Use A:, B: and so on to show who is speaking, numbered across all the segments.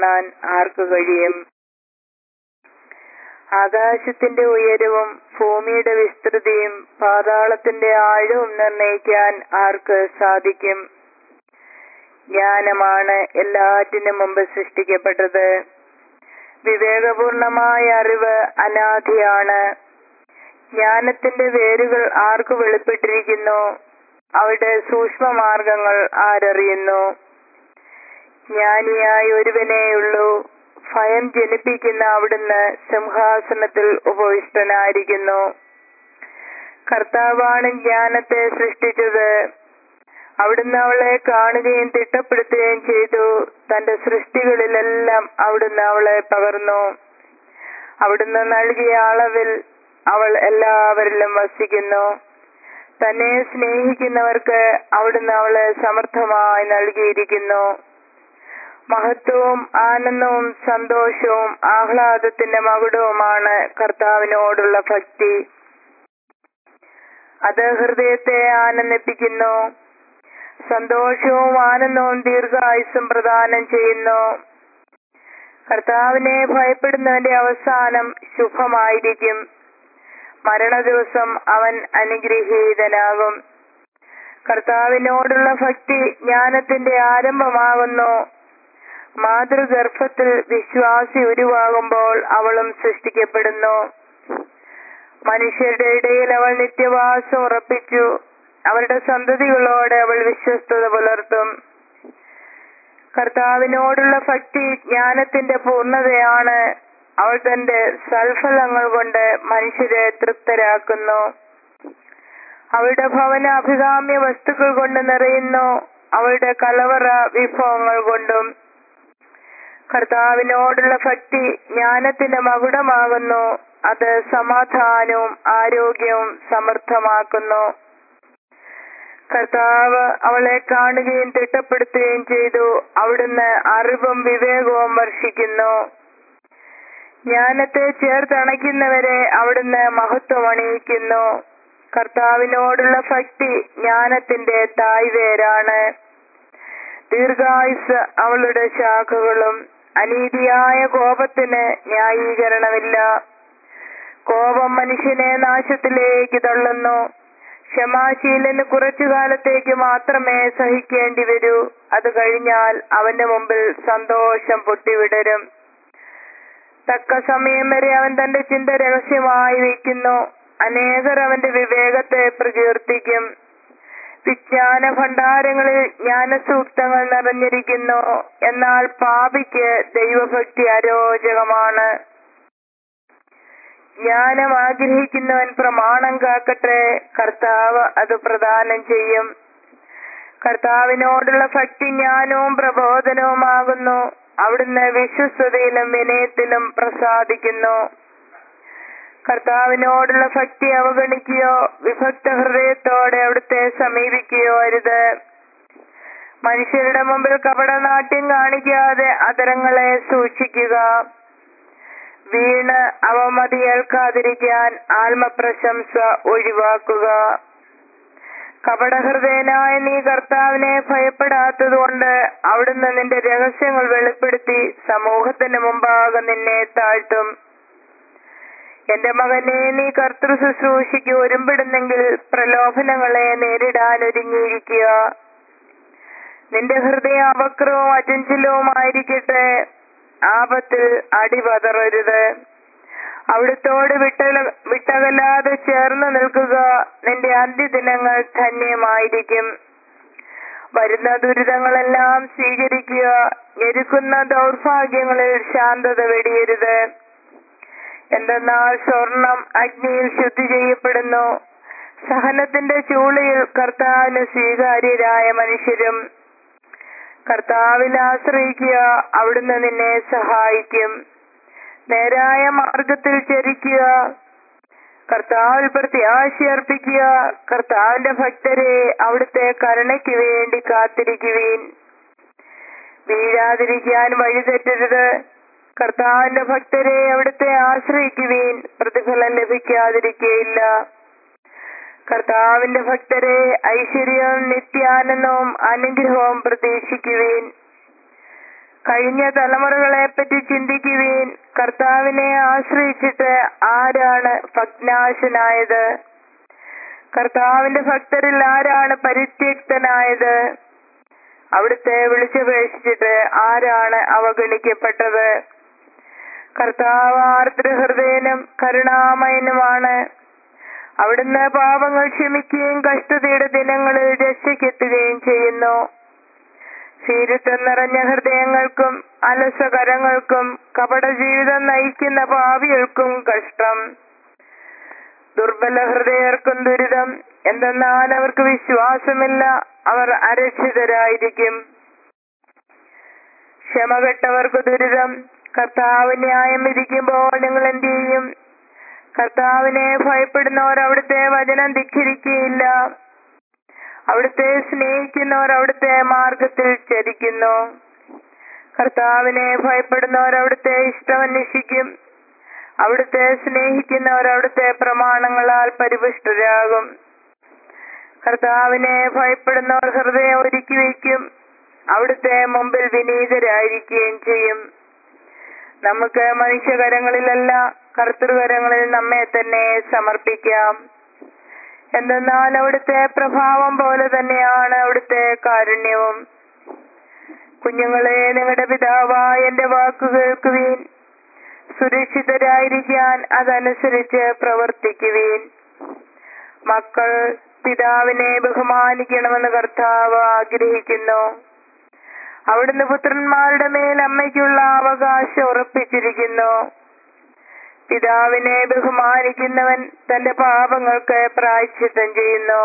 A: കാണാൻ ആർക്ക് കഴിയും ആകാശത്തിന്റെ ഉയരവും ഭൂമിയുടെ വിസ്തൃതിയും പാതാളത്തിന്റെ ആഴവും നിർണയിക്കാൻ ആർക്ക് സാധിക്കും ജ്ഞാനമാണ് എല്ലാറ്റിനും മുമ്പ് സൃഷ്ടിക്കപ്പെട്ടത് വിവേകപൂർണമായ അറിവ് അനാദിയാണ് ജ്ഞാനത്തിന്റെ വേരുകൾ ആർക്ക് വെളിപ്പെട്ടിരിക്കുന്നു അവിടെ സൂക്ഷ്മമാർഗങ്ങൾ ആരറിയുന്നു ജ്ഞാനിയായ ഒരുവനേയുള്ളൂ ഭയം ജനിപ്പിക്കുന്ന അവിടുന്ന് സിംഹാസനത്തിൽ ഉപവിഷ്ടനായിരിക്കുന്നു കർത്താവാണ് ജ്ഞാനത്തെ സൃഷ്ടിച്ചത് അവിടുന്ന് അവളെ കാണുകയും തിട്ടപ്പെടുത്തുകയും ചെയ്തു തന്റെ സൃഷ്ടികളിലെല്ലാം അവിടുന്ന് അവളെ പകർന്നു അവിടുന്ന് നൽകിയ അളവിൽ അവൾ എല്ലാവരിലും വസിക്കുന്നു തന്നെ സ്നേഹിക്കുന്നവർക്ക് അവിടുന്ന് അവളെ സമർത്ഥമായി നൽകിയിരിക്കുന്നു മഹത്വവും ആനന്ദവും സന്തോഷവും ആഹ്ലാദത്തിന്റെ മകുടവുമാണ് കർത്താവിനോടുള്ള ഭക്തി അത് ഹൃദയത്തെ ആനന്ദിപ്പിക്കുന്നു സന്തോഷവും ആനന്ദവും ദീർഘായുസും പ്രദാനം ചെയ്യുന്നു കർത്താവിനെ ഭയപ്പെടുന്നവന്റെ അവസാനം ശുഭമായിരിക്കും മരണ ദിവസം അവൻ അനുഗ്രഹീതനാകും കർത്താവിനോടുള്ള ഭക്തി ജ്ഞാനത്തിന്റെ ആരംഭമാകുന്നു മാതൃഗർഭത്തിൽ വിശ്വാസി ഉരുവാകുമ്പോൾ അവളും സൃഷ്ടിക്കപ്പെടുന്നു മനുഷ്യരുടെ ഇടയിൽ അവൾ നിത്യവാസം ഉറപ്പിച്ചു അവരുടെ സന്തതികളോട് അവൾ വിശ്വസ്തത പുലർത്തും കർത്താവിനോടുള്ള ഭക്തി ജ്ഞാനത്തിന്റെ പൂർണ്ണതയാണ് അവൾ തന്റെ സൽഫലങ്ങൾ കൊണ്ട് മനുഷ്യരെ തൃപ്തരാക്കുന്നു അവളുടെ ഭവന അഭികാമ്യ വസ്തുക്കൾ കൊണ്ട് നിറയുന്നു അവളുടെ കലവറ വിഭവങ്ങൾ കൊണ്ടും കർത്താവിനോടുള്ള ഭക്തി ജ്ഞാനത്തിന്റെ മകുടമാകുന്നു അത് സമാധാനവും ആരോഗ്യവും സമർത്ഥമാക്കുന്നു കർത്താവ് അവളെ കാണുകയും തിട്ടപ്പെടുത്തുകയും ചെയ്തു അവിടുന്ന് അറിവും വിവേകവും വർഷിക്കുന്നു ജ്ഞാനത്തെ ചേർത്തണയ്ക്കുന്നവരെ അവിടുന്ന് മഹത്വം അണിയിക്കുന്നു കർത്താവിനോടുള്ള ഭക്തി ജ്ഞാനത്തിന്റെ തായ്വേരാണ് ദീർഘായുസ് അവളുടെ ശാഖകളും അനീതിയായ കോപത്തിന് ന്യായീകരണമില്ല കോപം മനുഷ്യനെ നാശത്തിലേക്ക് തള്ളുന്നു ക്ഷമാശീലന് കുറച്ചു കാലത്തേക്ക് മാത്രമേ സഹിക്കേണ്ടി വരൂ അത് കഴിഞ്ഞാൽ അവന്റെ മുമ്പിൽ സന്തോഷം പൊട്ടിവിടരും തക്ക സമയം വരെ അവൻ തന്റെ ചിന്ത രഹസ്യമായി വയ്ക്കുന്നു അനേകർ അവന്റെ വിവേകത്തെ പ്രകീർത്തിക്കും വിജ്ഞാന ഭണ്ഡാരങ്ങളിൽ ജ്ഞാനസൂക്തങ്ങൾ നിറഞ്ഞിരിക്കുന്നു എന്നാൽ പാപിക്ക് ദൈവഭക്തി അരോചകമാണ് ജ്ഞാനം ആഗ്രഹിക്കുന്നവൻ പ്രമാണം കാക്കട്ടെ കർത്താവ് അത് പ്രദാനം ചെയ്യും കർത്താവിനോടുള്ള ഭക്തി ജ്ഞാനവും പ്രബോധനവുമാകുന്നു അവിടുന്ന് വിശ്വസ്തയിലും വിനയത്തിലും പ്രസാദിക്കുന്നു കർത്താവിനോടുള്ള ഭക്തി അവഗണിക്കുകയോ വിഭക്ത ഹൃദയത്തോടെ അവിടുത്തെ സമീപിക്കുകയോ അരുത് മനുഷ്യരുടെ മുമ്പിൽ കപടനാട്യം കാണിക്കാതെ അതരങ്ങളെ സൂക്ഷിക്കുക വീണ് അവമതി ഏൽക്കാതിരിക്കാൻ ആത്മപ്രശംസ ഒഴിവാക്കുക കപടഹൃദയനായ നീ കർത്താവിനെ ഭയപ്പെടാത്തതുകൊണ്ട് അവിടുന്ന് നിന്റെ രഹസ്യങ്ങൾ വെളിപ്പെടുത്തി സമൂഹത്തിന് മുമ്പാകെ നിന്നെ താഴ്ത്തും എന്റെ മകനെ നീ കർത്തൃ ശുശ്രൂഷയ്ക്ക് ഒരുമ്പിടുന്നെങ്കിൽ പ്രലോഭനങ്ങളെ നേരിടാൻ ഒരുങ്ങിയിരിക്കുക നിന്റെ ഹൃദയം അവക്രവും അചഞ്ചലവുമായിരിക്കട്ടെ ആപത്തിൽ അടിപതറരുത് അവിടുത്തോട് വിട്ടല വിട്ടകലാതെ ചേർന്ന് നിൽക്കുക നിന്റെ അന്ത്യദിനങ്ങൾ ധന്യമായിരിക്കും വരുന്ന ദുരിതങ്ങളെല്ലാം സ്വീകരിക്കുക ഞെരുക്കുന്ന ദൗർഭാഗ്യങ്ങളിൽ ശാന്തത വെടിയരുത് എന്തെന്നാൽ സ്വർണം അഗ്നിയിൽ ശുദ്ധി ചെയ്യപ്പെടുന്നു സഹനത്തിന്റെ ചൂളയിൽ കർത്താവിന് സ്വീകാര്യരായ മനുഷ്യരും കർത്താവിൽ ആശ്രയിക്കുക അവിടുന്ന് നിന്നെ സഹായിക്കും നേരായ മാർഗത്തിൽ ചരിക്കുക കർത്താവിൽ പ്രത്യാശയർപ്പിക്കുക കർത്താവിന്റെ ഭക്തരെ അവിടുത്തെ കരുണയ്ക്ക് വേണ്ടി കാത്തിരിക്കുവീൻ വീഴാതിരിക്കാൻ വഴിതെറ്റരുത് കർത്താവിന്റെ ഭക്തരെ അവിടുത്തെ ആശ്രയിക്കുവീൻ പ്രതിഫലം ലഭിക്കാതിരിക്കുകയില്ല കർത്താവിന്റെ ഭക്തരെ ഐശ്വര്യവും നിത്യാനന്ദവും അനുഗ്രഹവും പ്രതീക്ഷിക്കുവീൻ കഴിഞ്ഞ തലമുറകളെ പറ്റി ചിന്തിക്കുവീൻ കർത്താവിനെ ആശ്രയിച്ചിട്ട് ആരാണ് ഭഗ്നാശനായത് കർത്താവിന്റെ ഭക്തരിൽ ആരാണ് പരിത്യക്തനായത് അവിടുത്തെ വിളിച്ചപേക്ഷിച്ചിട്ട് ആരാണ് അവഗണിക്കപ്പെട്ടത് കർത്താവ് ആർദ്രഹൃദയനും കരുണാമയനുമാണ് അവിടുന്ന് പാപങ്ങൾ ക്ഷമിക്കുകയും കഷ്ടതയുടെ ദിനങ്ങളിൽ രക്ഷയ്ക്കെത്തുകയും ചെയ്യുന്നു ഭീരുത്വം നിറഞ്ഞ ഹൃദയങ്ങൾക്കും അലസകരങ്ങൾക്കും കപട ജീവിതം നയിക്കുന്ന പാവികൾക്കും കഷ്ടം ദുർബല ഹൃദയർക്കും ദുരിതം എന്തെന്നാൽ അവർക്ക് വിശ്വാസമില്ല അവർ അരക്ഷിതരായിരിക്കും ക്ഷമകെട്ടവർക്ക് ദുരിതം കർത്താവ് ന്യായം വിധിക്കുമ്പോൾ നിങ്ങൾ എന്ത് ചെയ്യും കർത്താവിനെ ഭയപ്പെടുന്നവർ അവിടുത്തെ വചനം ധിഖരിക്കുകയില്ല അവിടുത്തെ സ്നേഹിക്കുന്നവർ അവിടുത്തെ മാർഗത്തിൽ ചരിക്കുന്നു കർത്താവിനെ ഭയപ്പെടുന്നവർ അവിടുത്തെ ഇഷ്ടമന്വേഷിക്കും അവിടുത്തെ സ്നേഹിക്കുന്നവർ അവിടുത്തെ പ്രമാണങ്ങളാൽ പരിപുഷ്ടരാകും കർത്താവിനെ ഭയപ്പെടുന്നവർ ഹൃദയം ഒരുക്കി വയ്ക്കും അവിടുത്തെ മുമ്പിൽ വിനീതരായിരിക്കുകയും ചെയ്യും നമുക്ക് മനുഷ്യകരങ്ങളിലല്ല കർത്തൃകരങ്ങളിൽ നമ്മെ തന്നെ സമർപ്പിക്കാം എന്തെന്നാൽ അവിടുത്തെ പ്രഭാവം പോലെ തന്നെയാണ് അവിടുത്തെ കാരുണ്യവും കുഞ്ഞുങ്ങളെ നിങ്ങളുടെ പിതാവായ എന്റെ വാക്കു കേൾക്കുവീൻ സുരക്ഷിതരായിരിക്കാൻ അതനുസരിച്ച് പ്രവർത്തിക്കുവീൻ മക്കൾ പിതാവിനെ ബഹുമാനിക്കണമെന്ന് കർത്താവ് ആഗ്രഹിക്കുന്നു അവിടുന്ന് പുത്രന്മാരുടെ മേൽ അമ്മയ്ക്കുള്ള അവകാശം ഉറപ്പിച്ചിരിക്കുന്നു പിതാവിനെ ബഹുമാനിക്കുന്നവൻ തന്റെ പാപങ്ങൾക്ക് പ്രായശ്ചിത്തം ചെയ്യുന്നു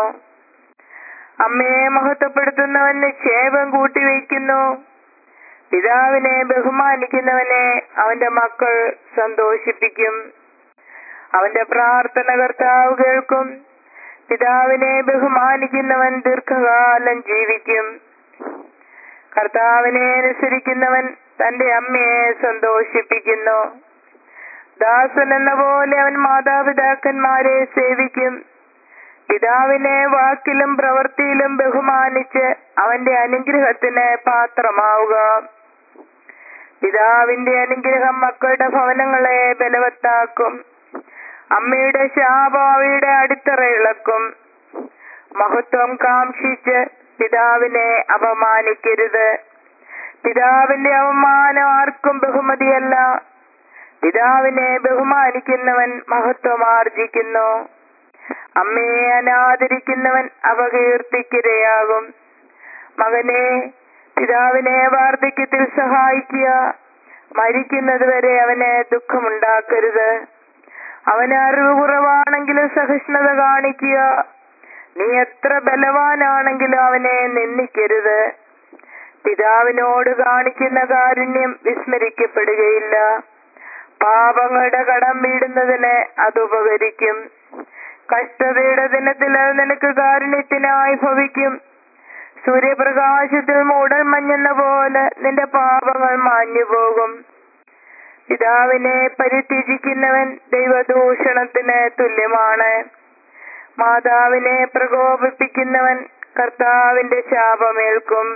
A: അമ്മയെ മഹത്വപ്പെടുത്തുന്നവൻ നിക്ഷേപം കൂട്ടിവയ്ക്കുന്നു പിതാവിനെ ബഹുമാനിക്കുന്നവനെ അവന്റെ മക്കൾ സന്തോഷിപ്പിക്കും അവന്റെ പ്രാർത്ഥന കർത്താവ് കേൾക്കും പിതാവിനെ ബഹുമാനിക്കുന്നവൻ ദീർഘകാലം ജീവിക്കും കർത്താവിനെ അനുസരിക്കുന്നവൻ തന്റെ അമ്മയെ സന്തോഷിപ്പിക്കുന്നു ദാസൻ എന്ന പോലെ അവൻ മാതാപിതാക്കന്മാരെ സേവിക്കും പിതാവിനെ വാക്കിലും പ്രവൃത്തിയിലും ബഹുമാനിച്ച് അവന്റെ അനുഗ്രഹത്തിന് പാത്രമാവുക പിതാവിന്റെ അനുഗ്രഹം മക്കളുടെ ഭവനങ്ങളെ ബലവത്താക്കും അമ്മയുടെ ശാപം അവയുടെ അടിത്തറ ഇളക്കും മഹത്വം കാംക്ഷിച്ച് പിതാവിനെ അപമാനിക്കരുത് പിതാവിന്റെ അവമാനം ആർക്കും ബഹുമതിയല്ല പിതാവിനെ ബഹുമാനിക്കുന്നവൻ മഹത്വം ആർജിക്കുന്നു അമ്മയെ അനാദരിക്കുന്നവൻ അപകീർത്തിക്കിരയാകും മകനെ പിതാവിനെ വാർദ്ധക്യത്തിൽ സഹായിക്കുക മരിക്കുന്നത് വരെ അവന് ദുഃഖമുണ്ടാക്കരുത് അവന് അറിവ് കുറവാണെങ്കിലും സഹിഷ്ണുത കാണിക്കുക നീ എത്ര ബലവാനാണെങ്കിലും അവനെ നിന്ദിക്കരുത് പിതാവിനോട് കാണിക്കുന്ന കാരുണ്യം വിസ്മരിക്കപ്പെടുകയില്ല പാപങ്ങളുടെ കടം വീടുന്നതിന് അത് ഉപകരിക്കും കഷ്ടതയുടെ ദിനത്തിൽ അത് നിനക്ക് കാരുണ്യത്തിനായി ഭവിക്കും സൂര്യപ്രകാശത്തിൽ മൂടൽ മഞ്ഞെന്ന പോലെ നിന്റെ പാപങ്ങൾ മാഞ്ഞു പോകും പിതാവിനെ പരിത്യജിക്കുന്നവൻ ദൈവദൂഷണത്തിന് തുല്യമാണ് മാതാവിനെ പ്രകോപിപ്പിക്കുന്നവൻ കർത്താവിന്റെ ശാപമേൽക്കും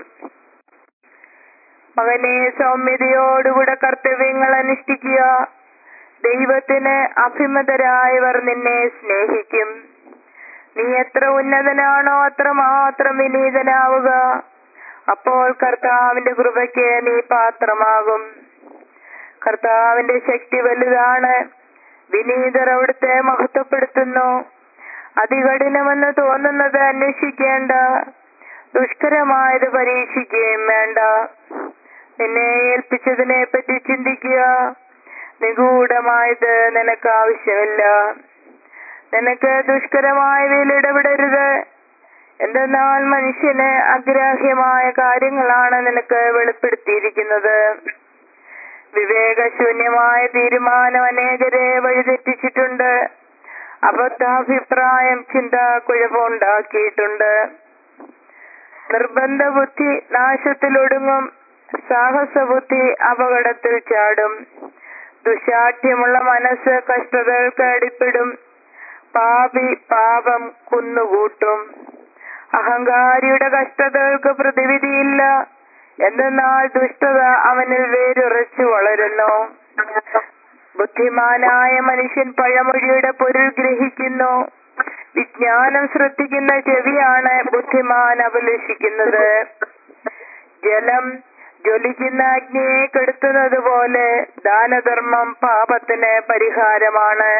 A: മകനെ സൗമ്യതയോടുകൂടെ കർത്തവ്യങ്ങൾ അനുഷ്ഠിക്കുക ദൈവത്തിന് അഭിമതരായവർ നിന്നെ സ്നേഹിക്കും നീ എത്ര ഉന്നതനാണോ അത്ര മാത്രം വിനീതനാവുക അപ്പോൾ കർത്താവിന്റെ കൃപയ്ക്ക് നീ പാത്രമാകും കർത്താവിന്റെ ശക്തി വലുതാണ് വിനീതർ അവിടുത്തെ മഹത്വപ്പെടുത്തുന്നു അതികഠിനമെന്ന് തോന്നുന്നത് അന്വേഷിക്കേണ്ട ദുഷ്കരമായത് പരീക്ഷിക്കുകയും വേണ്ട നിന്നെ ഏൽപ്പിച്ചതിനെ പറ്റി ചിന്തിക്കുക നിഗൂഢമായത് നിനക്ക് ആവശ്യമില്ല നിനക്ക് ദുഷ്കരമായവയിൽ ഇടപെടരുത് എന്തെന്നാൽ മനുഷ്യന് അഗ്രാഹ്യമായ കാര്യങ്ങളാണ് നിനക്ക് വെളിപ്പെടുത്തിയിരിക്കുന്നത് വിവേകശൂന്യമായ തീരുമാനം അനേകരെ വഴിതെറ്റിച്ചിട്ടുണ്ട് അബദ്ധാഭിപ്രായം ചിന്ത കുഴപ്പമുണ്ടാക്കിയിട്ടുണ്ട് നിർബന്ധ ബുദ്ധി നാശത്തിലൊടുങ്ങും സാഹസബുദ്ധി അപകടത്തിൽ ചാടും ദുശാഠ്യമുള്ള മനസ്സ് കഷ്ടതകൾക്ക് അടിപ്പെടും പാപി പാപം കുന്നുകൂട്ടും അഹങ്കാരിയുടെ കഷ്ടതകൾക്ക് പ്രതിവിധിയില്ല എന്തെന്നാൽ ദുഷ്ടത അവനിൽ വേരുറച്ചു വളരുന്നു ബുദ്ധിമാനായ മനുഷ്യൻ പഴമൊഴിയുടെ പൊരുൾ ഗ്രഹിക്കുന്നു വിജ്ഞാനം ശ്രദ്ധിക്കുന്ന ചെവിയാണ് ബുദ്ധിമാൻ അഭിലഷിക്കുന്നത് ജലം ജ്വലിക്കുന്ന അഗ്നിയെ കെടുത്തുന്നത് പോലെ ദാനധർമ്മം പാപത്തിന് പരിഹാരമാണ്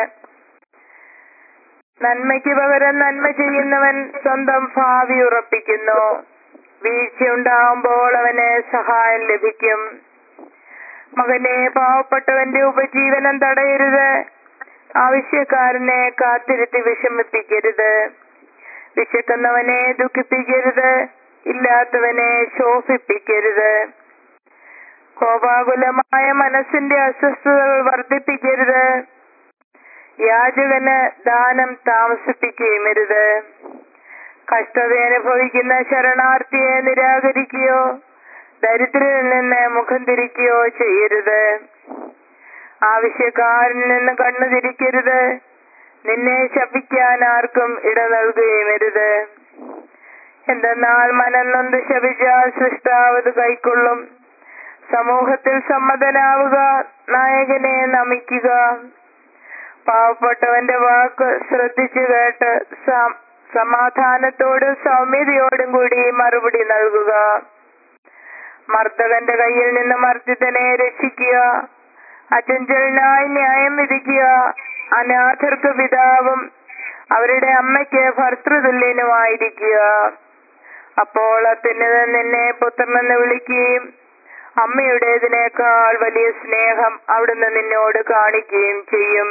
A: നന്മയ്ക്ക് പകരം നന്മ ചെയ്യുന്നവൻ സ്വന്തം ഭാവി ഉറപ്പിക്കുന്നു വീഴ്ചയുണ്ടാവുമ്പോൾ അവന് സഹായം ലഭിക്കും മകനെ പാവപ്പെട്ടവന്റെ ഉപജീവനം തടയരുത് ആവശ്യക്കാരനെ കാത്തിരുത്തി വിഷമിപ്പിക്കരുത് വിശക്കുന്നവനെ ദുഃഖിപ്പിക്കരുത് ഇല്ലാത്തവനെ ശോഭിപ്പിക്കരുത് കോപാകുലമായ മനസ്സിന്റെ അസ്വസ്ഥതകൾ വർദ്ധിപ്പിക്കരുത് യാചകന് ദാനം താമസിപ്പിക്കുകയുമരുത് കഷ്ടത അനുഭവിക്കുന്ന ശരണാർത്ഥിയെ നിരാകരിക്കുകയോ ദരിദ്രരിൽ നിന്ന് മുഖം തിരിക്കുകയോ ചെയ്യരുത് ആവശ്യക്കാരിൽ നിന്ന് കണ്ണു തിരിക്കരുത് നിന്നെ ശപിക്കാൻ ആർക്കും ഇട നൽകുകയുമരുത് എന്തെന്നാൽ മനം നൊന്ത് ശപിച്ചാൽ സൃഷ്ടാവത് കൈക്കൊള്ളും സമൂഹത്തിൽ സമ്മതനാവുക നായകനെ നമിക്കുക പാവപ്പെട്ടവന്റെ വാക്ക് ശ്രദ്ധിച്ചു കേട്ട് സ- സമാധാനത്തോടും സൗമ്യതയോടും കൂടി മറുപടി നൽകുക മർദ്ദകന്റെ കയ്യിൽ നിന്ന് മർദ്ദിതനെ രക്ഷിക്കുക അചഞ്ചലനായി ന്യായം വിധിക്കുക അനാഥർക്ക് പിതാവും അവരുടെ അമ്മയ്ക്ക് ഭർത്തൃതുല്യനുമായിരിക്കുക അപ്പോൾ അത്യുന്നതൻ നിന്നെ പുത്രനെന്ന് വിളിക്കുകയും അമ്മയുടേതിനേക്കാൾ വലിയ സ്നേഹം അവിടുന്ന് നിന്നോട് കാണിക്കുകയും ചെയ്യും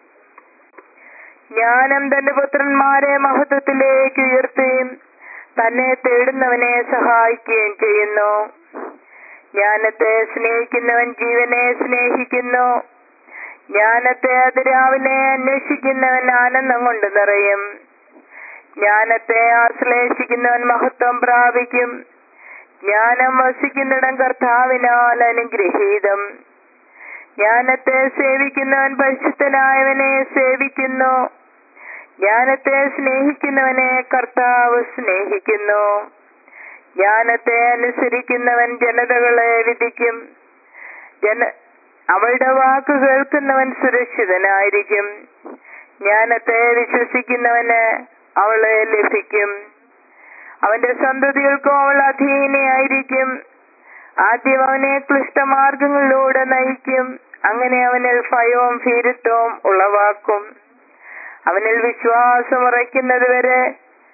A: ജ്ഞാനം തന്റെ പുത്രന്മാരെ മഹത്വത്തിലേക്ക് ഉയർത്തുകയും തന്നെ തേടുന്നവനെ സഹായിക്കുകയും ചെയ്യുന്നു ജ്ഞാനത്തെ സ്നേഹിക്കുന്നവൻ ജീവനെ സ്നേഹിക്കുന്നു ജ്ഞാനത്തെ അതിരാവിലെ അന്വേഷിക്കുന്നവൻ ആനന്ദം കൊണ്ട് നിറയും ജ്ഞാനത്തെ ആശ്ലേഷിക്കുന്നവൻ മഹത്വം പ്രാപിക്കും ജ്ഞാനം വസിക്കുന്നിടം കർത്താവിനാൽ അനുഗ്രഹീതം ജ്ഞാനത്തെ സേവിക്കുന്നവൻ പരിശുദ്ധനായവനെ സേവിക്കുന്നു ജ്ഞാനത്തെ സ്നേഹിക്കുന്നവനെ കർത്താവ് സ്നേഹിക്കുന്നു ജ്ഞാനത്തെ അനുസരിക്കുന്നവൻ ജനതകളെ വിധിക്കും ജന അവളുടെ വാക്ക് കേൾക്കുന്നവൻ സുരക്ഷിതനായിരിക്കും ജ്ഞാനത്തെ വിശ്വസിക്കുന്നവന് അവളെ ലഭിക്കും അവന്റെ സന്തതികൾക്കും അവൾ അധീനയായിരിക്കും ആദ്യം അവനെ ക്ലിഷ്ടമാർഗങ്ങളിലൂടെ നയിക്കും അങ്ങനെ അവനിൽ ഭയവും ഭീരുത്വവും ഉളവാക്കും അവനിൽ വിശ്വാസം ഉറയ്ക്കുന്നത് വരെ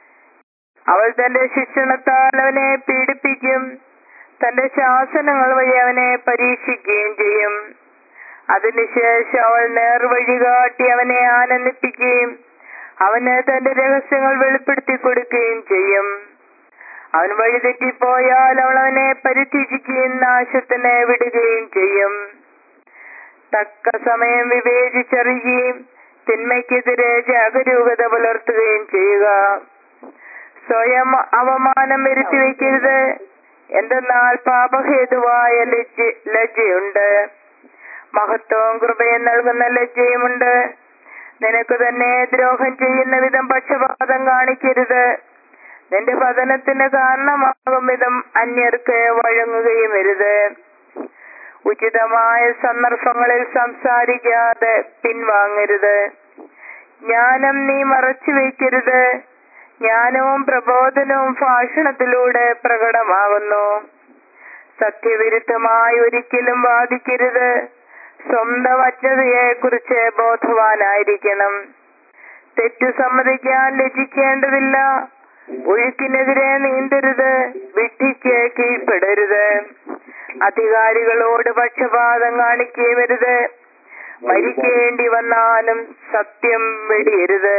A: അവൾ തന്റെ ശിക്ഷണത്താൽ അവനെ പീഡിപ്പിക്കും തന്റെ ശാസനങ്ങൾ വഴി അവനെ പരീക്ഷിക്കുകയും ചെയ്യും അതിനുശേഷം അവൾ നേർവഴി കാട്ടി അവനെ ആനന്ദിപ്പിക്കുകയും അവന് തന്റെ രഹസ്യങ്ങൾ വെളിപ്പെടുത്തി കൊടുക്കുകയും ചെയ്യും അവൻ വഴിതെറ്റിപ്പോയാൽ അവൾ അവനെ പരിത്യജിക്കുകയും നാശത്തിന് വിടുകയും ചെയ്യും തക്ക സമയം വിവേചിച്ചറിയുകയും തിന്മയ്ക്കെതിരെ ജാഗരൂകത പുലർത്തുകയും ചെയ്യുക സ്വയം അവമാനം വരുത്തി വയ്ക്കരുത് എന്തെന്നാൽ പാപഹേതുവായ ലജ്ജ ലജ്ജയുണ്ട് മഹത്വവും കൃപയും നൽകുന്ന ലജ്ജയുമുണ്ട് നിനക്ക് തന്നെ ദ്രോഹം ചെയ്യുന്ന വിധം പക്ഷപാതം കാണിക്കരുത് നിന്റെ പതനത്തിന് കാരണമാകും വിധം അന്യർക്ക് വഴങ്ങുകയും വരുത് ഉചിതമായ സന്ദർഭങ്ങളിൽ സംസാരിക്കാതെ പിൻവാങ്ങരുത് ജ്ഞാനം നീ മറച്ചു വയ്ക്കരുത് ജ്ഞാനവും പ്രബോധനവും ഭാഷണത്തിലൂടെ പ്രകടമാകുന്നു സത്യവിരുദ്ധമായി ഒരിക്കലും വാദിക്കരുത് സ്വന്തം അജ്ഞതയെ കുറിച്ച് ബോധവാനായിരിക്കണം തെറ്റു സമ്മതിക്കാൻ ലജിക്കേണ്ടതില്ല ഒഴുക്കിനെതിരെ നീന്തരുത് വിഡ്ഢിക്ക് കീഴ്പ്പെടരുത് അധികാരികളോട് പക്ഷപാതം കാണിക്കുകയുമരുത് മരിക്കേണ്ടി വന്നാലും സത്യം വെടിയരുത്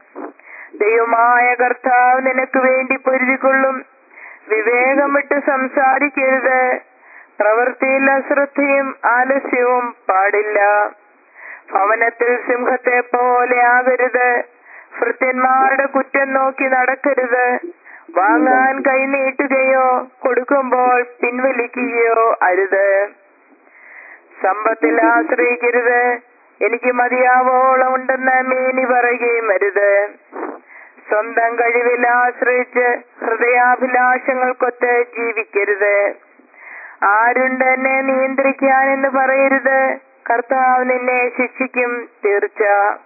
A: ദൈവമായ കർത്താവ് നിനക്ക് വേണ്ടി പൊരുതിക്കൊള്ളും വിവേകം വിട്ട് സംസാരിക്കരുത് പ്രവൃത്തിയിൽ അശ്രദ്ധയും ആലസ്യവും പാടില്ല ഭവനത്തിൽ സിംഹത്തെ പോലെ ആകരുത് ഭൃത്യന്മാരുടെ കുറ്റം നോക്കി നടക്കരുത് വാങ്ങാൻ കൈനീട്ടുകയോ കൊടുക്കുമ്പോൾ പിൻവലിക്കുകയോ അരുത് സമ്പത്തിൽ ആശ്രയിക്കരുത് എനിക്ക് മതിയാവോളം ഉണ്ടെന്ന് മേനി പറയുകയും അരുത് സ്വന്തം കഴിവിൽ ആശ്രയിച്ച് ഹൃദയാഭിലാഷങ്ങൾക്കൊത്ത് ജീവിക്കരുത് ആരുണ്ട് എന്നെ നിയന്ത്രിക്കാൻ എന്ന് പറയരുത് കർത്താവ് നിന്നെ ശിക്ഷിക്കും തീർച്ച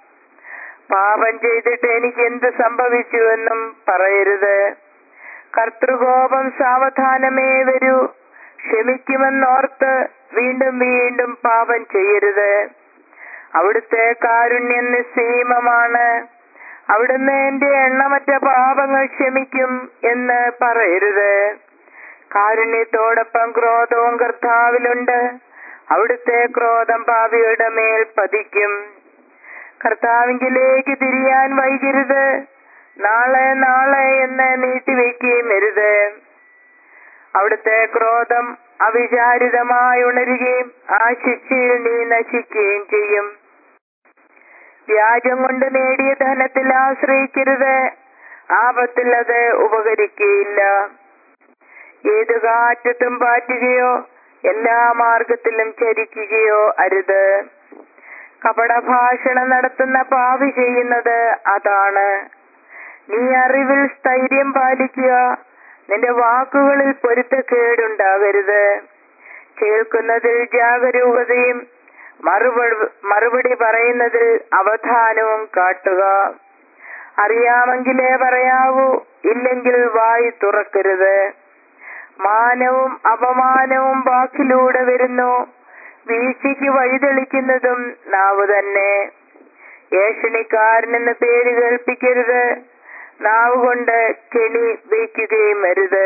A: പാപം ചെയ്തിട്ട് എനിക്ക് എന്ത് സംഭവിച്ചു എന്നും പറയരുത് കർത്തൃകോപം സാവധാനമേ വരൂ ക്ഷമിക്കുമെന്നോർത്ത് വീണ്ടും വീണ്ടും പാപം ചെയ്യരുത് അവിടുത്തെ കാരുണ്യം നിസ്സീമമാണ് അവിടുന്ന് എന്റെ എണ്ണമറ്റ പാപങ്ങൾ ക്ഷമിക്കും എന്ന് പറയരുത് കാരുണ്യത്തോടൊപ്പം ക്രോധവും കർത്താവിലുണ്ട് അവിടുത്തെ ക്രോധം പാപിയുടെ മേൽ പതിക്കും കർത്താവിങ്കിലേക്ക് തിരിയാൻ വൈകരുത് നാളെ നാളെ എന്ന് നീട്ടിവെക്കുകയും അരുത് അവിടുത്തെ ക്രോധം അവിചാരിതമായി ഉണരുകയും ആ ശിക്ഷയിൽ നീ നശിക്കുകയും ചെയ്യും വ്യാജം കൊണ്ട് നേടിയ ധനത്തിൽ ആശ്രയിക്കരുത് ആപത്തിൽ അത് ഉപകരിക്കുകയില്ല ഏത് കാറ്റത്തും പാറ്റുകയോ എല്ലാ മാർഗത്തിലും ചരിക്കുകയോ അരുത് കപടഭാഷണം നടത്തുന്ന പാവി ചെയ്യുന്നത് അതാണ് നീ അറിവിൽ സ്ഥൈര്യം പാലിക്കുക നിന്റെ വാക്കുകളിൽ പൊരുത്തക്കേടുണ്ടാകരുത് കേൾക്കുന്നതിൽ ജാഗരൂകതയും മറുപടി മറുപടി പറയുന്നതിൽ അവധാനവും കാട്ടുക അറിയാമെങ്കിലേ പറയാവൂ ഇല്ലെങ്കിൽ വായി തുറക്കരുത് മാനവും അപമാനവും വാക്കിലൂടെ വരുന്നു വീഴ്ചയ്ക്ക് വഴിതെളിക്കുന്നതും നാവ് തന്നെ ഏഷണിക്കാരനെന്ന് പേര് കേൾപ്പിക്കരുത് നാവ് കൊണ്ട് കെണി വയ്ക്കുകയും അരുത്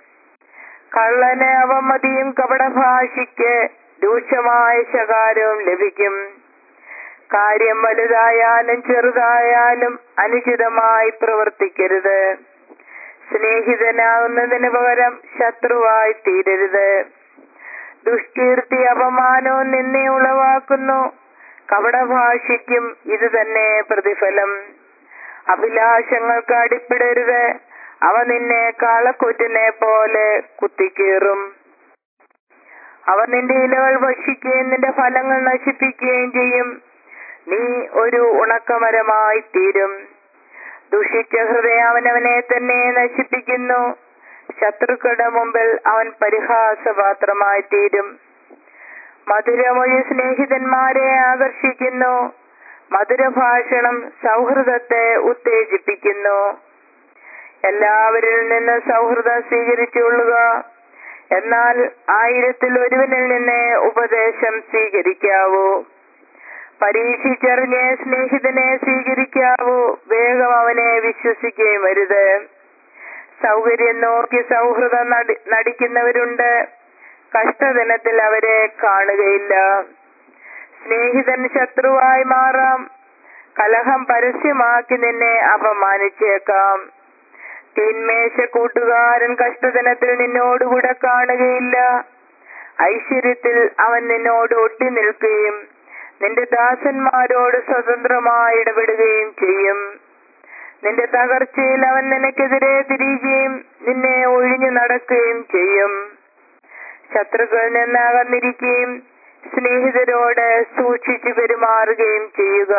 A: കള്ളന് അവമതിയും കപടഭാഷിക്ക് രൂക്ഷമായ ശകാരവും ലഭിക്കും കാര്യം വലുതായാലും ചെറുതായാലും അനുചിതമായി പ്രവർത്തിക്കരുത് സ്നേഹിതനാകുന്നതിന് പകരം ശത്രുവായി തീരരുത് ദുഷ്കീർത്തി അപമാനവും നിന്നെ ഉളവാക്കുന്നു കപടഭാഷിക്കും ഇത് തന്നെ പ്രതിഫലം അഭിലാഷങ്ങൾക്ക് അടിപ്പിടരുത് അവ നിന്നെ കാളക്കൊറ്റിനെ പോലെ കുത്തിക്കീറും അവ നിന്റെ ഇലകൾ ഭക്ഷിക്കുകയും നിന്റെ ഫലങ്ങൾ നശിപ്പിക്കുകയും ചെയ്യും നീ ഒരു ഉണക്കമരമായി തീരും ദുഷിച്ച ഹൃദയം അവനവനെ തന്നെ നശിപ്പിക്കുന്നു ശത്രുക്കളുടെ മുമ്പിൽ അവൻ പരിഹാസപാത്രമായി തീരും മധുരമൊഴി സ്നേഹിതന്മാരെ ആകർഷിക്കുന്നു മധുരഭാഷണം സൗഹൃദത്തെ ഉത്തേജിപ്പിക്കുന്നു എല്ലാവരിൽ നിന്ന് സൗഹൃദം സ്വീകരിച്ചുകൊള്ളുക എന്നാൽ ആയിരത്തിൽ ഒരുവനിൽ നിന്ന് ഉപദേശം സ്വീകരിക്കാവൂ പരീക്ഷിച്ചറിഞ്ഞ് സ്നേഹിതനെ സ്വീകരിക്കാവൂ വേഗം അവനെ വിശ്വസിക്കുകയും വരുത് സൗകര്യം നോക്കി സൗഹൃദം നടി നടിക്കുന്നവരുണ്ട് കഷ്ടദിനത്തിൽ അവരെ കാണുകയില്ല സ്നേഹിതൻ ശത്രുവായി മാറാം കലഹം പരസ്യമാക്കി നിന്നെ അപമാനിച്ചേക്കാം തീന്മേശ കൂട്ടുകാരൻ കഷ്ടദിനത്തിൽ നിന്നോടുകൂടെ കാണുകയില്ല ഐശ്വര്യത്തിൽ അവൻ നിന്നോട് ഒട്ടി നിൽക്കുകയും നിന്റെ ദാസന്മാരോട് സ്വതന്ത്രമായി ഇടപെടുകയും ചെയ്യും നിന്റെ തകർച്ചയിൽ അവൻ നിനക്കെതിരെ തിരികുകയും നിന്നെ ഒഴിഞ്ഞു നടക്കുകയും ചെയ്യും ശത്രുക്കളിൽ നിന്ന് അകന്നിരിക്കുകയും സ്നേഹിതരോട് സൂക്ഷിച്ചു പെരുമാറുകയും ചെയ്യുക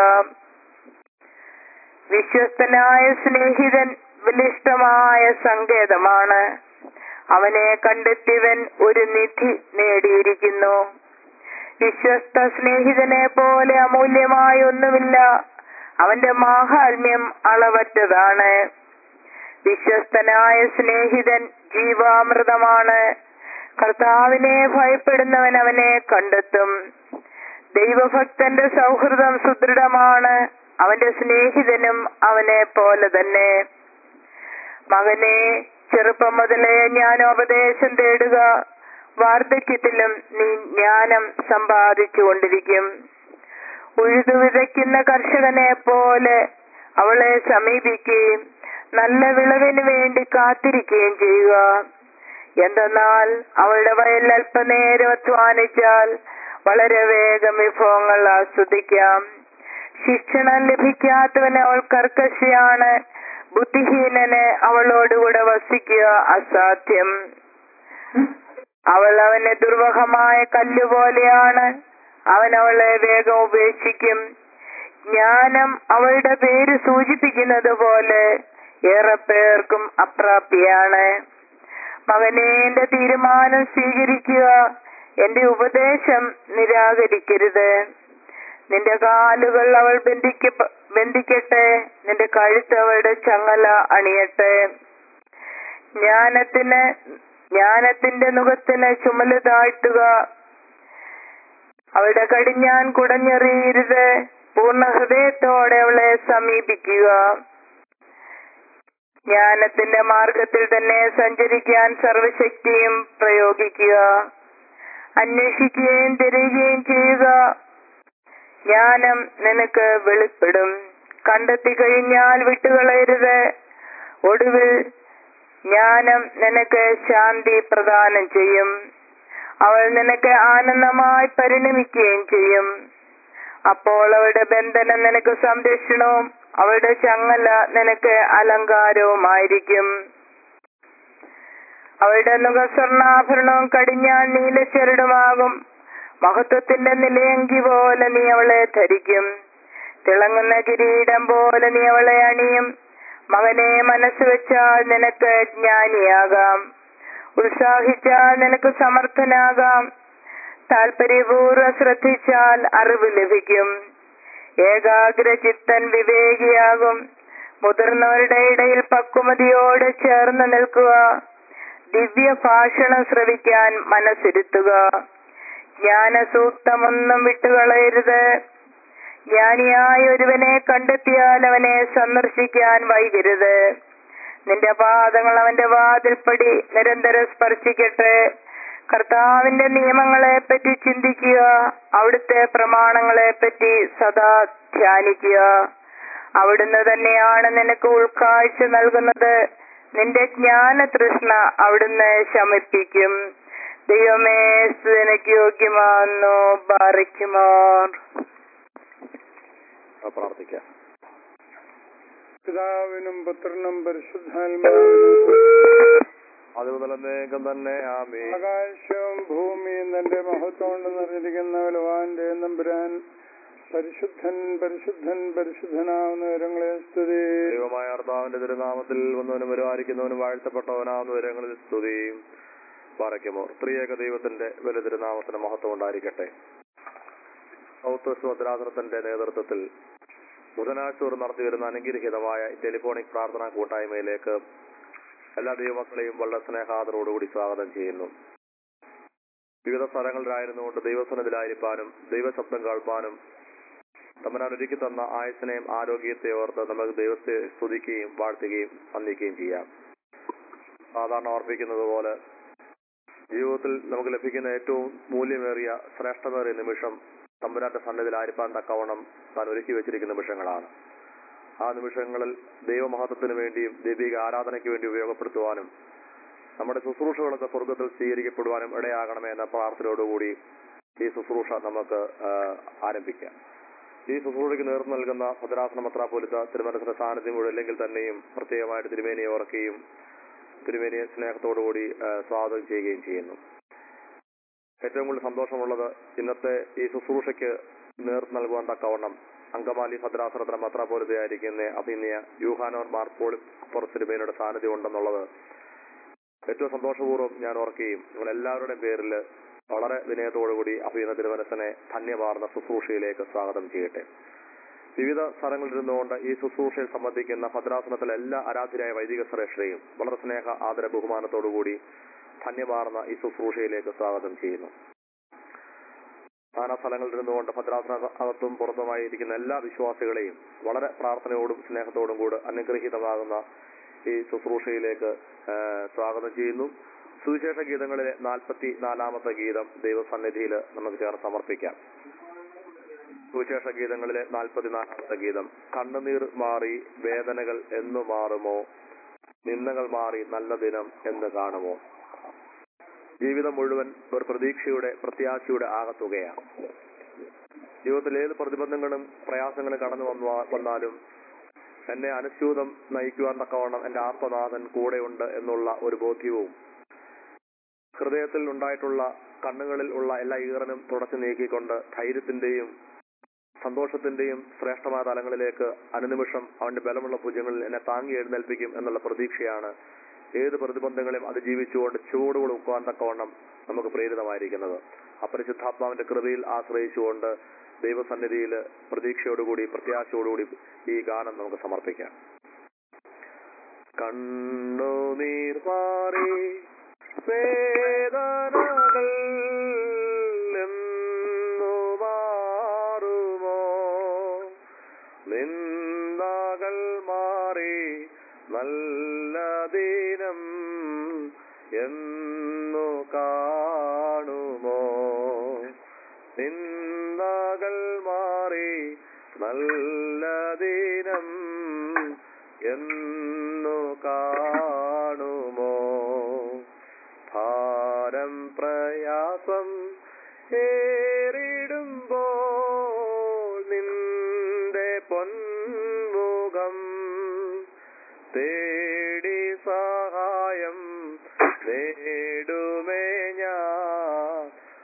A: വിശ്വസ്തനായ സ്നേഹിതൻ ബലിഷ്ടമായ സങ്കേതമാണ് അവനെ കണ്ടെത്തിയവൻ ഒരു നിധി നേടിയിരിക്കുന്നു വിശ്വസ്ത സ്നേഹിതനെ പോലെ അമൂല്യമായ ഒന്നുമില്ല അവന്റെ മാഹാത്മ്യം അളവറ്റതാണ് വിശ്വസ്തനായ സ്നേഹിതൻ ജീവാമൃതമാണ് കർത്താവിനെ ഭയപ്പെടുന്നവൻ അവനെ കണ്ടെത്തും ദൈവഭക്തന്റെ സൗഹൃദം സുദൃഢമാണ് അവന്റെ സ്നേഹിതനും അവനെ പോലെ തന്നെ മകനെ ചെറുപ്പം മുതലേ ഞാൻ ഉപദേശം തേടുക വാർദ്ധക്യത്തിലും നീ ജ്ഞാനം സമ്പാദിച്ചു കൊണ്ടിരിക്കും ഉഴുതു വിതയ്ക്കുന്ന കർഷകനെ പോലെ അവളെ സമീപിക്കുകയും നല്ല വിളവിന് വേണ്ടി കാത്തിരിക്കുകയും ചെയ്യുക എന്തെന്നാൽ അവളുടെ വയലിൽ അല്പനേരം അധ്വാനിച്ചാൽ വളരെ വേഗം വിഭവങ്ങൾ ആസ്വദിക്കാം ശിക്ഷണം ലഭിക്കാത്തവന് അവൾ കർക്കശയാണ് ബുദ്ധിഹീനന് അവളോടുകൂടെ വസിക്കുക അസാധ്യം അവൾ അവന് ദുർവഹമായ കല്ലുപോലെയാണ് അവൻ അവളെ വേഗം ഉപേക്ഷിക്കും ജ്ഞാനം അവളുടെ പേര് സൂചിപ്പിക്കുന്നത് പോലെ ഏറെ പേർക്കും അപ്രാപ്യാണ് മകനെ എന്റെ തീരുമാനം സ്വീകരിക്കുക എന്റെ ഉപദേശം നിരാകരിക്കരുത് നിന്റെ കാലുകൾ അവൾ ബന്ധിക്ക ബന്ധിക്കട്ടെ നിന്റെ കഴുത്ത് അവളുടെ ചങ്ങല അണിയട്ടെ ജ്ഞാനത്തിന് ജ്ഞാനത്തിന്റെ മുഖത്തിന് ചുമല് താഴ്ത്തുക അവളുടെ കടിഞ്ഞാൻ കുടഞ്ഞെറിയരുത് പൂർണ്ണ ഹൃദയത്തോടെ അവളെ സമീപിക്കുക ജ്ഞാനത്തിന്റെ മാർഗത്തിൽ തന്നെ സഞ്ചരിക്കാൻ സർവശക്തിയും പ്രയോഗിക്കുക അന്വേഷിക്കുകയും തിരയുകയും ചെയ്യുക ജ്ഞാനം നിനക്ക് വെളിപ്പെടും കണ്ടെത്തി കഴിഞ്ഞാൽ വിട്ടുകളയരുത് ഒടുവിൽ ജ്ഞാനം നിനക്ക് ശാന്തി പ്രദാനം ചെയ്യും അവൾ നിനക്ക് ആനന്ദമായി പരിണമിക്കുകയും ചെയ്യും അപ്പോൾ അവളുടെ ബന്ധനം നിനക്ക് സംരക്ഷണവും അവളുടെ ചങ്ങല നിനക്ക് അലങ്കാരവുമായിരിക്കും അവളുടെ മുഖസ്വർണ്ണാഭരണവും കടിഞ്ഞാൻ നീലച്ചരടുമാകും മഹത്വത്തിന്റെ നിലയങ്കി പോലെ നീ അവളെ ധരിക്കും തിളങ്ങുന്ന കിരീടം പോലെ നീ അവളെ അണിയും മകനെ മനസ്സ് വെച്ചാൽ നിനക്ക് ജ്ഞാനിയാകാം ഉത്സാഹിച്ചാൽ നിനക്ക് സമർത്ഥനാകാം താല്പര്യപൂർവ്വം ശ്രദ്ധിച്ചാൽ അറിവ് ലഭിക്കും ഏകാഗ്ര ചിത്തൻ വിവേകിയാകും മുതിർന്നവരുടെ ഇടയിൽ പക്വമതിയോട് ചേർന്ന് നിൽക്കുക ദിവ്യ ഭാഷണം ശ്രവിക്കാൻ മനസ്സിരുത്തുക ജ്ഞാനസൂക്തമൊന്നും വിട്ടുകളയരുത് ജ്ഞാനിയായ ഒരുവനെ കണ്ടെത്തിയാൽ അവനെ സന്ദർശിക്കാൻ വൈകരുത് നിന്റെ പാദങ്ങൾ അവന്റെ വാതിൽപ്പടി നിരന്തരം സ്പർശിക്കട്ടെ കർത്താവിന്റെ നിയമങ്ങളെ പറ്റി ചിന്തിക്കുക അവിടുത്തെ പ്രമാണങ്ങളെ പറ്റി സദാ ധ്യാനിക്കുക അവിടുന്ന് തന്നെയാണ് നിനക്ക് ഉൾക്കാഴ്ച നൽകുന്നത് നിന്റെ ജ്ഞാന തൃഷ്ണ അവിടുന്ന് ശമിപ്പിക്കും ദൈവമേ നിനക്ക് യോഗ്യമാണെന്നു ബാറിക്കുമാർ
B: പ്രാർത്ഥിക്കാം
C: പിതാവിനും പുത്രനും പരിശുദ്ധാത്മാവിനും
B: അത് മുതൽ എന്നേക്കും തന്നെ ആമേ
C: ആകാശവും ഭൂമിയും തന്റെ മഹത്വം കൊണ്ട് നിറഞ്ഞിരിക്കുന്ന ബലവാന്റെ നമ്പുരാൻ പരിശുദ്ധൻ പരിശുദ്ധൻ പരിശുദ്ധനാവുന്ന വിവരങ്ങളെ സ്തുതി
B: ദൈവമായ കർത്താവിന്റെ തിരുനാമത്തിൽ വന്നവനും വരുമാനിക്കുന്നവനും വാഴ്ത്തപ്പെട്ടവനാവുന്ന വിവരങ്ങളിൽ സ്തുതി പറയ്ക്കുമോ സ്ത്രീയേക ദൈവത്തിന്റെ വലിയ തിരുനാമത്തിന് മഹത്വം ഉണ്ടായിരിക്കട്ടെ സൗത്ത് വെസ്റ്റ് ഭദ്രാസനത്തിന്റെ നേതൃത്വത്തിൽ ബുധനാഴ്ച തോറും നടത്തിവരുന്ന അനുഗ്രഹീതമായ ടെലിഫോണിക് പ്രാർത്ഥനാ കൂട്ടായ്മയിലേക്ക് എല്ലാ ദൈവമക്കളെയും വളരെ സ്നേഹാദരോടുകൂടി സ്വാഗതം ചെയ്യുന്നു വിവിധ സ്ഥലങ്ങളിലായിരുന്നുകൊണ്ട് ദൈവസനത്തിലായിരിക്കാനും ദൈവശബ്ദം കേൾപ്പാനും തമ്പനാൻ ഒരുക്കി തന്ന ആയുസിനെയും ആരോഗ്യത്തെ ഓർത്ത് നമുക്ക് ദൈവത്തെ സ്തുതിക്കുകയും വാഴ്ത്തുകയും വന്ദിക്കുകയും ചെയ്യാം സാധാരണ ഓർപ്പിക്കുന്നത് പോലെ ജീവിതത്തിൽ നമുക്ക് ലഭിക്കുന്ന ഏറ്റവും മൂല്യമേറിയ ശ്രേഷ്ഠമേറിയ നിമിഷം തമ്പുരാന്റെ സന്നിധിയിൽ ആയിരിക്കാൻ തക്കവണ്ണം താൻ ഒരുക്കി വെച്ചിരിക്കുന്ന നിമിഷങ്ങളാണ് ആ നിമിഷങ്ങളിൽ ദൈവമഹത്വത്തിന് വേണ്ടിയും ദൈവിക ആരാധനയ്ക്ക് വേണ്ടി ഉപയോഗപ്പെടുത്തുവാനും നമ്മുടെ ശുശ്രൂഷകളൊക്കെ സ്വർഗത്തിൽ സ്വീകരിക്കപ്പെടുവാനും ഇടയാകണമേ എന്ന പ്രാർത്ഥനയോടുകൂടി ഈ ശുശ്രൂഷ നമുക്ക് ആ, ആരംഭിക്കാം ഈ ശുശ്രൂഷയ്ക്ക് നേതൃത്വം നൽകുന്ന ഭദ്രാസന മെത്രാപോലിത്ത തിരുമനസിന്റെ സാന്നിധ്യം കൂടെ ഇല്ലെങ്കിൽ തന്നെയും പ്രത്യേകമായിട്ട് തിരുമേനിയെ ഓർക്കുകയും തിരുമേനിയെ സ്നേഹത്തോടുകൂടി ആ, സ്വാഗതം ചെയ്യുകയും ചെയ്യുന്നു ഏറ്റവും കൂടുതൽ സന്തോഷമുള്ളത് ഇന്നത്തെ ഈ ശുശ്രൂഷയ്ക്ക് നേതൃത്വം നൽകുവാൻ തക്കവണ്ണം അങ്കമാലി ഭദ്രാസനത്തിന് മെത്രാപോലിതയായിരിക്കുന്ന അഭിനയ യൂഹാനോർ മാർപ്പോൾ തിരുമേനിയുടെ സാന്നിധ്യം ഉണ്ടെന്നുള്ളത് ഏറ്റവും സന്തോഷപൂർവ്വം ഞാൻ ഓർക്കുകയും നിങ്ങൾ എല്ലാവരുടെയും പേരിൽ വളരെ വിനയത്തോടുകൂടി അഭിനന്ദ തിരുമനസിനെ ധന്യമാർന്ന ശുശ്രൂഷയിലേക്ക് സ്വാഗതം ചെയ്യട്ടെ വിവിധ സ്ഥലങ്ങളിൽ ഇരുന്നുകൊണ്ട് ഈ ശുശ്രൂഷയിൽ സംബന്ധിക്കുന്ന ഭദ്രാസനത്തിലെ എല്ലാ ആരാധ്യരായ വൈദിക ശ്രേഷ്ഠരെയും വളരെ സ്നേഹ ആദര ബഹുമാനത്തോടുകൂടി ധന്യമാർന്ന ഈ ശുശ്രൂഷയിലേക്ക് സ്വാഗതം ചെയ്യുന്നു നാനാ സ്ഥലങ്ങളിൽ ഇരുന്നുകൊണ്ട് ഭദ്രാസന അകത്തും പുറത്തുമായി ഇരിക്കുന്ന എല്ലാ വിശ്വാസികളെയും വളരെ പ്രാർത്ഥനയോടും സ്നേഹത്തോടും കൂടി അനുഗ്രഹീതമാകുന്ന ഈ ശുശ്രൂഷയിലേക്ക് ആ, സ്വാഗതം ചെയ്യുന്നു സുവിശേഷ ഗീതങ്ങളിലെ നാൽപ്പത്തി നാലാമത്തെ ഗീതം ദൈവസന്നിധിയിൽ നമുക്ക് ചേർന്ന് സമർപ്പിക്കാം സുവിശേഷ ഗീതങ്ങളിലെ നാൽപ്പത്തിനാലാമത്തെ ഗീതം കണ്ണുനീർ മാറി വേദനകൾ എന്നു മാറുമോ നിന്ദകൾ മാറി നല്ല ദിനം എന്ന് കാണുമോ ജീവിതം മുഴുവൻ ഒരു പ്രതീക്ഷയുടെ പ്രത്യാശയുടെ ആകത്തുകയാണ് ജീവിതത്തിൽ ഏത് പ്രതിബന്ധങ്ങളും പ്രയാസങ്ങളും കടന്നു വന്നു വന്നാലും എന്നെ അനുസ്യൂതം നയിക്കുവാൻ തക്കവണ്ണം എന്റെ ആത്മനാഥൻ കൂടെയുണ്ട് എന്നുള്ള ഒരു ബോധ്യവും ഹൃദയത്തിൽ ഉണ്ടായിട്ടുള്ള കണ്ണുകളിൽ ഉള്ള എല്ലാ ഈറനും തുടച്ചു നീക്കിക്കൊണ്ട് ധൈര്യത്തിന്റെയും സന്തോഷത്തിന്റെയും ശ്രേഷ്ഠമായ തലങ്ങളിലേക്ക് അനുനിമിഷം അവന്റെ ബലമുള്ള ഭുജങ്ങളിൽ എന്നെ താങ്ങി എഴുന്നേൽപ്പിക്കും എന്നുള്ള പ്രതീക്ഷയാണ് ഏത് പ്രതിബന്ധങ്ങളെയും അതിജീവിച്ചുകൊണ്ട് ചൂട് കൊടുക്കുവാൻ തക്കവണ്ണം നമുക്ക് പ്രേരിതമായിരിക്കുന്നത് അപരിശുദ്ധാത്മാവിന്റെ കൃപയിൽ ആശ്രയിച്ചുകൊണ്ട് ദൈവസന്നിധിയിൽ പ്രതീക്ഷയോടുകൂടി പ്രത്യാശയോടുകൂടി ഈ ഗാനം നമുക്ക് സമർപ്പിക്കാം കണ്ണുനീർ മാറി വേദനകൾ എന്നു മാറുമോ നിന്ദകൾ മാറി നല്ല ദിനം എന്നു കാണുമോ നിന്ദകൾ മാറി നല്ല ദിനം എന്നു കാണുമോ ഭാരം പ്രയാസം ഏറിടുമ്പോൾ നിന്റെ പൊന്മുഖം തേടി സഹായം നേടുമേ ഞാൻ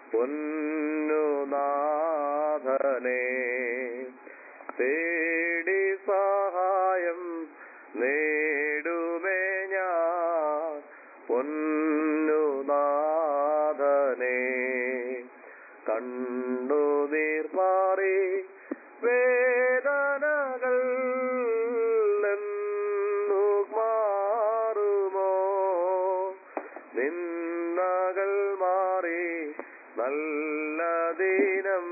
B: പൊന്നുനാഥനെ തേടി സഹായം നേടുമേ ഞാൻ പൊന്നുനാഥനെ കണ്ണുനീർ മാറി വേദനകൾ എന്നു മാറുമോ നിന്നകൾ മാറി നല്ല ദിനം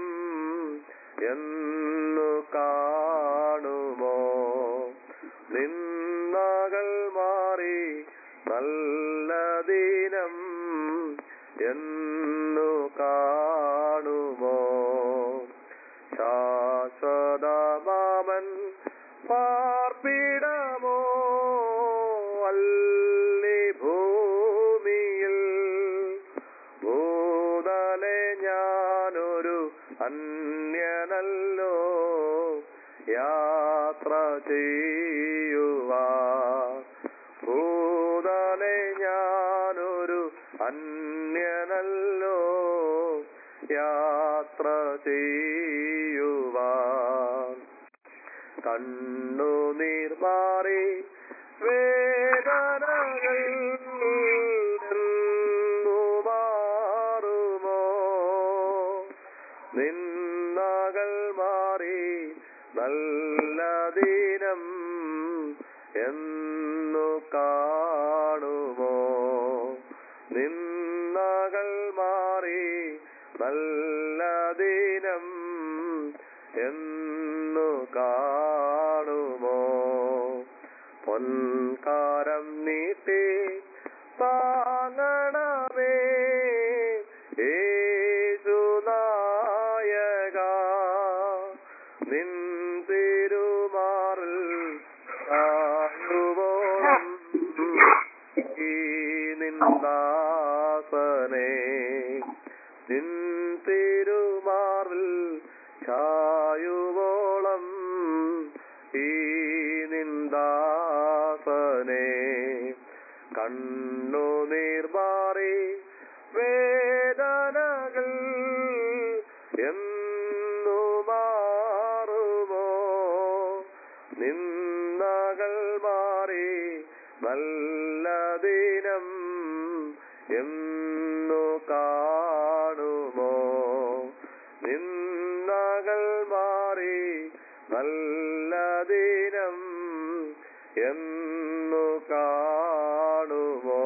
B: എന്നു കാണുമോ നിന്നകൾ മാറി നല്ല ദിനം എന്നു കാണുമോ ശാശ്വതമാമൻ പാർപ്പിടമോ അല്ലി ഭൂമിയിൽ ഭൂതലെ ഞാനൊരു അന്യനല്ലോ യാത്ര ചെയ്യുവാ ഭൂതലെ ഞാനൊരു അന്യനല്ലോ യാത്ര ചെയ്യുവാൻ കണ്ണുനീർ മാറി വേദനകൾ എന്നു മാറുമോ നിന്നകൾ മാറി നല്ല ദിനം എന്നു കാണുമോ നിന്നകൾ മാറി നല്ല ദിനം എന്നു കാണുമോ പൊൻകാരം നീട്ടി താങ്ങണമേ യേശുനായക നിൻ തിരുമാറിൽ താഴുവോളം ഈ നിന്ദാസനെ നിൻ തിരുമാറിൽ ചായുവോളം ഈ നിന്ദാസനെ കണ്ണുനീർ മാറി വേദനകൾ എന്നു മാറുമോ നിന്നകൾ മാറി നല്ല ദിനം എന്നു കാണുമോ നിന്നകൾ മാറി നല്ല ദിനം എന്നു കാണുമോ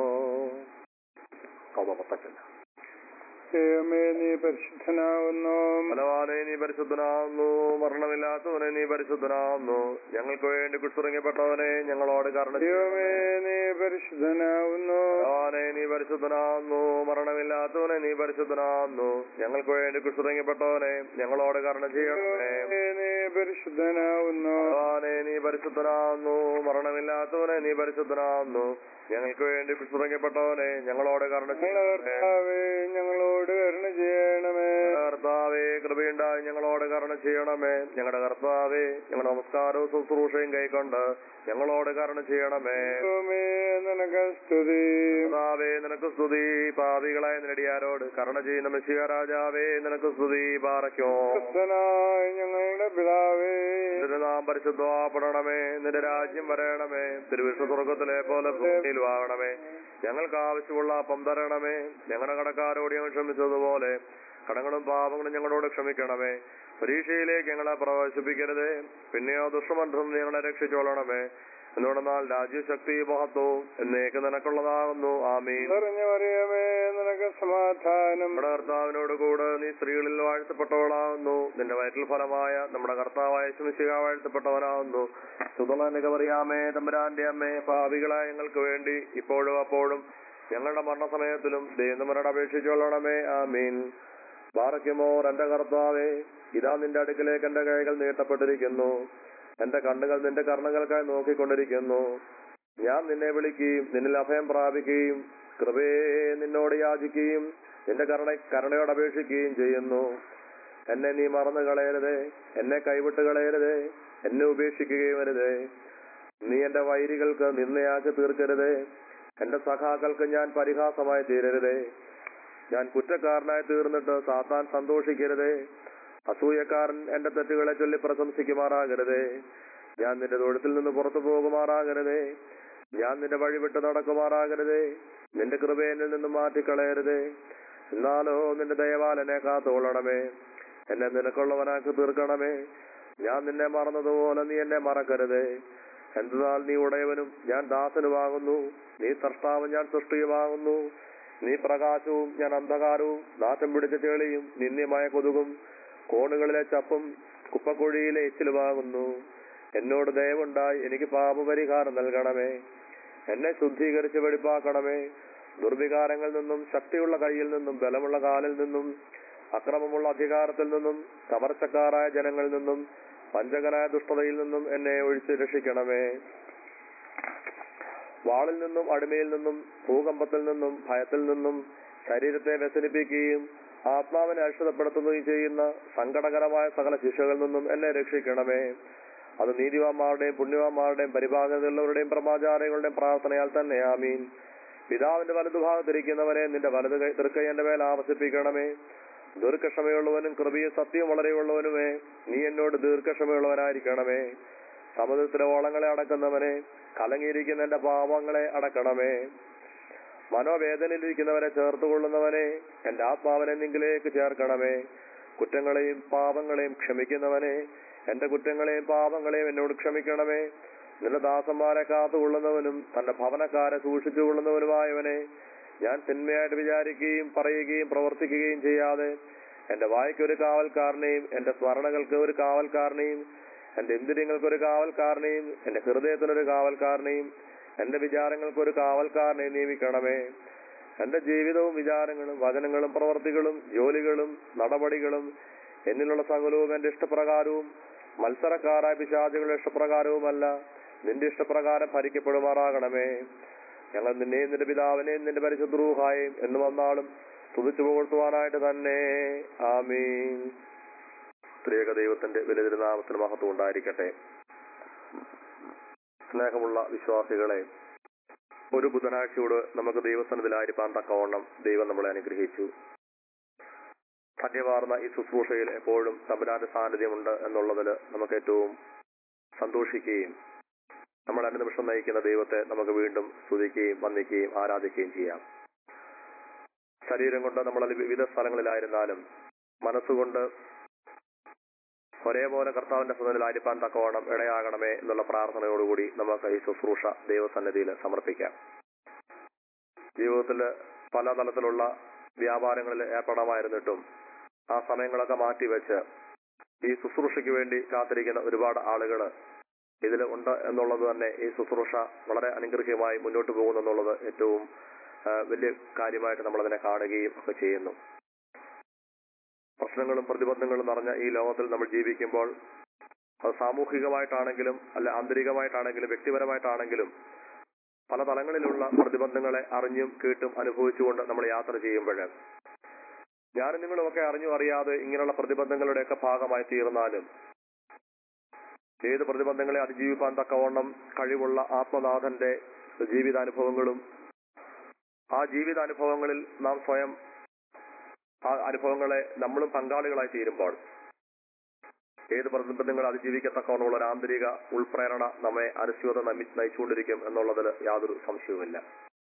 B: കവപത്തല്ല
C: ദൈവമേ നീ പരിശുദ്ധനാവുന്നു
B: ബലവാനെ നീ പരിശുദ്ധനാവുന്നു മരണമില്ലാത്തവനെ നീ പരിശുദ്ധനാവുന്നു ഞങ്ങൾക്ക് വേണ്ടി കുറിച്ചിറങ്ങപ്പെട്ടവനെ ഞങ്ങളോട് കരുണ
C: ദൈവമേ നീ പരിശുദ്ധനാവുന്നു
B: ബലവാനെ നീ പരിശുദ്ധനാവുന്നു മരണമില്ലാത്തവനെ നീ പരിശുദ്ധനാവുന്നു ഞങ്ങൾക്ക് വേണ്ടി കുറിച്ചിറങ്ങപ്പെട്ടവനെ ഞങ്ങളോട് കരുണ ചെയ്യണമേ
C: ദൈവമേ നീ പരിശുദ്ധനാവുന്നു
B: ബലവാനെ നീ പരിശുദ്ധനാവുന്നു മരണമില്ലാത്തവനെ നീ പരിശുദ്ധനാവുന്നു ഞങ്ങൾക്ക് വേണ്ടി കുറിച്ചിറങ്ങപ്പെട്ടവനെ ഞങ്ങളോട് കരുണ
C: ഞങ്ങളുടെ
B: ചെയ്യണമേ
C: കർത്താവേ ഞങ്ങളോട് കരുണ ചെയ്യണമേ
B: കർത്താവേ കൃപയുണ്ടായി ഞങ്ങളോട് കരുണ ചെയ്യണമേ ഞങ്ങളുടെ കർത്താവേ ഞങ്ങളുടെ നമസ്കാരവും ശുശ്രൂഷയും കൈക്കൊണ്ട് ഞങ്ങളോട് കരുണ ചെയ്യണമേ
C: ദൈവമേ നിനക്ക് സ്തുതി
B: കർത്താവേ നിനക്ക് സ്തുതി പാപികളായ നിരടിയാരോട് കരുണ ചെയ്യുന്ന മെസ്സിയ രാജാവേ നിനക്ക് സ്തുതി പാറയ്ക്കോ
C: ക്രിസ്തനായ ഞങ്ങളുടെ പിതാ കർത്താവേ
B: നിന്റെ നാം പരിശുദ്ധപ്പെടണമേ നിന്റെ രാജ്യം വരയണമേ തിരുവിശ സ്വർഗത്തിലെ പോലെ ഭൂമിയിലും ആകണമേ ഞങ്ങൾക്ക് ആവശ്യമുള്ള അപ്പം തരണമേ ഞങ്ങളുടെ കടക്കാരോട് ഞങ്ങൾ ക്ഷമിച്ചതുപോലെ കടങ്ങളും പാപങ്ങളും ഞങ്ങളോട് ക്ഷമിക്കണമേ പരീക്ഷയിലേക്ക് ഞങ്ങളെ പ്രവേശിപ്പിക്കരുതേ പിന്നെയോ ദുഷ്ടമന്ത്രം ഞങ്ങളെ രക്ഷിച്ചോളണമേ എന്തുകൊണ്ടെന്നാൽ രാജ്യശക്തി മഹത്വവും എന്നേക്ക് നിനക്കുള്ളതാകുന്നു ആമീൻ
C: നിറഞ്ഞു അറിയമേ നിനക്ക് സമാധാനം
B: നമ്മുടെ കർത്താവിനോട് കൂടെ നീ സ്ത്രീകളിൽ വാഴ്ത്തപ്പെട്ടവളാകുന്നു നിന്റെ വയറ്റിൽ ഫലമായ നമ്മുടെ കർത്താവായ ശുമിശിക വാഴ്ത്തപ്പെട്ടവനാകുന്നു സുതളനികമറിയാമേ തമ്പുരാന്റെ അമ്മേ ഭാവികളായ ഞങ്ങൾക്ക് വേണ്ടി ഇപ്പോഴും അപ്പോഴും ഞങ്ങളുടെ മരണസമയത്തിലും ദൈവമരുടെ അപേക്ഷിച്ചോളണമേ ആമീൻ ബാറയ്ക്കുമോർ എന്റെ കർത്താവേ ഇതാ നിന്റെ അടുക്കിലേക്ക് എന്റെ കൈകൾ നീട്ടപ്പെട്ടിരിക്കുന്നു എന്റെ കണ്ണുകൾ നിന്റെ കർണങ്ങൾക്കായി നോക്കിക്കൊണ്ടിരിക്കുന്നു ഞാൻ നിന്നെ വിളിക്കുകയും നിന്നിൽ അഭയം പ്രാപിക്കുകയും കൃപയെ നിന്നോട് യാചിക്കുകയും നിന്റെ കരുണ കരുണയോട് അപേക്ഷിക്കുകയും ചെയ്യുന്നു എന്നെ നീ മറന്നു കളയരുതേ എന്നെ കൈവിട്ട് കളയരുതേ എന്നെ ഉപേക്ഷിക്കുകയും അരുതേ നീ എന്റെ വൈരികൾക്ക് നിന്നയാക്കി തീർക്കരുതേ എന്റെ സഖാക്കൾക്ക് ഞാൻ പരിഹാസമായി തീരരുതേ ഞാൻ കുറ്റക്കാരനായി തീർന്നിട്ട് സാത്താൻ സന്തോഷിക്കരുതേ അസൂയക്കാരൻ എന്റെ തെറ്റുകളെ ചൊല്ലി പ്രശംസിക്കുമാറാകരുതേ ഞാൻ നിന്റെ തൊഴുത്തിൽ നിന്ന് പുറത്തു പോകുമാറാകരുതേ ഞാൻ നിന്റെ വഴി വിട്ട് നടക്കുമാറാകരുതേ നിന്റെ കൃപ എന്നിൽ നിന്ന് മാറ്റിക്കളയരുതേ എന്നാലോ നിന്റെ ദയവാൽ എന്നെ കാത്തോളണമേ എന്നെ നിനക്കുള്ളവനാക്കി തീർക്കണമേ ഞാൻ നിന്നെ മറന്നതുപോലെ നീ എന്നെ മറക്കരുതേ എന്നാൽ നീ ഉടയവനും ഞാൻ ദാസനുമാകുന്നു നീ സൃഷ്ടാവും ഞാൻ സൃഷ്ടിയുമാകുന്നു നീ പ്രകാശവും ഞാൻ അന്ധകാരവും നാശം പിടിച്ച ചെളിയും നിന്ദ്യമായ കൊതുകും കോണുകളിലെ ചപ്പും കുപ്പക്കുഴിയിലെ എച്ചിലുമാകുന്നു എന്നോട് ദയവുണ്ടായി എനിക്ക് പാപപരിഹാരം നൽകണമേ എന്നെ ശുദ്ധീകരിച്ച് വെടിപ്പാക്കണമേ ദുർവികാരങ്ങളിൽ നിന്നും ശക്തിയുള്ള കയ്യിൽ നിന്നും ബലമുള്ള കാലിൽ നിന്നും അക്രമമുള്ള അധികാരത്തിൽ നിന്നും കവർച്ചക്കാരായ ജനങ്ങളിൽ നിന്നും പഞ്ചകനായ ദുഷ്ടതയിൽ നിന്നും എന്നെ ഒഴിച്ച് രക്ഷിക്കണമേ വാളിൽ നിന്നും അടിമയിൽ നിന്നും ഭൂകമ്പത്തിൽ നിന്നും ഭയത്തിൽ നിന്നും ശരീരത്തെ വ്യസനിപ്പിക്കുകയും ആത്മാവിനെ അക്ഷതപ്പെടുത്തുകയും ചെയ്യുന്ന സങ്കടകരമായ സകല ശിക്ഷകളിൽ നിന്നും എന്നെ രക്ഷിക്കണമേ അത് നീതിവാന്മാരുടെയും പുണ്യവാന്മാരുടെയും പരിഭാഗതയുള്ളവരുടെയും പ്രമാചാരങ്ങളുടെയും പ്രാർത്ഥനയാൽ തന്നെ ആമീൻ പിതാവിന്റെ വലതുഭാഗത്തിരിക്കുന്നവനെ നിന്റെ വലത് കൈ തൃക്കൈ എന്റെ മേൽ ആവസിപ്പിക്കണമേ ദീർഘക്ഷമയുള്ളവനും കൃപയും സത്യവും വളരെയുള്ളവനുമേ നീ എന്നോട് ദീർഘക്ഷമയുള്ളവനായിരിക്കണമേ സമുദ്രത്തിലെ ഓളങ്ങളെ അടക്കുന്നവനെ കലങ്ങിയിരിക്കുന്ന എന്റെ പാപങ്ങളെ അടക്കണമേ മനോവേദനയിലിരിക്കുന്നവരെ ചേർത്തുകൊള്ളുന്നവനെ എന്റെ ആത്മാവിനെ നിങ്കിലേക്ക് ചേർക്കണമേ കുറ്റങ്ങളെയും പാപങ്ങളെയും ക്ഷമിക്കുന്നവനെ എന്റെ കുറ്റങ്ങളെയും പാപങ്ങളെയും എന്നോട് ക്ഷമിക്കണമേ നിന്റെ ദാസന്മാരെ കാത്തുകൊള്ളുന്നവനും തന്റെ ഭവനക്കാരെ സൂക്ഷിച്ചുകൊള്ളുന്നവനുമായവനെ ഞാൻ തിന്മയായിട്ട് വിചാരിക്കുകയും പറയുകയും പ്രവർത്തിക്കുകയും ചെയ്യാതെ എന്റെ വായ്ക്ക് ഒരു കാവൽക്കാരനെയും എന്റെ സ്മരണകൾക്ക് ഒരു കാവൽക്കാരനെയും എന്റെ ഇന്ദ്രിയങ്ങൾക്ക് ഒരു കാവൽക്കാരനെയും എന്റെ ഹൃദയത്തിനൊരു കാവൽക്കാരനെയും എന്റെ വിചാരങ്ങൾക്ക് ഒരു കാവൽക്കാരനെയും നിയമിക്കണമേ എന്റെ ജീവിതവും വിചാരങ്ങളും വചനങ്ങളും പ്രവർത്തികളും ജോലികളും നടപടികളും എന്നിലുള്ള സകലവും എന്റെ ഇഷ്ടപ്രകാരവും മത്സരക്കാരായ പിശാചുകളുടെ ഇഷ്ടപ്രകാരവുമല്ല നിന്റെ ഇഷ്ടപ്രകാരം ഭരിക്കപ്പെടുമാറാകണമേ ഞങ്ങൾ നിന്നെയും നിന്റെ പിതാവിനെയും നിന്റെ പരിശുദ്രൂഹായും എന്ന് വന്നാളും സ്തുതിച്ചു പുകഴ്ത്തുവാനായിട്ട് തന്നെ ആമീൻ സ്ത്രീക ദൈവത്തിന്റെ വിലതിരുനാമത്തിന് മഹത്വം ഉണ്ടായിരിക്കട്ടെ സ്നേഹമുള്ള വിശ്വാസികളെ ഒരു ബുധനാഴ്ചയോട് നമുക്ക് ദൈവസനത്തിലായിരിക്കാൻ തക്കവണ്ണം ദൈവം നമ്മളെ അനുഗ്രഹിച്ചു ധന്യമാർന്ന ഈ ശുശ്രൂഷയിൽ എപ്പോഴും തമ്പുരാന്റെ സാന്നിധ്യമുണ്ട് എന്നുള്ളതിൽ നമുക്ക് ഏറ്റവും സന്തോഷിക്കുകയും നമ്മൾ അനുനിമിഷം നയിക്കുന്ന ദൈവത്തെ നമുക്ക് വീണ്ടും സ്തുതിക്കുകയും വന്ദിക്കുകയും ആരാധിക്കുകയും ചെയ്യാം ശരീരം കൊണ്ട് നമ്മൾ വിവിധ സ്ഥലങ്ങളിലായിരുന്നാലും മനസ്സുകൊണ്ട് ഒരേപോലെ കർത്താവിന്റെ സദനിലായിരിക്കാൻ തക്കവണ്ണം ഇടയാകണമേ എന്നുള്ള പ്രാർത്ഥനയോടുകൂടി നമുക്ക് ഈ ശുശ്രൂഷ ദൈവസന്നിധിയിൽ സമർപ്പിക്കാം ജീവിതത്തിൽ പല തലത്തിലുള്ള വ്യാപാരങ്ങളിൽ ഏർപ്പെടമായിരുന്നിട്ടും ആ സമയങ്ങളൊക്കെ മാറ്റിവെച്ച് ഈ ശുശ്രൂഷയ്ക്ക് വേണ്ടി കാത്തിരിക്കുന്ന ഒരുപാട് ആളുകൾ ഇതിൽ ഉണ്ട് എന്നുള്ളത് തന്നെ ഈ ശുശ്രൂഷ വളരെ അനുഗ്രഹീയമായി മുന്നോട്ട് പോകുന്നു എന്നുള്ളത് ഏറ്റവും ആ, വലിയ കാര്യമായിട്ട് നമ്മൾ അതിനെ കാണുകയും ഒക്കെ ചെയ്യുന്നു പ്രശ്നങ്ങളും പ്രതിബന്ധങ്ങളും നിറഞ്ഞ ഈ ലോകത്തിൽ നമ്മൾ ജീവിക്കുമ്പോൾ അത് സാമൂഹികമായിട്ടാണെങ്കിലും അല്ല ആന്തരികമായിട്ടാണെങ്കിലും വ്യക്തിപരമായിട്ടാണെങ്കിലും പല തലങ്ങളിലുള്ള പ്രതിബന്ധങ്ങളെ അറിഞ്ഞും കേട്ടും അനുഭവിച്ചുകൊണ്ട് നമ്മൾ യാത്ര ചെയ്യുമ്പോൾ ഞാനും നിങ്ങളുമൊക്കെ അറിഞ്ഞു അറിയാതെ ഇങ്ങനെയുള്ള പ്രതിബന്ധങ്ങളുടെയൊക്കെ ഭാഗമായി തീർന്നാലും ഏത് പ്രതിബന്ധങ്ങളെ അതിജീവിക്കാൻ തക്കവണ്ണം കഴിവുള്ള ആത്മനാഥന്റെ ജീവിതാനുഭവങ്ങളും ആ ജീവിതാനുഭവങ്ങളിൽ നാം സ്വയം ആ അനുഭവങ്ങളെ നമ്മളും പങ്കാളികളായി തീരുമ്പോൾ ഏത് പ്രതിബന്ധങ്ങൾ അതിജീവിക്കത്തക്കവണ്ണമുള്ള ഒരു ആന്തരിക ഉൾപ്രേരണ നമ്മെ അനുസ്യൂതം നമ്മി നയിച്ചുകൊണ്ടിരിക്കും എന്നുള്ളതിൽ യാതൊരു സംശയവുമില്ല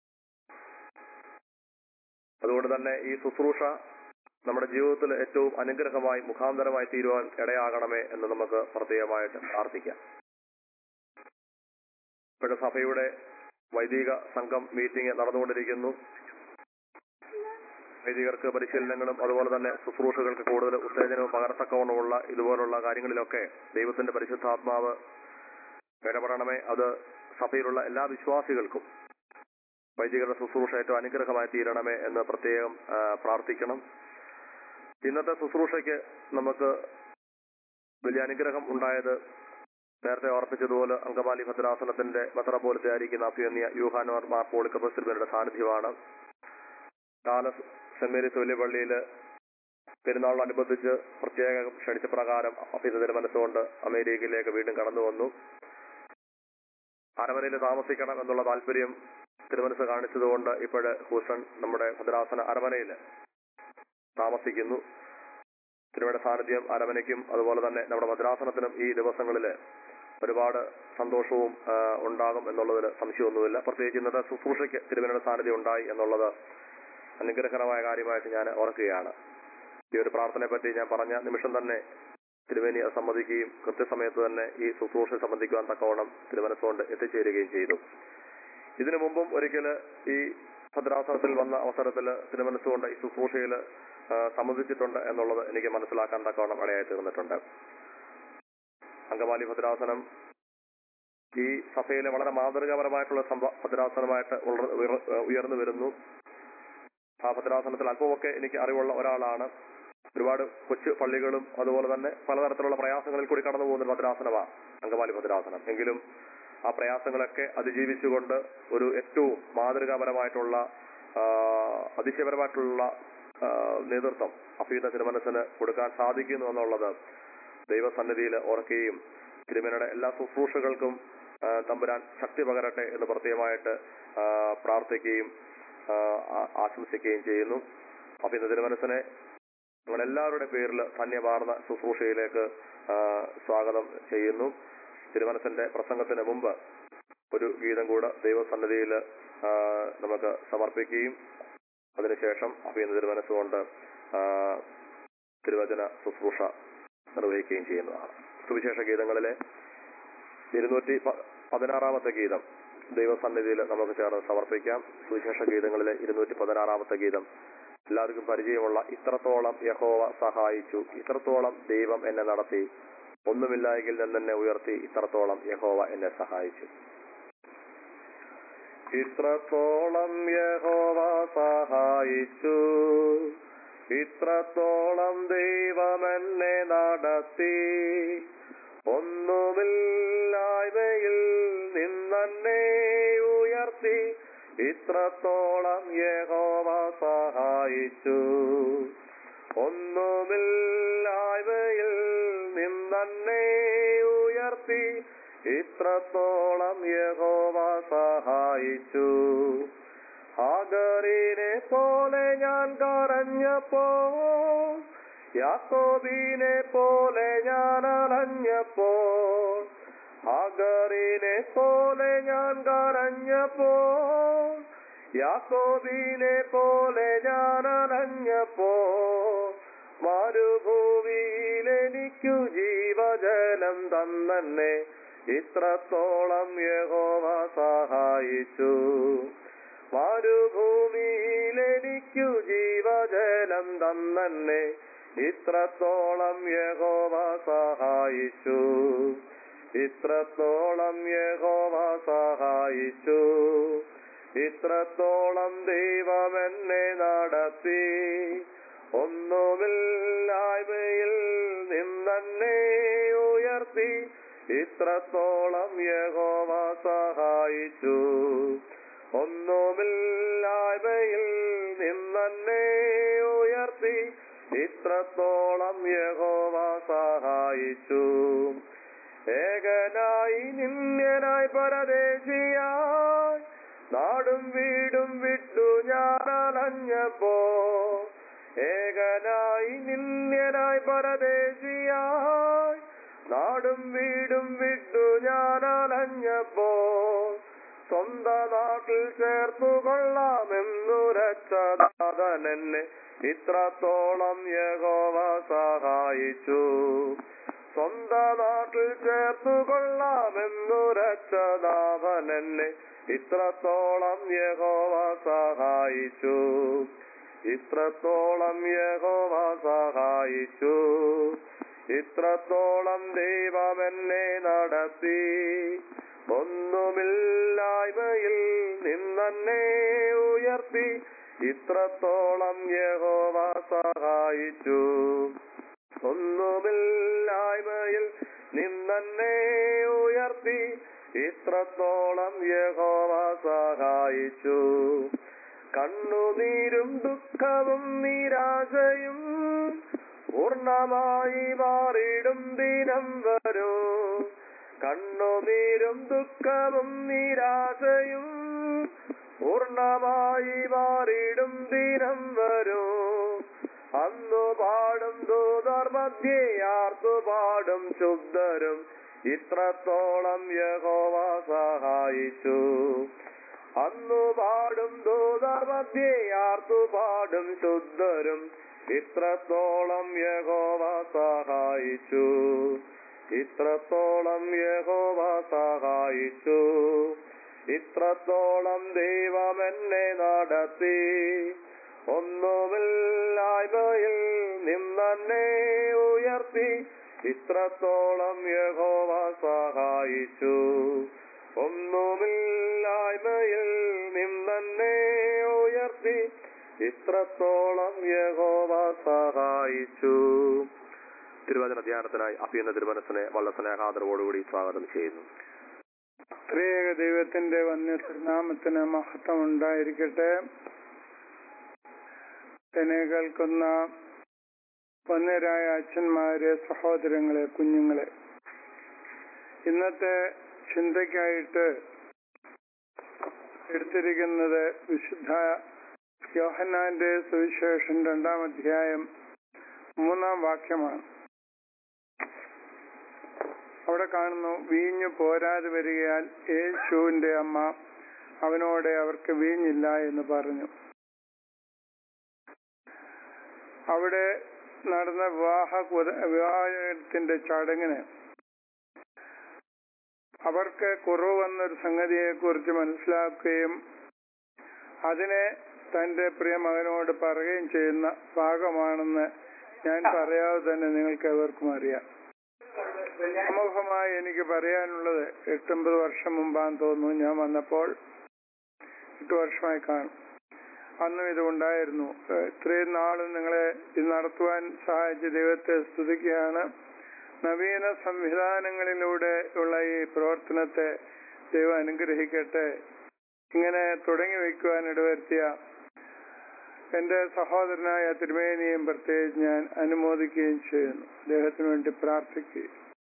B: അതുകൊണ്ട് തന്നെ ഈ ശുശ്രൂഷ നമ്മുടെ ജീവിതത്തിൽ ഏറ്റവും അനുഗ്രഹമായി മുഖാന്തരമായി തീരുവാൻ ഇടയാകണമേ എന്ന് നമുക്ക് പ്രത്യേകമായിട്ട് പ്രാർത്ഥിക്കാം ഇപ്പോഴത്തെ സഭയുടെ വൈദിക സംഘം മീറ്റിംഗ് നടന്നുകൊണ്ടിരിക്കുന്നു വൈദികർക്ക് പരിശീലനങ്ങളും അതുപോലെ തന്നെ ശുശ്രൂഷകൾക്ക് കൂടുതൽ ഉത്തേജനവും പകർത്തക്കവണ്ണമുള്ള ഇതുപോലുള്ള കാര്യങ്ങളിലൊക്കെ ദൈവത്തിന്റെ പരിശുദ്ധാത്മാവ് ഇടപെടണമേ അത് സഭയിലുള്ള എല്ലാ വിശ്വാസികൾക്കും വൈദികരുടെ ശുശ്രൂഷ ഏറ്റവും അനുഗ്രഹമായി തീരണമേ എന്ന് പ്രത്യേകം ആ, പ്രാർത്ഥിക്കണം ഇന്നത്തെ ശുശ്രൂഷയ്ക്ക് നമുക്ക് വലിയ അനുഗ്രഹം ഉണ്ടായത് നേരത്തെ ഓർപ്പിച്ചതുപോലെ അങ്കമാലി ഭദ്രാസനത്തിന്റെ മെത്രാപോലത്തെ ആയിരിക്കുന്ന അഭിയന്യ യൂഹാനോർ മാർ പോളിക്കപ്പസിൽവരുടെ സാന്നിധ്യമാണ് കാല സെന്റ് മേരീസ് വലിയ പള്ളിയിൽ പെരുന്നാളിനനുബന്ധിച്ച് പ്രത്യേകം ക്ഷണിച്ച പ്രകാരം അഭിനന്ദന മനസ്സുകൊണ്ട് അമേരിക്കയിലേക്ക് വീണ്ടും കടന്നു വന്നു അരമനയിൽ താമസിക്കണം എന്നുള്ള താല്പര്യം തിരുമനസ് കാണിച്ചതുകൊണ്ട് ഇപ്പോഴ് ഹൂസൺ നമ്മുടെ ഭദ്രാസന അരമനയിൽ താമസിക്കുന്നു തിരുവയുടെ സാന്നിധ്യം അരമനയ്ക്കും അതുപോലെ തന്നെ നമ്മുടെ ഭദ്രാസനത്തിനും ഈ ദിവസങ്ങളിൽ ഒരുപാട് സന്തോഷവും ആ, ഉണ്ടാകും എന്നുള്ളതിൽ സംശയമൊന്നുമില്ല പ്രത്യേകിച്ച് ഇന്നത്തെ ശുശ്രൂഷയ്ക്ക് തിരുവനയുടെ സാന്നിധ്യം ഉണ്ടായി എന്നുള്ളത് അനുഗ്രഹകരമായ കാര്യമായിട്ട് ഞാൻ ഓർക്കുകയാണ് ഈ ഒരു പ്രാർത്ഥനയെ പറ്റി ഞാൻ പറഞ്ഞ നിമിഷം തന്നെ തിരുവേനി അത് സമ്മതിക്കുകയും കൃത്യസമയത്ത് തന്നെ ഈ ശുശ്രൂഷ സംബന്ധിക്കുവാൻ തക്കവണ്ണം തിരുമനസ്സുകൊണ്ട് എത്തിച്ചേരുകയും ചെയ്തു ഇതിനു മുമ്പും ഒരിക്കൽ ഈ ഭദ്രാസനത്തിൽ വന്ന അവസരത്തിൽ തിരുമനസ്സുകൊണ്ട് ഈ ശുശ്രൂഷയിൽ സംബന്ധിച്ചിട്ടുണ്ട് എന്നുള്ളത് എനിക്ക് മനസ്സിലാക്കാൻ തക്കവണ്ണം ഇടയായി തീർന്നിട്ടുണ്ട് അങ്കമാലി ഭദ്രാസനം ഈ സഭയിലെ വളരെ മാതൃകാപരമായിട്ടുള്ള സംഭ- ഭദ്രാസനമായിട്ട് ഉളർ- ഉയർ- ഉയർന്നു വരുന്നു ആ ഭദ്രാസനത്തിൽ അല്പമൊക്കെ എനിക്ക് അറിവുള്ള ഒരാളാണ് ഒരുപാട് കൊച്ചു പള്ളികളും അതുപോലെ തന്നെ പലതരത്തിലുള്ള പ്രയാസങ്ങളിൽ കൂടി കടന്നു പോകുന്ന ഒരു ഭദ്രാസനമാണ് അങ്കമാലി ഭദ്രാസനം എങ്കിലും ആ പ്രയാസങ്ങളൊക്കെ അതിജീവിച്ചുകൊണ്ട് ഒരു ഏറ്റവും മാതൃകാപരമായിട്ടുള്ള ആ, അതിശയപരമായിട്ടുള്ള ആ, നേതൃത്വം അഭീത തിരുമനസ്സിന് കൊടുക്കാൻ സാധിക്കുന്നു എന്നുള്ളത് ദൈവസന്നിധിയിൽ ഓർക്കുകയും തിരുമനയുടെ എല്ലാ ശുശ്രൂഷകൾക്കും ആ, തമ്പുരാൻ ശക്തി പകരട്ടെ എന്ന് പ്രത്യേകമായിട്ട് ആ, പ്രാർത്ഥിക്കുകയും ആ, ആ- ആശംസിക്കുകയും ചെയ്യുന്നു അപ്പൊ ഇന്ന് തിരുമനസ്സിനെ നിങ്ങളെല്ലാവരുടെ പേരിൽ ധന്യമാർന്ന ശുശ്രൂഷയിലേക്ക് ആ, സ്വാഗതം ചെയ്യുന്നു തിരുമനസിന്റെ പ്രസംഗത്തിന് മുമ്പ് ഒരു ഗീതം കൂടെ ദൈവസന്നിധിയിൽ ആ, നമുക്ക് സമർപ്പിക്കുകയും അതിനുശേഷം അഭിയന്ന തിരുമനസ്സുകൊണ്ട് ആ, തിരുവചന ശുശ്രൂഷ നിർവഹിക്കുകയും ചെയ്യുന്നതാണ് സുവിശേഷ ഗീതങ്ങളിലെ ഇരുന്നൂറ്റി പ- പതിനാറാമത്തെ ഗീതം ദൈവസന്നിധിയിൽ നമുക്ക് ചേർന്ന് സമർപ്പിക്കാം സുവിശേഷ ഗീതങ്ങളിലെ ഇരുന്നൂറ്റി പതിനാറാമത്തെ ഗീതം എല്ലാവർക്കും പരിചയമുള്ള ഇത്രത്തോളം യഹോവ സഹായിച്ചു ഇത്രത്തോളം ദൈവം എന്നെ നടത്തി ഒന്നുമില്ലായെങ്കിൽ നിന്നെന്നെ ഉയർത്തി ഇത്രത്തോളം യഹോവ എന്നെ സഹായിച്ചു ഇത്രത്തോളം യഹോവ സഹായിച്ചു ഇത്രത്തോളം ദൈവം എന്നെ നടത്തി ഒന്നുമില്ലായ്മയിൽ നിന്നെ ഉയർത്തി ഇത്രത്തോളം യഹോവ സഹായിച്ചു ഒന്നുമില്ലായ്മയിൽ നിന്നെ ഉയർത്തി ഇത്രത്തോളം യഹോവ സഹായിച്ചു ഹാഗറിനെ പോലെ ഞാൻ കരഞ്ഞപ്പോ യാക്കോബിനെ പോലെ ഞാൻ അലഞ്ഞപ്പോ ഹാഗറിനെ പോലെ ഞാൻ കരഞ്ഞപ്പോ യാക്കോബിനെ പോലെ ഞാൻ അലഞ്ഞപ്പോ മരുഭൂമിയിൽ എനിക്കു ജീവജലം തന്നെ ഇത്രത്തോളം യഹോവ സഹായിച്ചു മരുഭൂമിയിൽ എനിക്കു ജീവജലം തന്നെ ഇത്രത്തോളം യഹോവ സഹായിച്ചു ഇത്രത്തോളം യഹോവ സഹായിച്ചു ഇത്രത്തോളം ദൈവം എന്നെ നടത്തി ഒന്നുമില്ലായ്മയിൽ നിന്നെ ഉയർത്തി ഇത്രത്തോളം യഹോവ സഹായിച്ചു ഒന്നുമില്ലായ്മയിൽ നിന്നെ ഉയർത്തി ഇത്രത്തോളം യഹോവ സഹായിച്ചു ഏകനായി നിന്യനായി പരദേശിയായി നാടും വീടും വിട്ടു ഞാൻ അലഞ്ഞപ്പോ ഏകനായി നിന്യനായി പരദേശിയായി നാടും വീടും വിട്ടു ഞാൻ അലഞ്ഞപ്പോ സ്വന്ത നാട്ടിൽ ചേർത്തു കൊള്ളാമെന്നുരച്ച നാഥൻ എന്നെ ഇത്രത്തോളം യഹോവ സഹായിച്ചു സ്വന്ത നാട്ടിൽ ചേർത്തു കൊള്ളാമെന്നുരച്ച നാഥൻ എന്നെ ഇത്രത്തോളം യഹോവ സഹായിച്ചു ഇത്രത്തോളം യഹോവ സഹായിച്ചു ഇത്രത്തോളം ദൈവം എന്നെ നടത്തി ഒന്നുമില്ലായ്മയിൽ നിന്നെ ഉയർത്തി ഇത്രത്തോളം യഹോവ സഹായിച്ചു ഒന്നുമില്ലായ്മയിൽ നിന്നെ ഉയർത്തി ഇത്രത്തോളം യഹോവ സഹായിച്ചു കണ്ണുനീരും ദുഃഖവും നിരാശയും പൂർണ്ണമായി മാറിടും ദിനം വരൂ കണ്ണുനീരും ദുഃഖവും നിരാശയും പൂർണ്ണമായി മാറിടും ദിനം വരൂ അന്നു പാടും ദൂതർ മധ്യേ ആർത്തു പാടും ശുദ്ധരും ഇത്രത്തോളം യഹോവ സഹായിച്ചു അന്നു പാടും ദൂതർ മധ്യേ ആർത്തു പാടും ശുദ്ധരും ഇത്രത്തോളം യഹോവ സഹായിച്ചു ഇത്രത്തോളം യഹോവ സഹായിച്ചു ഇത്രത്തോളം ദൈവം എന്നെ നടത്തി ഒന്നുമില്ലായ്മയിൽ നിന്നെ ഉയർത്തി ഇത്രത്തോളം യഹോവ സഹായിച്ചു ഒന്നുമില്ലായ്മയിൽ നിന്നെ ഉയർത്തി ഇത്രത്തോളം യഹോവ സഹായിച്ചു തിരുവചന ധ്യാനത്തിനായി അഭ്യന്ന തിരുമനസിനെ വളരെ സ്നേഹാദരവോടുകൂടി സ്വാഗതം ചെയ്യുന്നു
C: ത്രിയേക ദൈവത്തിന്റെ വന്യ തിരുനാമത്തിന് മഹത്വം ഉണ്ടായിരിക്കട്ടെ എന്നെ കേൾക്കുന്ന വന്യരായ അച്ഛന്മാരെ സഹോദരങ്ങളെ കുഞ്ഞുങ്ങളെ ഇന്നത്തെ ചിന്തയ്ക്കായിട്ട് എടുത്തിരിക്കുന്നത് വിശുദ്ധ യോഹന്നാന്റെ സുവിശേഷം രണ്ടാം അധ്യായം മൂന്നാം വാക്യമാണ് അവിടെ കാണുന്നു വീഞ്ഞു പോരാതെ വരികയാൽ യേശുവിന്റെ അമ്മ അവനോട് അവർക്ക് വീഞ്ഞില്ല എന്ന് പറഞ്ഞു അവിടെ നടന്ന വിവാഹ കുത- വിവാഹത്തിന്റെ ചടങ്ങിന് അവർക്ക് കുറവ് വന്നൊരു സംഗതിയെ കുറിച്ച് മനസ്സിലാക്കുകയും അതിനെ തന്റെ പ്രിയ മകനോട് പറയുകയും ചെയ്യുന്ന ഭാഗമാണെന്ന് ഞാൻ പറയാതെ തന്നെ നിങ്ങൾക്ക് എവർക്കും അറിയാം സമൂഹമായി എനിക്ക് പറയാനുള്ളത് എട്ടൊമ്പത് വർഷം മുമ്പാന്ന് തോന്നുന്നു ഞാൻ വന്നപ്പോൾ എട്ട് വർഷമായി കാണും അന്നും ഇത് ഉണ്ടായിരുന്നു ഏഹ് ഇത്രയും നാളും നിങ്ങളെ ഇത് നടത്തുവാൻ സഹായിച്ച ദൈവത്തെ സ്തുതിക്കുകയാണ് നവീന സംവിധാനങ്ങളിലൂടെ ഉള്ള ഈ പ്രവർത്തനത്തെ ദൈവം അനുഗ്രഹിക്കട്ടെ ഇങ്ങനെ തുടങ്ങി വയ്ക്കുവാൻ ഇടവരുത്തിയ എന്റെ സഹോദരനായ തിരുമേനിയും പ്രത്യേകിച്ച് ഞാൻ അനുമോദിക്കുകയും ചെയ്യുന്നു അദ്ദേഹത്തിന് വേണ്ടി പ്രാർത്ഥിക്കുകയും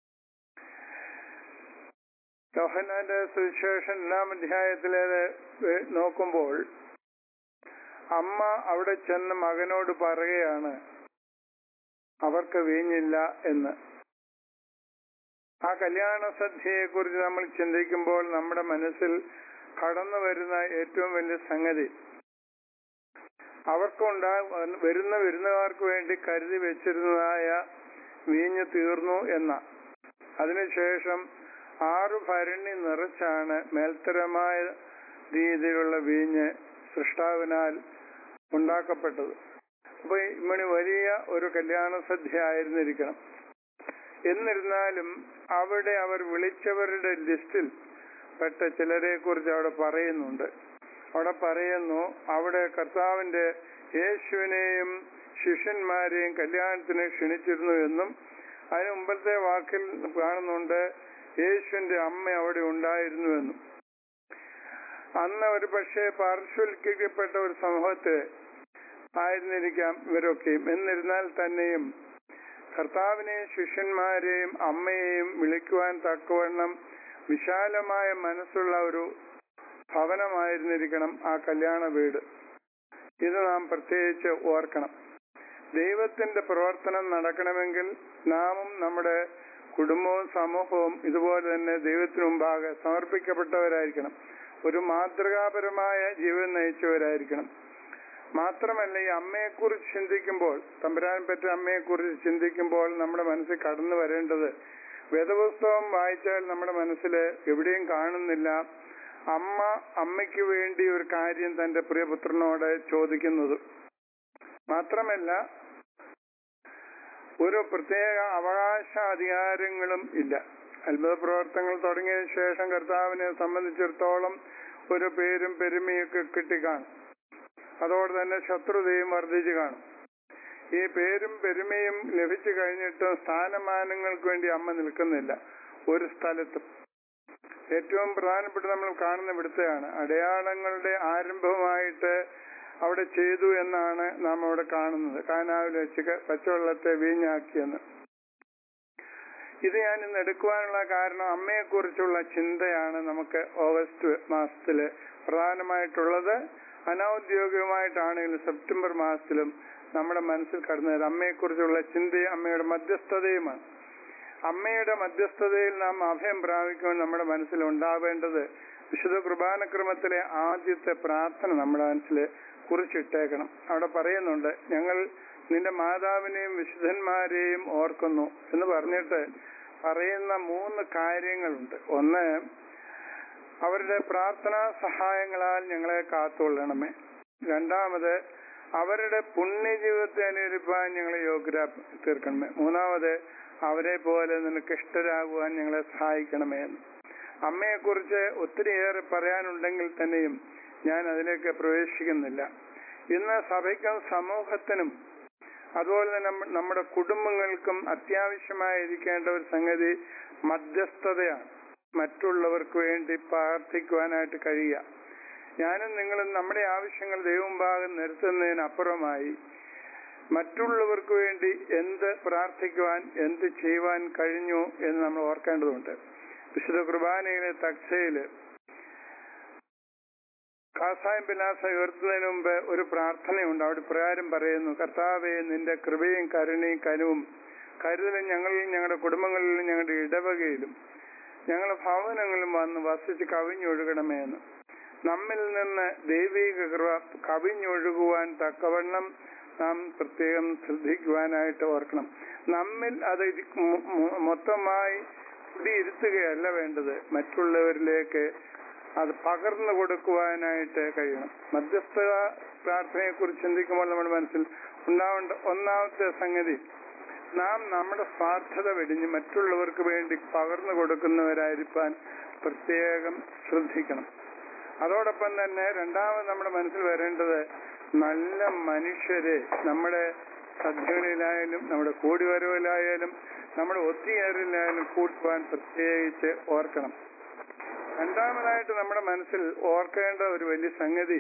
C: യോഹന്നാന്റെ സുവിശേഷം രണ്ടാം അധ്യായത്തിലേത് വേ- നോക്കുമ്പോൾ അമ്മ അവിടെ ചെന്ന് മകനോട് പറയുകയാണ് അവർക്ക് വീഞ്ഞില്ല എന്ന് ആ കല്യാണ സദ്യയെ കുറിച്ച് നമ്മൾ ചിന്തിക്കുമ്പോൾ നമ്മുടെ മനസ്സിൽ കടന്നു വരുന്ന ഏറ്റവും വലിയ സംഗതി അവർക്കുണ്ടാ വരുന്ന വിരുന്നുകാർക്ക് വേണ്ടി കരുതി വെച്ചിരുന്നതായ വീഞ്ഞ് തീർന്നു എന്ന അതിനുശേഷം ആറു ഭരണി നിറച്ചാണ് മേൽത്തരമായ രീതിയിലുള്ള വീഞ്ഞ് സൃഷ്ടാവിനാൽ ഉണ്ടാക്കപ്പെട്ടത് അപ്പൊ ഇമ്മണി വലിയ ഒരു കല്യാണ സദ്യ ആയിരുന്നിരിക്കണം എന്നിരുന്നാലും അവിടെ അവർ വിളിച്ചവരുടെ ലിസ്റ്റിൽ പെട്ട ചിലരെ കുറിച്ച് അവിടെ പറയുന്നുണ്ട് അവിടെ പറയുന്നു അവിടെ കർത്താവിന്റെ യേശുവിനെയും ശിഷ്യന്മാരെയും കല്യാണത്തിന് ക്ഷണിച്ചിരുന്നു എന്നും അതിന് മുമ്പത്തെ വാക്കിൽ കാണുന്നുണ്ട് യേശുവിന്റെ അമ്മ അവിടെ ഉണ്ടായിരുന്നുവെന്നും അന്ന് ഒരു പക്ഷേ പാർശ്വവൽക്കരിക്കപ്പെട്ട ഒരു സമൂഹത്തെ ആയിരുന്നിരിക്കാം ഇവരൊക്കെയും എന്നിരുന്നാൽ തന്നെയും കർത്താവിനെയും ശിഷ്യന്മാരെയും അമ്മയെയും വിളിക്കുവാൻ തക്കവണ്ണം വിശാലമായ മനസ്സുള്ള ഒരു ഭവനമായിരുന്നിരിക്കണം ആ കല്യാണ വീട് ഇത് നാം പ്രത്യേകിച്ച് ഓർക്കണം ദൈവത്തിന്റെ പ്രവർത്തനം നടക്കണമെങ്കിൽ നാമും നമ്മുടെ കുടുംബവും സമൂഹവും ഇതുപോലെ തന്നെ ദൈവത്തിനു മുമ്പാകെ സമർപ്പിക്കപ്പെട്ടവരായിരിക്കണം ഒരു മാതൃകാപരമായ ജീവിതം നയിച്ചവരായിരിക്കണം മാത്രമല്ല ഈ അമ്മയെക്കുറിച്ച് ചിന്തിക്കുമ്പോൾ തമ്പുരാൻ പറ്റ അമ്മയെക്കുറിച്ച് ചിന്തിക്കുമ്പോൾ നമ്മുടെ മനസ്സിൽ കടന്നു വരേണ്ടത് വേദപുസ്തകം വായിച്ചാൽ നമ്മുടെ മനസ്സിൽ എവിടെയും കാണുന്നില്ല അമ്മ അമ്മയ്ക്ക് വേണ്ടി ഒരു കാര്യം തന്റെ പ്രിയപുത്രനോട് ചോദിക്കുന്നത് മാത്രമല്ല ഒരു പ്രത്യേക അവകാശാധികാരങ്ങളും ഇല്ല അത്ഭുത പ്രവർത്തനങ്ങൾ തുടങ്ങിയതിനു ശേഷം കർത്താവിനെ സംബന്ധിച്ചിടത്തോളം ഒരു പേരും പെരുമയൊക്കെ കിട്ടിക്കാണും അതോടെ തന്നെ ശത്രുതയും വർദ്ധിച്ചു കാണും ഈ പേരും പെരുമയും ലഭിച്ചു കഴിഞ്ഞിട്ടും സ്ഥാനമാനങ്ങൾക്ക് വേണ്ടി അമ്മ നിൽക്കുന്നില്ല ഒരു സ്ഥലത്തും ഏറ്റവും പ്രധാനപ്പെട്ട നമ്മൾ കാണുന്ന ഇവിടുത്തെയാണ് അടയാളങ്ങളുടെ ആരംഭമായിട്ട് അവിടെ ചെയ്തു എന്നാണ് നാം അവിടെ കാണുന്നത് കാനാവിൽ വെച്ച് ക- പച്ചവെള്ളത്തെ വീഞ്ഞാക്കിയെന്ന് ഇത് ഞാൻ ഇന്ന് എടുക്കുവാനുള്ള കാരണം അമ്മയെക്കുറിച്ചുള്ള ചിന്തയാണ് നമുക്ക് ഓഗസ്റ്റ് മാസത്തില് പ്രധാനമായിട്ടുള്ളത് അനൗദ്യോഗികമായിട്ടാണെങ്കിലും സെപ്റ്റംബർ മാസത്തിലും നമ്മുടെ മനസ്സിൽ കടന്നത് അമ്മയെക്കുറിച്ചുള്ള ചിന്തയും അമ്മയുടെ മധ്യസ്ഥതയുമാണ് അമ്മയുടെ മധ്യസ്ഥതയിൽ നാം അഭയം പ്രാപിക്കുവാൻ നമ്മുടെ മനസ്സിൽ ഉണ്ടാവേണ്ടത് വിശുദ്ധ കുർബാനക്രമത്തിലെ ആദ്യത്തെ പ്രാർത്ഥന നമ്മുടെ മനസ്സിൽ കുറിച്ചിട്ടേക്കണം അവിടെ പറയുന്നുണ്ട് ഞങ്ങൾ നിന്റെ മാതാവിനെയും വിശുദ്ധന്മാരെയും ഓർക്കുന്നു എന്ന് പറഞ്ഞിട്ട് പറയുന്ന മൂന്ന് കാര്യങ്ങളുണ്ട് ഒന്ന് അവരുടെ പ്രാർത്ഥനാ സഹായങ്ങളാൽ ഞങ്ങളെ കാത്തുകൊള്ളണമേ രണ്ടാമത് അവരുടെ പുണ്യജീവിതത്തെ അനുകരിപ്പാൻ ഞങ്ങളെ യോഗ്യരാ തീർക്കണമേ മൂന്നാമത് അവരെ പോലെ നിനക്ക് ഇഷ്ടരാകുവാൻ ഞങ്ങളെ സഹായിക്കണമേ എന്ന് അമ്മയെക്കുറിച്ച് ഒത്തിരിയേറെ പറയാനുണ്ടെങ്കിൽ തന്നെയും ഞാൻ അതിലേക്ക് പ്രവേശിക്കുന്നില്ല ഇന്ന് സഭയ്ക്കും സമൂഹത്തിനും അതുപോലെ തന്നെ നമ്മ- നമ്മുടെ കുടുംബങ്ങൾക്കും അത്യാവശ്യമായിരിക്കേണ്ട ഒരു സംഗതി മധ്യസ്ഥതയാണ് മറ്റുള്ളവർക്ക് വേണ്ടി പ്രാർത്ഥിക്കുവാനായിട്ട് കഴിയുക ഞാനും നിങ്ങളും നമ്മുടെ ആവശ്യങ്ങൾ ദൈവമുമ്പാകം നിർത്തുന്നതിനപ്പുറമായി മറ്റുള്ളവർക്ക് വേണ്ടി എന്ത് പ്രാർത്ഥിക്കുവാൻ എന്ത് ചെയ്യുവാൻ കഴിഞ്ഞു എന്ന് നമ്മൾ ഓർക്കേണ്ടതുണ്ട് വിശുദ്ധ കുർബാനയിലെ തക്സയില് കാസായം പിലാസ ഉയർത്തുന്നതിന് മുമ്പ് ഒരു പ്രാർത്ഥനയുണ്ട് അവിടെ പ്രകാരം പറയുന്നു കർത്താവെ നിന്റെ കൃപയും കരുണയും കനുവും കരുതലും ഞങ്ങളിലും ഞങ്ങളുടെ കുടുംബങ്ങളിലും ഞങ്ങളുടെ ഇടവകയിലും ഞങ്ങളുടെ ഭവനങ്ങളിലും വന്ന് വസിച്ച് കവിഞ്ഞൊഴുകണമേ എന്ന് നമ്മിൽ നിന്ന് ദൈവിക കൃപ കവിഞ്ഞൊഴുകുവാൻ തക്കവണ്ണം നാം പ്രത്യേകം ശ്രദ്ധിക്കുവാനായിട്ട് ഓർക്കണം നമ്മിൽ അത് ഇരി- മൊ- മൊ- മൊത്തമായി കുടിയിരുത്തുകയല്ല വേണ്ടത് മറ്റുള്ളവരിലേക്ക് അത് പകർന്നു കൊടുക്കുവാനായിട്ട് കഴിയണം മധ്യസ്ഥ പ്രാർത്ഥനയെ കുറിച്ച് ചിന്തിക്കുമ്പോൾ നമ്മുടെ മനസ്സിൽ ഉണ്ടാവേണ്ട ഒന്നാമത്തെ സംഗതി നാം നമ്മുടെ സ്വാർത്ഥത വെടിഞ്ഞ് മറ്റുള്ളവർക്ക് വേണ്ടി പകർന്നു കൊടുക്കുന്നവരായിരിക്കാൻ പ്രത്യേകം ശ്രദ്ധിക്കണം അതോടൊപ്പം തന്നെ രണ്ടാമത് നമ്മുടെ മനസ്സിൽ വരേണ്ടത് നല്ല മനുഷ്യരെ നമ്മുടെ സദ്യകളിലായാലും നമ്മുടെ കൂടിവരവിലായാലും നമ്മുടെ ഒത്തുചേരലിലായാലും കൂട്ടുവാൻ പ്രത്യേകിച്ച് ഓർക്കണം രണ്ടാമതായിട്ട് നമ്മുടെ മനസ്സിൽ ഓർക്കേണ്ട ഒരു വലിയ സംഗതി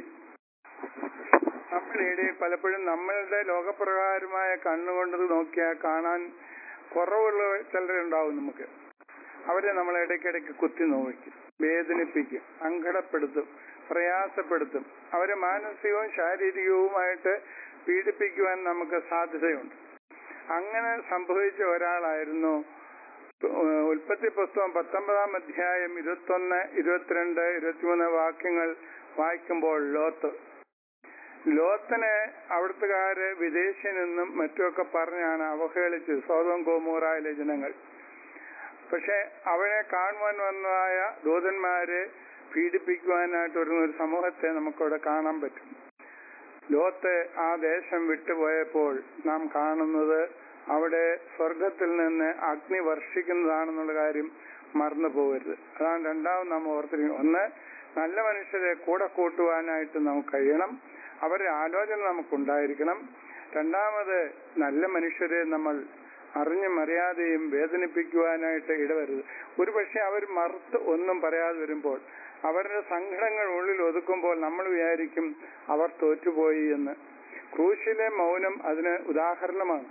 C: നമ്മളിടെ പലപ്പോഴും നമ്മളുടെ ലോകപ്രകാരമായ കണ്ണുകൊണ്ട് നോക്കിയാൽ കാണാൻ കുറവുള്ള ചിലരുണ്ടാവും നമുക്ക് അവരെ നമ്മൾ ഇടയ്ക്കിടയ്ക്ക് കുത്തി നോവിക്കും വേദനിപ്പിക്കും സങ്കടപ്പെടുത്തും പ്രയാസപ്പെടുത്തും അവരെ മാനസികവും ശാരീരികവുമായിട്ട് പീഡിപ്പിക്കുവാൻ നമുക്ക് സാധ്യതയുണ്ട് അങ്ങനെ സംഭവിച്ച ഒരാളായിരുന്നു ഏഹ് ഉൽപ്പത്തി പുസ്തകം പത്തൊമ്പതാം അധ്യായം ഇരുപത്തൊന്ന് ഇരുപത്തിരണ്ട് ഇരുപത്തിമൂന്ന് വാക്യങ്ങൾ വായിക്കുമ്പോൾ ലോത്ത് ലോത്തിനെ അവിടുത്തുകാര് വിദേശിനെന്നും മറ്റുമൊക്കെ പറഞ്ഞാണ് അവഹേളിച്ചത് സ്വതം കോമൂറായിലെ ജനങ്ങൾ പക്ഷെ അവനെ കാണുവാൻ വന്നതായ ദൂതന്മാരെ പീഡിപ്പിക്കുവാനായിട്ട് വരുന്ന ഒരു സമൂഹത്തെ നമുക്കവിടെ കാണാൻ പറ്റും ലോത്ത് ആ ദേശം വിട്ടുപോയപ്പോൾ നാം കാണുന്നത് അവിടെ സ്വർഗത്തിൽ നിന്ന് അഗ്നി വർഷിക്കുന്നതാണെന്നുള്ള കാര്യം മറന്നു പോകരുത് അതാണ് രണ്ടാമത് നാം ഓർത്തിരിക്കുന്നത് ഒന്ന് നല്ല മനുഷ്യരെ കൂടെ കൂട്ടുവാനായിട്ട് നമുക്ക് കഴിയണം അവരുടെ ആലോചന നമുക്കുണ്ടായിരിക്കണം രണ്ടാമത് നല്ല മനുഷ്യരെ നമ്മൾ അറിഞ്ഞും അറിയാതെയും വേദനിപ്പിക്കുവാനായിട്ട് ഇടവരുത് ഒരുപക്ഷെ അവർ മറുത്ത് ഒന്നും പറയാതെ വരുമ്പോൾ അവരുടെ സങ്കടങ്ങൾ ഉള്ളിൽ ഒതുക്കുമ്പോൾ നമ്മൾ വിചാരിക്കും അവർ തോറ്റുപോയി എന്ന് ക്രൂശിലെ മൗനം അതിന് ഉദാഹരണമാണ്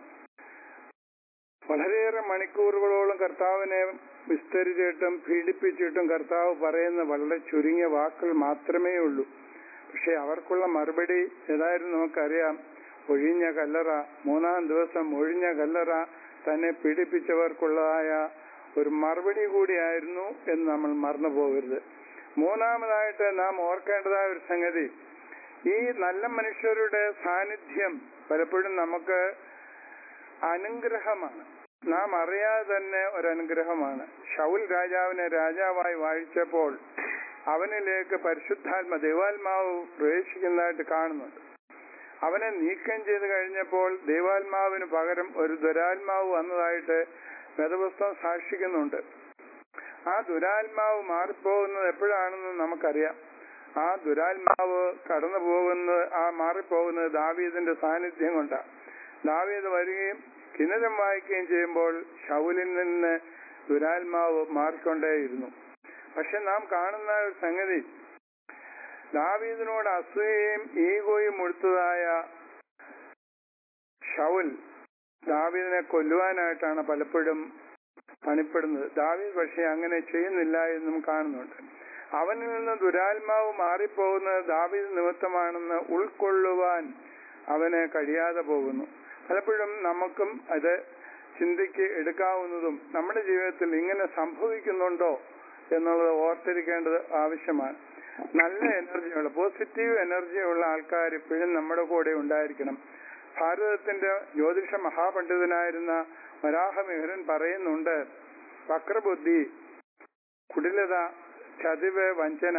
C: വളരെയേറെ മണിക്കൂറുകളോളം കർത്താവിനെ വിസ്തരിച്ചിട്ടും പീഡിപ്പിച്ചിട്ടും കർത്താവ് പറയുന്ന വളരെ ചുരുങ്ങിയ വാക്കുകൾ മാത്രമേ ഉള്ളൂ പക്ഷെ അവർക്കുള്ള മറുപടി ഏതായാലും നമുക്കറിയാം ഒഴിഞ്ഞ കല്ലറ മൂന്നാം ദിവസം ഒഴിഞ്ഞ കല്ലറ തന്നെ പീഡിപ്പിച്ചവർക്കുള്ളതായ ഒരു മറുപടി കൂടിയായിരുന്നു എന്ന് നമ്മൾ മറന്നു പോകരുത് മൂന്നാമതായിട്ട് നാം ഓർക്കേണ്ടതായ ഒരു സംഗതി ഈ നല്ല മനുഷ്യരുടെ സാന്നിധ്യം പലപ്പോഴും നമുക്ക് അനുഗ്രഹമാണ് നാം അറിയാതെ തന്നെ ഒരു അനുഗ്രഹമാണ് ഷൗൽ രാജാവിനെ രാജാവായി വാഴിച്ചപ്പോൾ അവനിലേക്ക് പരിശുദ്ധാത്മ ദൈവാത്മാവ് പ്രവേശിക്കുന്നതായിട്ട് കാണുന്നുണ്ട് അവനെ നീക്കം ചെയ്ത് കഴിഞ്ഞപ്പോൾ ദൈവാത്മാവിന് പകരം ഒരു ദുരാത്മാവ് വന്നതായിട്ട് വേദപുസ്തകം സാക്ഷിക്കുന്നുണ്ട് ആ ദുരാത്മാവ് മാറിപ്പോകുന്നത് എപ്പോഴാണെന്ന് നമുക്കറിയാം ആ ദുരാത്മാവ് കടന്നു പോകുന്നത് ആ മാറിപ്പോകുന്നത് ദാവീദിന്റെ സാന്നിധ്യം കൊണ്ടാണ് ദാവീദ് വരികയും കിന്നരം വായിക്കുകയും ചെയ്യുമ്പോൾ ഷൗലിൽ നിന്ന് ദുരാത്മാവ് മാറിക്കൊണ്ടേയിരുന്നു പക്ഷെ നാം കാണുന്ന ഒരു സംഗതി ദാവീദിനോട് അസൂയയും ഈഗോയും മുഴുത്തതായ ഷൗൽ ദാവീദിനെ കൊല്ലുവാനായിട്ടാണ് പലപ്പോഴും പണിപ്പെടുന്നത് ദാവീദ് പക്ഷെ അങ്ങനെ ചെയ്യുന്നില്ല എന്നും കാണുന്നുണ്ട് അവനിൽ നിന്ന് ദുരാത്മാവ് മാറിപ്പോകുന്നത് ദാവീദ് നിമിത്തമാണെന്ന് ഉൾക്കൊള്ളുവാൻ അവന് കഴിയാതെ പോകുന്നു പലപ്പോഴും നമുക്കും അത് ചിന്തയ്ക്ക് എടുക്കാവുന്നതും നമ്മുടെ ജീവിതത്തിൽ ഇങ്ങനെ സംഭവിക്കുന്നുണ്ടോ എന്നുള്ളത് ഓർത്തിരിക്കേണ്ടത് ആവശ്യമാണ് നല്ല എനർജിയുള്ള പോസിറ്റീവ് എനർജിയുള്ള ആൾക്കാർ ഇപ്പോഴും നമ്മുടെ കൂടെ ഉണ്ടായിരിക്കണം ഭാരതത്തിന്റെ ജ്യോതിഷ മഹാപണ്ഡിതനായിരുന്ന വരാഹമിഹരൻ പറയുന്നുണ്ട് വക്രബുദ്ധി കുടിലത ചതിവ് വഞ്ചന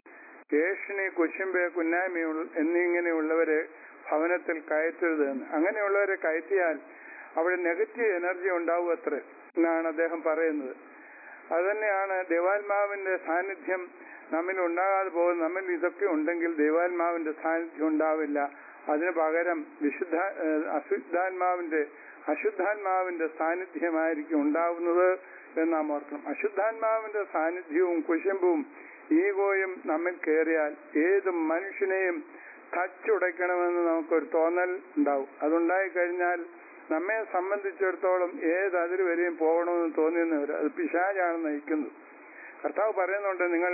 C: കേഷിണി കുശുമ്പ് കുന്നായ്മ എന്നിങ്ങനെയുള്ളവരെ ഭവനത്തിൽ കയറ്റരുത് എന്ന് അങ്ങനെയുള്ളവരെ കയറ്റിയാൽ അവിടെ നെഗറ്റീവ് എനർജി ഉണ്ടാവും അത്ര എന്നാണ് അദ്ദേഹം പറയുന്നത് അതുതന്നെയാണ് ദൈവാത്മാവിന്റെ സാന്നിധ്യം നമ്മിൽ ഉണ്ടാകാതെ പോകും നമ്മിൽ ഇതൊക്കെ ഉണ്ടെങ്കിൽ ദൈവാത്മാവിന്റെ സാന്നിധ്യം ഉണ്ടാവില്ല അതിന് പകരം വിശുദ്ധ ഏഹ് അശുദ്ധാത്മാവിന്റെ അശുദ്ധാത്മാവിന്റെ സാന്നിധ്യമായിരിക്കും ഉണ്ടാവുന്നത് എന്ന് നാം ഓർക്കണം അശുദ്ധാത്മാവിന്റെ സാന്നിധ്യവും കുശുമ്പും ഈഗോയും നമ്മിൽ കയറിയാൽ ഏത് മനുഷ്യനെയും തച്ചുടയ്ക്കണമെന്ന് നമുക്കൊരു തോന്നൽ ഉണ്ടാവും അതുണ്ടായി കഴിഞ്ഞാൽ നമ്മെ സംബന്ധിച്ചിടത്തോളം ഏത് അതിര് വരെയും പോകണമെന്ന് തോന്നിയെന്നവർ അത് പിശാചാണ് നയിക്കുന്നത് കർത്താവ് പറയുന്നുണ്ട് നിങ്ങൾ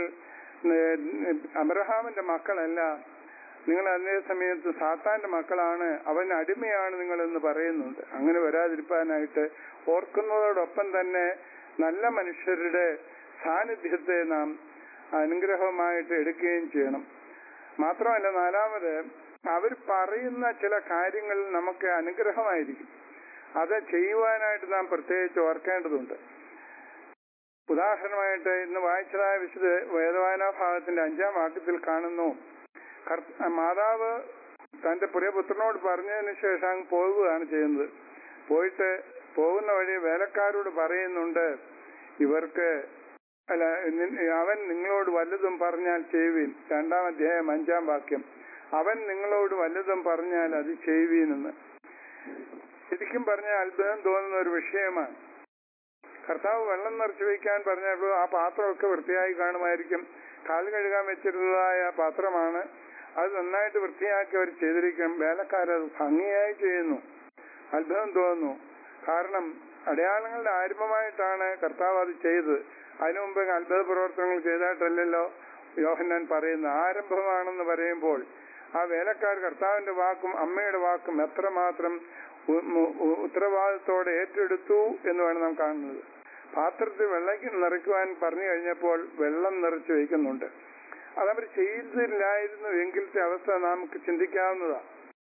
C: ഏഹ്, അബ്രഹാമിന്റെ മക്കളല്ല നിങ്ങൾ അതേ സമയത്ത് സാത്താന്റെ മക്കളാണ് അവൻ അടിമയാണ് നിങ്ങൾ എന്ന് പറയുന്നുണ്ട് അങ്ങനെ വരാതിരിക്കാനായിട്ട് ഓർക്കുന്നതോടൊപ്പം തന്നെ നല്ല മനുഷ്യരുടെ സാന്നിധ്യത്തെ നാം അനുഗ്രഹമായിട്ട് എടുക്കുകയും ചെയ്യണം മാത്രമല്ല നാലാമത് അവർ പറയുന്ന ചില കാര്യങ്ങൾ നമുക്ക് അനുഗ്രഹമായിരിക്കും അത് ചെയ്യുവാനായിട്ട് നാം പ്രത്യേകിച്ച് ഓർക്കേണ്ടതുണ്ട് ഉദാഹരണമായിട്ട് ഇന്ന് വായിച്ചതായ വിശുദ്ധ വേദവായനാ ഭാഗത്തിന്റെ അഞ്ചാം വാക്യത്തിൽ കാണുന്നു കർത്ത- മാതാവ് തന്റെ പ്രിയപുത്രനോട് പറഞ്ഞതിന് ശേഷം അങ്ങ് പോവുകയാണ് ചെയ്യുന്നത് പോയിട്ട് പോകുന്ന വഴി വേലക്കാരോട് പറയുന്നുണ്ട് ഇവർക്ക് അല്ല നി- അവൻ നിങ്ങളോട് വല്ലതും പറഞ്ഞാൽ ചെയ്യുവീൻ രണ്ടാം അധ്യായം അഞ്ചാം വാക്യം അവൻ നിങ്ങളോട് വല്ലതും പറഞ്ഞാൽ അത് ചെയ്യുവീനെന്ന് ശരിക്കും പറഞ്ഞാൽ അത്ഭുതം തോന്നുന്ന ഒരു വിഷയമാണ് കർത്താവ് വെള്ളം നിറച്ചു വയ്ക്കാൻ പറഞ്ഞപ്പോൾ ആ പാത്രമൊക്കെ വൃത്തിയായി കാണുമായിരിക്കും കാൽ കഴുകാൻ വെച്ചിരുന്നതായ പാത്രമാണ് അത് നന്നായിട്ട് വൃത്തിയാക്കി അവർ ചെയ്തിരിക്കും വേലക്കാരത് ഭംഗിയായി ചെയ്യുന്നു അത്ഭുതം തോന്നുന്നു കാരണം അടയാളങ്ങളുടെ ആരംഭമായിട്ടാണ് കർത്താവ് അത് ചെയ്തത് അതിനു മുമ്പ് അത്ഭുത പ്രവർത്തനങ്ങൾ ചെയ്തായിട്ടല്ലല്ലോ യോഹന്നാൻ പറയുന്നത് ആരംഭമാണെന്ന് പറയുമ്പോൾ ആ വേലക്കാർ കർത്താവിന്റെ വാക്കും അമ്മയുടെ വാക്കും എത്രമാത്രം ഉ- ഉ- ഉ- ഉത്തരവാദിത്തോടെ ഏറ്റെടുത്തു എന്ന് വേണം നാം കാണുന്നത് പാത്രത്തിൽ വെള്ളം നിറയ്ക്കുവാൻ പറഞ്ഞു കഴിഞ്ഞപ്പോൾ വെള്ളം നിറച്ചു വയ്ക്കുന്നുണ്ട് അതവർ ചെയ്തില്ലായിരുന്നു എങ്കിലത്തെ അവസ്ഥ നമുക്ക് ചിന്തിക്കാവുന്നതാണ്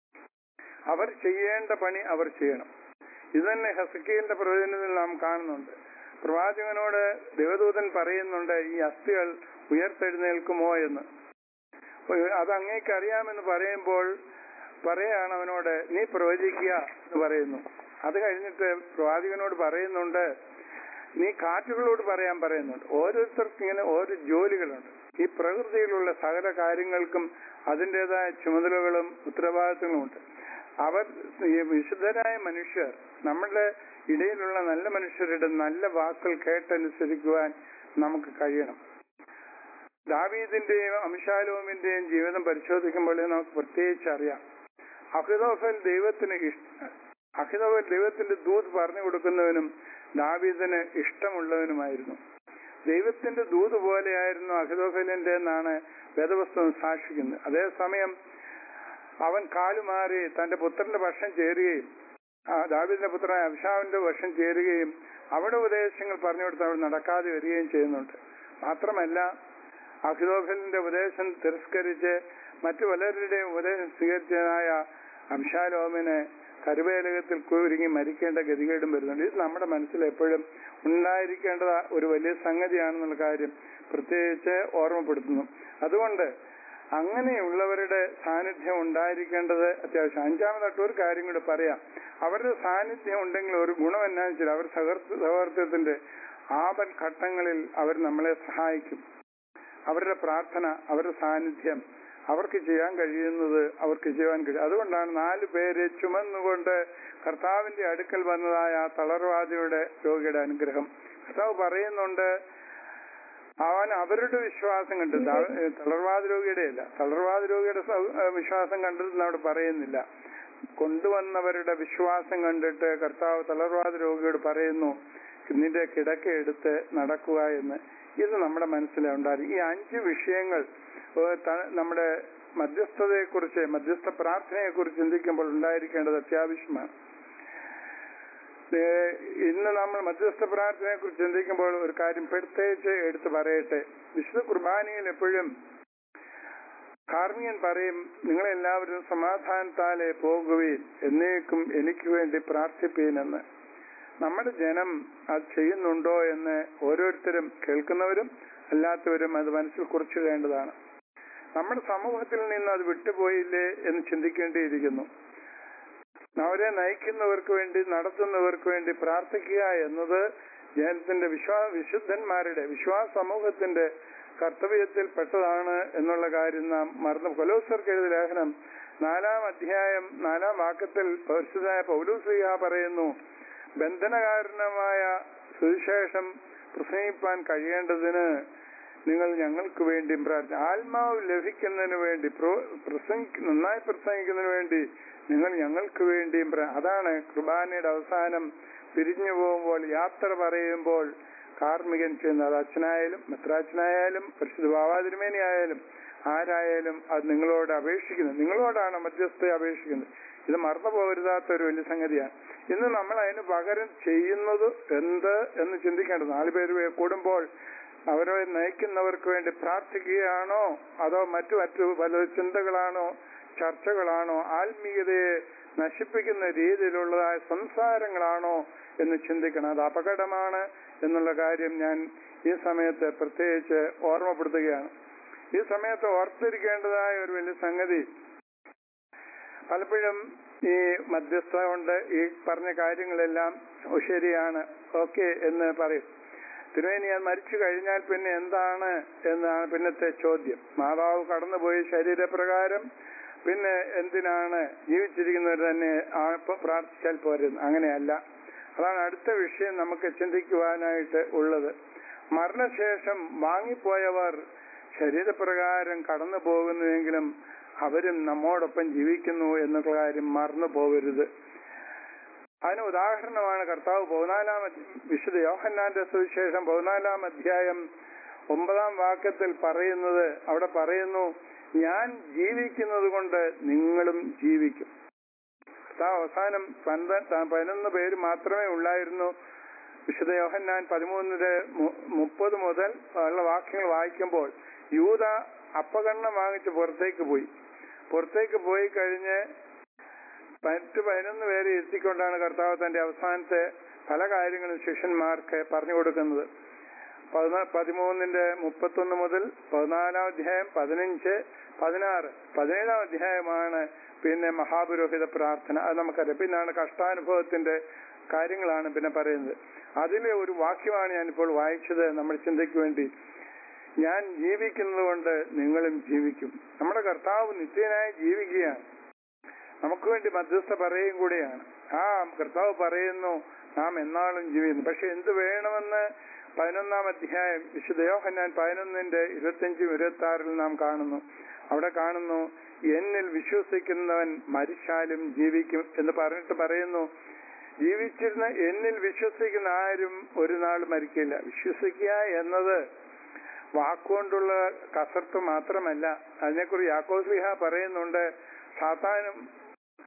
C: അവർ ചെയ്യേണ്ട പണി അവർ ചെയ്യണം ഇത് തന്നെ ഹസക്കീലിന്റെ പ്രവചനത്തിൽ നാം കാണുന്നുണ്ട് പ്രവാചകനോട് ദേവദൂതൻ പറയുന്നുണ്ട് ഈ അസ്ഥികൾ ഉയർത്തെഴുന്നേൽക്കുമോ എന്ന് അത് അങ്ങേക്ക് അറിയാമെന്ന് പറയുമ്പോൾ പറയാണ് അവനോട് നീ പ്രവചിക്കുക എന്ന് പറയുന്നു അത് കഴിഞ്ഞിട്ട് പ്രവാചകനോട് പറയുന്നുണ്ട് നീ കാറ്റുകളോട് പറയാൻ പറയുന്നുണ്ട് ഓരോരുത്തർക്കും ഇങ്ങനെ ഓരോ ജോലികളുണ്ട് ഈ പ്രകൃതിയിലുള്ള സകല കാര്യങ്ങൾക്കും അതിൻ്റെതായ ചുമതലകളും ഉത്തരവാദിത്തങ്ങളും ഉണ്ട് അവർ ഈ വിശുദ്ധരായ മനുഷ്യർ നമ്മളുടെ ഇടയിലുള്ള നല്ല മനുഷ്യരുടെ നല്ല വാക്കുകൾ കേട്ടനുസരിക്കുവാൻ നമുക്ക് കഴിയണം ദാവീദിന്റെയും അംശാലോമിന്റെയും ജീവിതം പരിശോധിക്കുമ്പോൾ നമുക്ക് പ്രത്യേകിച്ച് അറിയാം അഹിതോഫൽ ദൈവത്തിന് ഇഷ്ട അഹിതോഫൽ ദൈവത്തിന്റെ ദൂത് പറഞ്ഞു കൊടുക്കുന്നവനും ദാവീദിന് ഇഷ്ടമുള്ളവനുമായിരുന്നു ദൈവത്തിന്റെ ദൂത് പോലെയായിരുന്നു അഹിതോഫലിന്റെ എന്നാണ് വേദപുസ്തകം സാക്ഷിക്കുന്നത് അതേസമയം അവൻ കാലുമാറി തന്റെ പുത്രന്റെ പക്ഷം ചേരുകയും ആ ദാവിദിന്റെ പുത്രനായ അബ്ഷാവിന്റെ വർഷം ചേരുകയും അവിടെ ഉപദേശങ്ങൾ പറഞ്ഞു കൊടുത്ത് അവിടെ നടക്കാതെ വരികയും ചെയ്യുന്നുണ്ട് മാത്രമല്ല അഖിലോഫലിന്റെ ഉപദേശം തിരസ്കരിച്ച് മറ്റു പലരുടെയും ഉപദേശം സ്വീകരിച്ചതായ അംശാലോമിന് കരുവേലകത്തിൽ കുരുങ്ങി മരിക്കേണ്ട ഗതികേടും വരുന്നുണ്ട് ഇത് നമ്മുടെ മനസ്സിൽ എപ്പോഴും ഉണ്ടായിരിക്കേണ്ട ഒരു വലിയ സംഗതിയാണെന്നുള്ള കാര്യം പ്രത്യേകിച്ച് ഓർമ്മപ്പെടുത്തുന്നു അതുകൊണ്ട് അങ്ങനെയുള്ളവരുടെ സാന്നിധ്യം ഉണ്ടായിരിക്കേണ്ടത് അത്യാവശ്യം അഞ്ചാമതായിട്ട് ഒരു കാര്യം കൂടെ പറയാം അവരുടെ സാന്നിധ്യം ഉണ്ടെങ്കിൽ ഒരു ഗുണം എന്നാന്ന് വെച്ചാൽ അവർ സഹൃദ സൗഹൃദത്തിന്റെ ആപൽ ഘട്ടങ്ങളിൽ അവർ നമ്മളെ സഹായിക്കും അവരുടെ പ്രാർത്ഥന അവരുടെ സാന്നിധ്യം അവർക്ക് ചെയ്യാൻ കഴിയുന്നത് അവർക്ക് ചെയ്യാൻ കഴിയും അതുകൊണ്ടാണ് നാല് പേര് ചുമന്നുകൊണ്ട് കർത്താവിന്റെ അടുക്കൽ വന്നതായ ആ തളർവാദിയുടെ രോഗിയുടെ അനുഗ്രഹം കർത്താവ് പറയുന്നുണ്ട് അവൻ അവരുടെ വിശ്വാസം കണ്ടു തളർവാദ രോഗിയുടെ അല്ല തളർവാദ രോഗിയുടെ സൗ- ഏഹ് വിശ്വാസം കണ്ടതെന്ന് അവിടെ പറയുന്നില്ല കൊണ്ടുവന്നവരുടെ വിശ്വാസം കണ്ടിട്ട് കർത്താവ് തളർവാദ രോഗിയോട് പറയുന്നു നിന്റെ കിടക്ക എടുത്ത് നടക്കുക എന്ന് ഇത് നമ്മുടെ മനസ്സിലുണ്ടായി ഈ അഞ്ച് വിഷയങ്ങൾ ഏഹ് ത- നമ്മുടെ മധ്യസ്ഥതയെക്കുറിച്ച് മധ്യസ്ഥ പ്രാർത്ഥനയെക്കുറിച്ച് ചിന്തിക്കുമ്പോൾ ഉണ്ടായിരിക്കേണ്ടത് അത്യാവശ്യമാണ് ഏഹ് ഇന്ന് നമ്മൾ മധ്യസ്ഥ പ്രാർത്ഥനയെ കുറിച്ച് ചിന്തിക്കുമ്പോൾ ഒരു കാര്യം പ്രത്യേകിച്ച് എടുത്തു പറയട്ടെ വിശുദ്ധ കുർബാനയിൽ എപ്പോഴും കാർമിയൻ പറയും നിങ്ങളെല്ലാവരും സമാധാനത്താലെ പോകുകയും എന്നേക്കും എനിക്ക് വേണ്ടി പ്രാർത്ഥിപ്പീനെന്ന് നമ്മുടെ ജനം അത് ചെയ്യുന്നുണ്ടോ എന്ന് ഓരോരുത്തരും കേൾക്കുന്നവരും അല്ലാത്തവരും അത് മനസ്സിൽ കുറിച്ചിടേണ്ടതാണ് നമ്മുടെ സമൂഹത്തിൽ നിന്ന് അത് വിട്ടുപോയില്ലേ എന്ന് ചിന്തിക്കേണ്ടിയിരിക്കുന്നു അവരെ നയിക്കുന്നവർക്ക് വേണ്ടി നടത്തുന്നവർക്ക് വേണ്ടി പ്രാർത്ഥിക്കുക എന്നത് ജനത്തിന്റെ വിശ്വാ വിശുദ്ധന്മാരുടെ വിശ്വാസ സമൂഹത്തിന്റെ കർത്തവ്യത്തിൽ പെട്ടതാണ് എന്നുള്ള കാര്യം നാം മറന്നു കൊലോസർക്ക് എഴുതിയ ലേഖനം നാലാം അധ്യായം നാലാം വാക്യത്തിൽ പരിശുദ്ധനായ പൗലൂസ്ലിഹ പറയുന്നു ബന്ധനകാരണമായ സുവിശേഷം പ്രസംഗിപ്പാൻ കഴിയേണ്ടതിന് നിങ്ങൾ ഞങ്ങൾക്ക് വേണ്ടിയും പ്രാർത്ഥന ആത്മാവ് ലഭിക്കുന്നതിന് വേണ്ടി പ്രോ- പ്രസംഗി നന്നായി പ്രസംഗിക്കുന്നതിന് വേണ്ടി നിങ്ങൾ ഞങ്ങൾക്ക് വേണ്ടിയും പ്രാ- അതാണ് കുർബാനയുടെ അവസാനം പിരിഞ്ഞു പോകുമ്പോൾ യാത്ര പറയുമ്പോൾ കാർമികൻ ചെയ്യുന്നത് അത് അച്ഛനായാലും മെത്രാച്ചനായാലും പരിശുദ്ധ ബാബാതിരുമേനി ആയാലും ആരായാലും അത് നിങ്ങളോട് അപേക്ഷിക്കുന്നത് നിങ്ങളോടാണ് മധ്യസ്ഥയെ അപേക്ഷിക്കുന്നത് ഇത് മറന്നു പോകരുതാത്ത ഒരു വലിയ സംഗതിയാണ് ഇന്ന് നമ്മൾ അതിന് പകരം ചെയ്യുന്നത് എന്ത് എന്ന് ചിന്തിക്കേണ്ടത് നാല് പേര് കൂടുമ്പോൾ അവരെ നയിക്കുന്നവർക്ക് വേണ്ടി പ്രാർത്ഥിക്കുകയാണോ അതോ മറ്റു മറ്റു പല ചിന്തകളാണോ ചർച്ചകളാണോ ആത്മീയതയെ നശിപ്പിക്കുന്ന രീതിയിലുള്ളതായ സംസാരങ്ങളാണോ എന്ന് ചിന്തിക്കണം അത് അപകടമാണ് എന്നുള്ള കാര്യം ഞാൻ ഈ സമയത്ത് പ്രത്യേകിച്ച് ഓർമ്മപ്പെടുത്തുകയാണ് ഈ സമയത്ത് ഓർത്തിരിക്കേണ്ടതായ ഒരു വലിയ സംഗതി പലപ്പോഴും ഈ മധ്യസ്ഥ കൊണ്ട് ഈ പറഞ്ഞ കാര്യങ്ങളെല്ലാം "ഓ, ശരിയാണ് ഓക്കെ എന്ന് പറയും തിരുവേനി അത് മരിച്ചു കഴിഞ്ഞാൽ പിന്നെ എന്താണ് എന്നാണ് പിന്നത്തെ ചോദ്യം മാതാവ് കടന്നുപോയി ശരീരപ്രകാരം പിന്നെ എന്തിനാണ് ജീവിച്ചിരിക്കുന്നവർ തന്നെ ആ ഇപ്പൊ പ്രാർത്ഥിച്ചാൽ പോരുന്നു അങ്ങനെയല്ല അതാണ് അടുത്ത വിഷയം നമുക്ക് ചിന്തിക്കുവാനായിട്ട് ഉള്ളത് മരണശേഷം വാങ്ങിപ്പോയവർ ശരീരപ്രകാരം കടന്നു പോകുന്നുവെങ്കിലും അവരും നമ്മോടൊപ്പം ജീവിക്കുന്നു എന്നുള്ള കാര്യം മറന്നു പോകരുത് അതിന് ഉദാഹരണമാണ് കർത്താവ് പതിനാലാം അധ്യ- വിശുദ്ധ യോഹന്നാന്റെ സുവിശേഷം പതിനാലാം അധ്യായം ഒമ്പതാം വാക്യത്തിൽ പറയുന്നത് അവിടെ പറയുന്നു ഞാൻ ജീവിക്കുന്നത് കൊണ്ട് നിങ്ങളും ജീവിക്കും കർത്താവ് അവസാനം പന്ത- ത- പതിനൊന്ന് പേര് മാത്രമേ ഉള്ളായിരുന്നു വിശുദ്ധ യോഹന്നാൻ പതിമൂന്നിന്റെ മു- മുപ്പത് മുതൽ ഉള്ള വാക്യങ്ങൾ വായിക്കുമ്പോൾ യൂത അപ്പകണ്ണം വാങ്ങിച്ച് പുറത്തേക്ക് പോയി പുറത്തേക്ക് പോയി കഴിഞ്ഞ് മറ്റ് പതിനൊന്ന് പേരെ ഇരുത്തിക്കൊണ്ടാണ് കർത്താവ് തന്റെ അവസാനത്തെ പല കാര്യങ്ങളും ശിഷ്യന്മാർക്ക് പറഞ്ഞു കൊടുക്കുന്നത് പതിനാ- പതിമൂന്നിന്റെ മുപ്പത്തൊന്ന് മുതൽ പതിനാലാം അധ്യായം പതിനഞ്ച് പതിനാറ് പതിനേഴാം അധ്യായമാണ് പിന്നെ മഹാപുരോഹിത പ്രാർത്ഥന അത് നമുക്കറിയാം പിന്നാണ് കഷ്ടാനുഭവത്തിന്റെ കാര്യങ്ങളാണ് പിന്നെ പറയുന്നത് അതിലെ ഒരു വാക്യമാണ് ഞാനിപ്പോൾ വായിച്ചത് നമ്മൾ ചിന്തയ്ക്ക് വേണ്ടി ഞാൻ ജീവിക്കുന്നത് കൊണ്ട് നിങ്ങളും ജീവിക്കും നമ്മുടെ കർത്താവ് നിത്യനായി ജീവിക്കുകയാണ് നമുക്ക് വേണ്ടി മധ്യസ്ഥ പറയുകയും കൂടിയാണ് ആ കർത്താവ് പറയുന്നു നാം എന്നാളും ജീവിക്കുന്നു പക്ഷെ എന്ത് വേണമെന്ന് പതിനൊന്നാം അധ്യായം വിശുദ്ധ യോഹന്നാൻ പതിനൊന്നിന്റെ ഇരുപത്തിയഞ്ചും ഇരുപത്തി ആറിൽ നാം കാണുന്നു അവിടെ കാണുന്നു എന്നിൽ വിശ്വസിക്കുന്നവൻ മരിച്ചാലും ജീവിക്കും എന്ന് പറഞ്ഞിട്ട് പറയുന്നു ജീവിച്ചിരുന്ന എന്നിൽ വിശ്വസിക്കുന്ന ആരും ഒരു നാൾ മരിക്കില്ല വിശ്വസിക്കുക എന്നത് വാക്കുകൊണ്ടുള്ള കസർത്ത് മാത്രമല്ല അതിനെക്കുറിച്ച് യാക്കോസ്ലിഹ പറയുന്നുണ്ട് സാത്താനും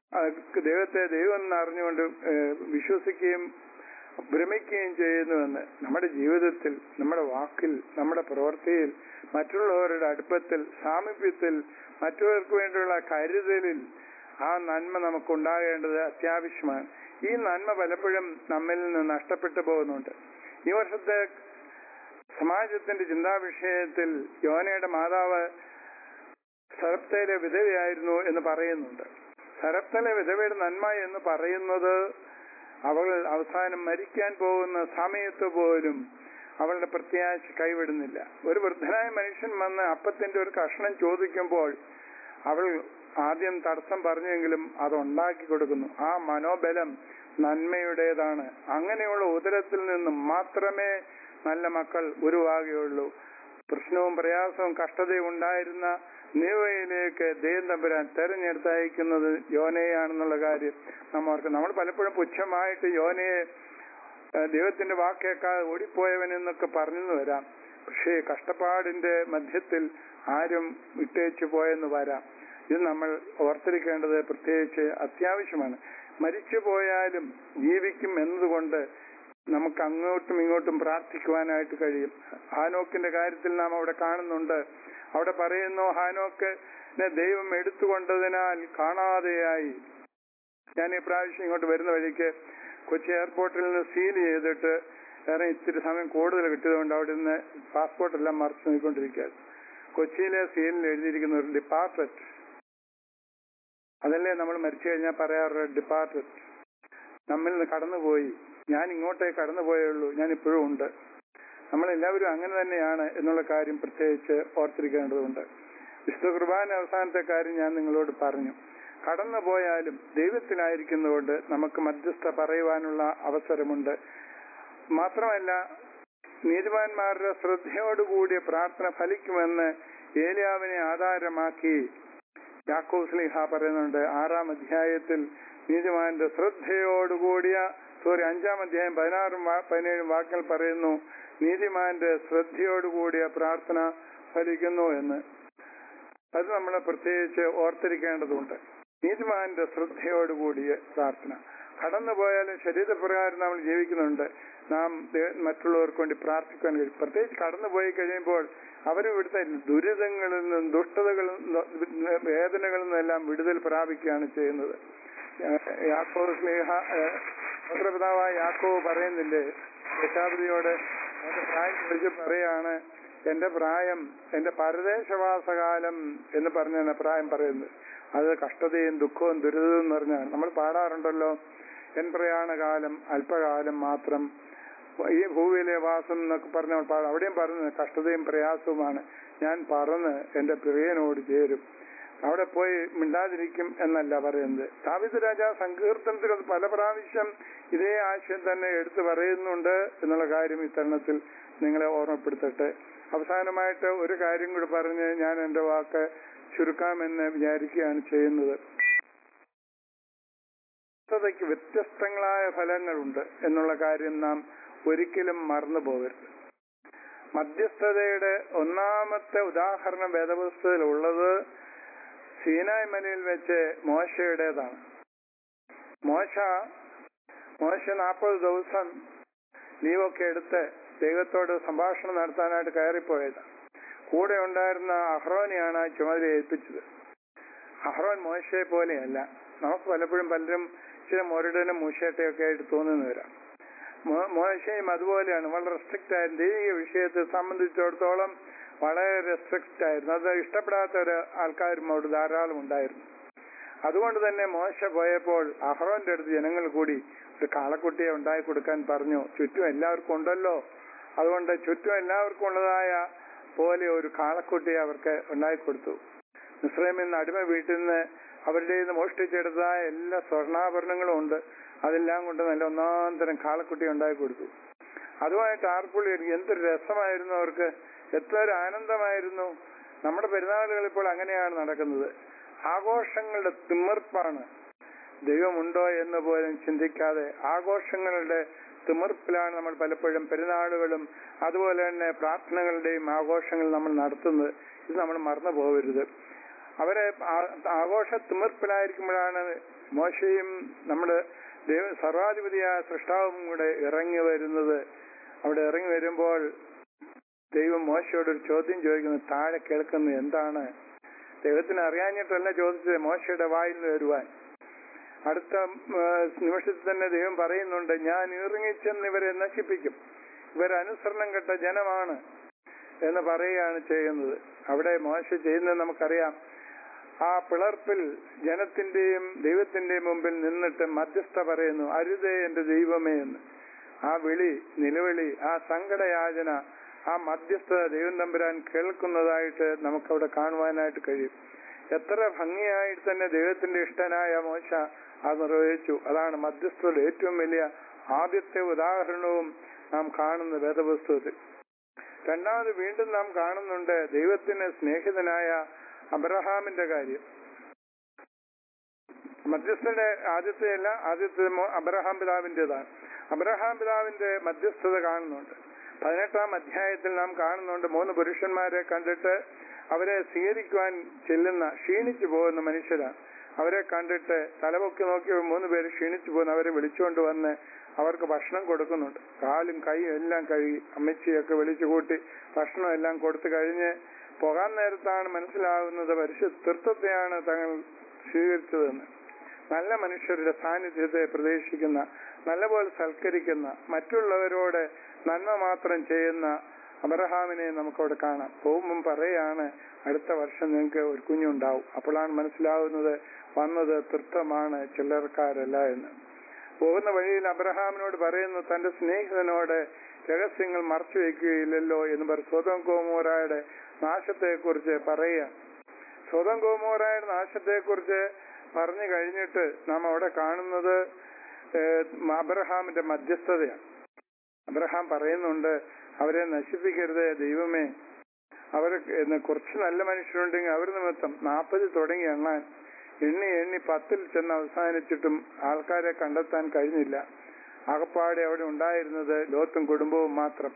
C: ആ, ദൈവത്തെ ദൈവം എന്ന് അറിഞ്ഞുകൊണ്ട് ഏഹ്, വിശ്വസിക്കുകയും ഭ്രമിക്കുകയും ചെയ്യുന്നുവെന്ന് നമ്മുടെ ജീവിതത്തിൽ നമ്മുടെ വാക്കിൽ നമ്മുടെ പ്രവൃത്തിയിൽ മറ്റുള്ളവരുടെ അടുപ്പത്തിൽ സാമീപ്യത്തിൽ മറ്റുള്ളവർക്ക് വേണ്ടിയുള്ള കരുതലിൽ ആ നന്മ നമുക്കുണ്ടാകേണ്ടത് അത്യാവശ്യമാണ് ഈ നന്മ പലപ്പോഴും നമ്മിൽ നിന്ന് നഷ്ടപ്പെട്ടു പോകുന്നുണ്ട് ഈ വർഷത്തെ സമാജത്തിന്റെ ചിന്താവിഷയത്തിൽ യോനയുടെ മാതാവ് സരപ്തയിലെ വിധവയായിരുന്നു എന്ന് പറയുന്നുണ്ട് സരപ്തയിലെ വിധവയുടെ നന്മ എന്ന് പറയുന്നത് അവൾ അവസാനം മരിക്കാൻ പോകുന്ന സമയത്ത് പോലും അവളുടെ പ്രത്യാശ കൈവിടുന്നില്ല ഒരു വൃദ്ധനായ മനുഷ്യൻ വന്ന് അപ്പത്തിന്റെ ഒരു കഷ്ണം ചോദിക്കുമ്പോൾ അവൾ ആദ്യം തടസ്സം പറഞ്ഞെങ്കിലും അത് ഉണ്ടാക്കി കൊടുക്കുന്നു ആ മനോബലം നന്മയുടേതാണ് അങ്ങനെയുള്ള ഉദരത്തിൽ നിന്നും മാത്രമേ നല്ല മക്കൾ ഉരുവാകുകയുള്ളൂ പ്രശ്നവും പ്രയാസവും കഷ്ടതയും ഉണ്ടായിരുന്ന നീവയിലേക്ക് ദൈവം തമ്പുരാൻ തെരഞ്ഞെടുത്തയക്കുന്നത് യോനയാണെന്നുള്ള കാര്യം നമ്മൾ ഓർക്കണം നമ്മൾ പലപ്പോഴും പുച്ഛമായിട്ട് യോനയെ ഏഹ്, ദൈവത്തിന്റെ വാക്കേക്കാൾ ഓടിപ്പോയവൻ എന്നൊക്കെ പറഞ്ഞു വരാം പക്ഷേ കഷ്ടപ്പാടിന്റെ മധ്യത്തിൽ ആരും വിട്ടേച്ചു പോയെന്ന് വരാം ഇത് നമ്മൾ ഓർത്തിരിക്കേണ്ടത് പ്രത്യേകിച്ച് അത്യാവശ്യമാണ് മരിച്ചു പോയാലും ജീവിക്കും എന്നതുകൊണ്ട് നമുക്ക് അങ്ങോട്ടും ഇങ്ങോട്ടും പ്രാർത്ഥിക്കുവാനായിട്ട് കഴിയും ഹാനോക്കിന്റെ കാര്യത്തിൽ നാം അവിടെ കാണുന്നുണ്ട് അവിടെ പറയുന്നു ഹാനോക്കിനെ ദൈവം എടുത്തുകൊണ്ടതിനാൽ കാണാതെയായി ഞാൻ ഈ പ്രാവശ്യം ഇങ്ങോട്ട് വരുന്ന വഴിക്ക് കൊച്ചി എയർപോർട്ടിൽ നിന്ന് സീൽ ചെയ്തിട്ട് വേറെ ഇത്തിരി സമയം കൂടുതൽ കിട്ടിയതുകൊണ്ട് അവിടെ നിന്ന് പാസ്പോർട്ട് എല്ലാം മറച്ചു നോക്കിക്കൊണ്ടിരിക്കുകയാണ് കൊച്ചിയിലെ സീലിൽ എഴുതിയിരിക്കുന്ന ഒരു ഡിപ്പാർട്ട്മെന്റ് അതല്ലേ നമ്മൾ മരിച്ചു കഴിഞ്ഞാൽ പറയാറുള്ള ഡിപ്പാർട്ട്മെന്റ് നമ്മിൽ നിന്ന് കടന്നുപോയി ഞാൻ ഇങ്ങോട്ടേ കടന്നുപോയുള്ളൂ ഞാൻ ഇപ്പോഴും ഉണ്ട് നമ്മളെല്ലാവരും അങ്ങനെ തന്നെയാണ് എന്നുള്ള കാര്യം പ്രത്യേകിച്ച് ഓർത്തിരിക്കേണ്ടതുണ്ട് വിശുദ്ധ കുർബാന അവസാനത്തെ കാര്യം ഞാൻ നിങ്ങളോട് പറഞ്ഞു കടന്നു പോയാലും ദൈവത്തിലായിരിക്കുന്നതുകൊണ്ട് നമുക്ക് മധ്യസ്ഥ പറയുവാനുള്ള അവസരമുണ്ട് മാത്രമല്ല നീതിമാന്മാരുടെ ശ്രദ്ധയോടുകൂടിയ പ്രാർത്ഥന ഫലിക്കുമെന്ന് ഏലിയാവിനെ ആധാരമാക്കി യാക്കോബ് സ്ലിഹ പറയുന്നുണ്ട് ആറാം അധ്യായത്തിൽ നീതിമാന്റെ ശ്രദ്ധയോടുകൂടിയ സോറി അഞ്ചാം അധ്യായം പതിനാറും വാ- പതിനേഴും വാക്യങ്ങൾ പറയുന്നു നീതിമാന്റെ ശ്രദ്ധയോടുകൂടിയ പ്രാർത്ഥന ഫലിക്കുന്നു എന്ന് അത് നമ്മൾ പ്രത്യേകിച്ച് ഓർത്തിരിക്കേണ്ടതുണ്ട് നീതിമാന്റെ ശ്രദ്ധയോടുകൂടിയ പ്രാർത്ഥന കടന്നുപോയാലും ശരീരപ്രകാരം നമ്മൾ ജീവിക്കുന്നുണ്ട് നാം ദേ- മറ്റുള്ളവർക്ക് വേണ്ടി പ്രാർത്ഥിക്കാൻ കഴിയും പ്രത്യേകിച്ച് കടന്നുപോയി കഴിയുമ്പോൾ അവർ ഇവിടുത്തെ ദുരിതങ്ങളിൽ നിന്നും ദുഷ്ടതകളിൽ നിന്നും വേദനകളിൽ നിന്നെല്ലാം വിടുതൽ പ്രാപിക്കുകയാണ് ചെയ്യുന്നത് യാക്കോ സ്നേഹ പത്രപിതാവായ യാക്കോ പറയുന്നില്ലേ യശാപതിയോട് എന്റെ പ്രായം ചോദിച്ച് പറയാണ് എന്റെ പ്രായം എന്റെ പരദേശവാസകാലം എന്ന് പറഞ്ഞാണ് പ്രായം പറയുന്നത് അത് കഷ്ടതയും ദുഃഖവും ദുരിതവും എന്ന് പറഞ്ഞാണ് നമ്മൾ പാടാറുണ്ടല്ലോ എൻ പ്രയാണകാലം അല്പകാലം മാത്രം ഈ ഭൂവിലെ വാസം എന്നൊക്കെ പറഞ്ഞ പാടാം അവിടെയും പറയുന്നത് കഷ്ടതയും പ്രയാസവുമാണ് ഞാൻ പറന്ന് എന്റെ പ്രിയനോട് ചേരും അവിടെ പോയി മിണ്ടാതിരിക്കും എന്നല്ല പറയുന്നത് ദാവിദ് രാജ സങ്കീർത്തനത്തിൽ അത് പല പ്രാവശ്യം ഇതേ ആശയം തന്നെ എടുത്തു പറയുന്നുണ്ട് എന്നുള്ള കാര്യം ഇത്തരണത്തിൽ നിങ്ങളെ ഓർമ്മപ്പെടുത്തട്ടെ അവസാനമായിട്ട് ഒരു കാര്യം കൂടി പറഞ്ഞ് ഞാൻ എന്റെ വാക്ക് ചുരുക്കാമെന്ന് വിചാരിക്കുകയാണ് ചെയ്യുന്നത് വ്യത്യസ്തതയ്ക്ക് വ്യത്യസ്തങ്ങളായ ഫലങ്ങളുണ്ട് എന്നുള്ള കാര്യം നാം ഒരിക്കലും മറന്നു പോകരുത് മധ്യസ്ഥതയുടെ ഒന്നാമത്തെ ഉദാഹരണം വേദപുസ്തകത്തിലുള്ളത് സീനായ് മലയിൽ വെച്ച് മോശയുടേതാണ് മോശ മോശ നാൽപ്പത് ദിവസം ലീവൊക്കെ എടുത്ത് ദൈവത്തോട് സംഭാഷണം നടത്താനായിട്ട് കയറിപ്പോയത് കൂടെ ഉണ്ടായിരുന്ന അഹ്റോനെയാണ് ആ ചുമതല ഏൽപ്പിച്ചത് അഹ്റോൻ മോശയെ പോലെയല്ല നമുക്ക് പലപ്പോഴും പലരും ചില മുരടനും മൂശേട്ടയൊക്കെ ആയിട്ട് തോന്നുന്നു വരാം മോ- മോശയും അതുപോലെയാണ് വളരെ റെസ്ട്രിക്റ്റ് ആയിരുന്നു ദൈവിക വിഷയത്തെ സംബന്ധിച്ചിടത്തോളം വളരെ റെസ്ട്രിക്റ്റ് ആയിരുന്നു അത് ഇഷ്ടപ്പെടാത്ത ഒരു ആൾക്കാരും അവിടെ ധാരാളം ഉണ്ടായിരുന്നു അതുകൊണ്ട് തന്നെ മോശ പോയപ്പോൾ അഹ്റോന്റെ അടുത്ത് ജനങ്ങൾ കൂടി ഒരു കാളക്കുട്ടിയെ ഉണ്ടാക്കി കൊടുക്കാൻ പറഞ്ഞു ചുറ്റും എല്ലാവർക്കും ഉണ്ടല്ലോ അതുകൊണ്ട് ചുറ്റും എല്ലാവർക്കും ഉള്ളതായ പോലെ ഒരു കാളക്കുട്ടിയെ അവർക്ക് ഉണ്ടാക്കി കൊടുത്തു മിസ്രൈമിൽ നിന്ന് അടിമ വീട്ടിൽ നിന്ന് അവരുടെ നിന്ന് മോഷ്ടിച്ചെടുത്തതായ എല്ലാ സ്വർണ്ണാഭരണങ്ങളും ഉണ്ട് അതെല്ലാം കൊണ്ട് നല്ല ഒന്നാം തരം കാളക്കുട്ടി ഉണ്ടാക്കി കൊടുത്തു അതുമായിട്ട് ആർപ്പുള്ളി എന്തൊരു രസമായിരുന്നു അവർക്ക് എത്ര ഒരു ആനന്ദമായിരുന്നു നമ്മുടെ പെരുന്നാളുകൾ ഇപ്പോൾ അങ്ങനെയാണ് നടക്കുന്നത് ആഘോഷങ്ങളുടെ തിമിർപ്പാണ് ദൈവമുണ്ടോ എന്ന് പോലും ചിന്തിക്കാതെ ആഘോഷങ്ങളുടെ തിമിർപ്പിലാണ് നമ്മൾ പലപ്പോഴും പെരുന്നാളുകളും അതുപോലെ തന്നെ പ്രാർത്ഥനകളുടെയും ആഘോഷങ്ങൾ നമ്മൾ നടത്തുന്നത് ഇത് നമ്മൾ മറന്നു പോകരുത് അവരെ ആ- ആഘോഷ തിമിർപ്പിലായിരിക്കുമ്പോഴാണ് മോശയും നമ്മുടെ ദൈവ സർവാധിപതിയായ സൃഷ്ടാവും കൂടെ ഇറങ്ങി വരുന്നത് അവിടെ ഇറങ്ങി വരുമ്പോൾ ദൈവം മോശയോട് ഒരു ചോദ്യം ചോദിക്കുന്നു താഴെ കേൾക്കുന്നത് എന്താണ് ദൈവത്തിന് അറിയാഞ്ഞിട്ടല്ല ചോദിച്ചത് മോശയുടെ വായിൽ നിന്ന് വരുവാൻ അടുത്ത ആ, നിമിഷത്തിൽ തന്നെ ദൈവം പറയുന്നുണ്ട് ഞാൻ ഇറങ്ങിച്ചെന്ന് ഇവരെ നശിപ്പിക്കും ഇവർ അനുസരണം കെട്ട ജനമാണ് എന്ന് പറയുകയാണ് ചെയ്യുന്നത് അവിടെ മോശ ചെയ്യുന്നത് നമുക്കറിയാം ആ പിളർപ്പിൽ ജനത്തിന്റെയും ദൈവത്തിന്റെയും മുമ്പിൽ നിന്നിട്ട് മധ്യസ്ഥ പറയുന്നു അരുതേ എന്റെ ദൈവമേ എന്ന് ആ വിളി നിലവിളി ആ സങ്കടയാചന ആ മധ്യസ്ഥത ദൈവം തമ്പുരാൻ കേൾക്കുന്നതായിട്ട് നമുക്കവിടെ കാണുവാനായിട്ട് കഴിയും എത്ര ഭംഗിയായിട്ട് തന്നെ ദൈവത്തിന്റെ ഇഷ്ടനായ മോശ അത് നിർവഹിച്ചു അതാണ് മധ്യസ്ഥതയുടെ ഏറ്റവും വലിയ ആദ്യത്തെ ഉദാഹരണവും നാം കാണുന്ന വേദപുസ്തകത്തിൽ രണ്ടാമത് വീണ്ടും നാം കാണുന്നുണ്ട് ദൈവത്തിന് സ്നേഹിതനായ അബ്രഹാമിന്റെ കാര്യം മധ്യസ്ഥയുടെ ആദ്യത്തെയല്ല ആദ്യത്തെ മോ- അബ്രഹാം പിതാവിന്റേതാണ് അബ്രഹാം പിതാവിന്റെ മധ്യസ്ഥത കാണുന്നുണ്ട് പതിനെട്ടാം അധ്യായത്തിൽ നാം കാണുന്നുണ്ട് മൂന്ന് പുരുഷന്മാരെ കണ്ടിട്ട് അവരെ സ്വീകരിക്കുവാൻ ചെല്ലുന്ന ക്ഷീണിച്ചു പോകുന്ന മനുഷ്യരാണ് അവരെ കണ്ടിട്ട് തലപൊക്കി നോക്കി മൂന്ന് പേര് ക്ഷീണിച്ചു പോകുന്ന അവരെ വിളിച്ചുകൊണ്ട് വന്ന് അവർക്ക് ഭക്ഷണം കൊടുക്കുന്നുണ്ട് കാലും കൈയും എല്ലാം കഴുകി അമ്മച്ചിയൊക്കെ വിളിച്ചു കൂട്ടി ഭക്ഷണം എല്ലാം കൊടുത്തു കഴിഞ്ഞ് പോകാൻ നേരത്താണ് മനസ്സിലാകുന്നത് പരിശുദ്ധ തൃത്വത്തെയാണ് തങ്ങൾ സ്വീകരിച്ചതെന്ന് നല്ല മനുഷ്യരുടെ സാന്നിധ്യത്തെ പ്രതീക്ഷിക്കുന്ന നല്ലപോലെ സൽക്കരിക്കുന്ന മറ്റുള്ളവരോട് നന്മ മാത്രം ചെയ്യുന്ന അബ്രഹാമിനെ നമുക്കവിടെ കാണാം പോകുമ്പം പറയാണ് അടുത്ത വർഷം നിങ്ങൾക്ക് ഒരു കുഞ്ഞുണ്ടാവും അപ്പോഴാണ് മനസ്സിലാവുന്നത് വന്നത് തൃത്വമാണ് ചില്ലറക്കാരല്ല എന്ന് പോകുന്ന വഴിയിൽ അബ്രഹാമിനോട് പറയുന്നു തന്റെ സ്നേഹിതനോട് രഹസ്യങ്ങൾ മറച്ചു വെക്കുകയില്ലല്ലോ എന്ന് പറ സ്വതം കോമോറായുടെ നാശത്തെക്കുറിച്ച് പറയുക സ്വതം കോമോറായുടെ നാശത്തെക്കുറിച്ച് പറഞ്ഞു കഴിഞ്ഞിട്ട് നാം അവിടെ കാണുന്നത് ഏഹ്, അബ്രഹാമിന്റെ മധ്യസ്ഥതയാണ് അബ്രഹാം പറയുന്നുണ്ട് അവരെ നശിപ്പിക്കരുത് ദൈവമേ അവർ കുറച്ച് നല്ല മനുഷ്യരുണ്ടെങ്കിൽ അവർ നിമിത്തം നാൽപ്പത് തുടങ്ങി എണ്ണാൻ എണ്ണി എണ്ണി പത്തിൽ ചെന്ന് അവസാനിച്ചിട്ടും ആൾക്കാരെ കണ്ടെത്താൻ കഴിഞ്ഞില്ല ആകപ്പാടെ അവിടെ ഉണ്ടായിരുന്നത് ലോത്തും കുടുംബവും മാത്രം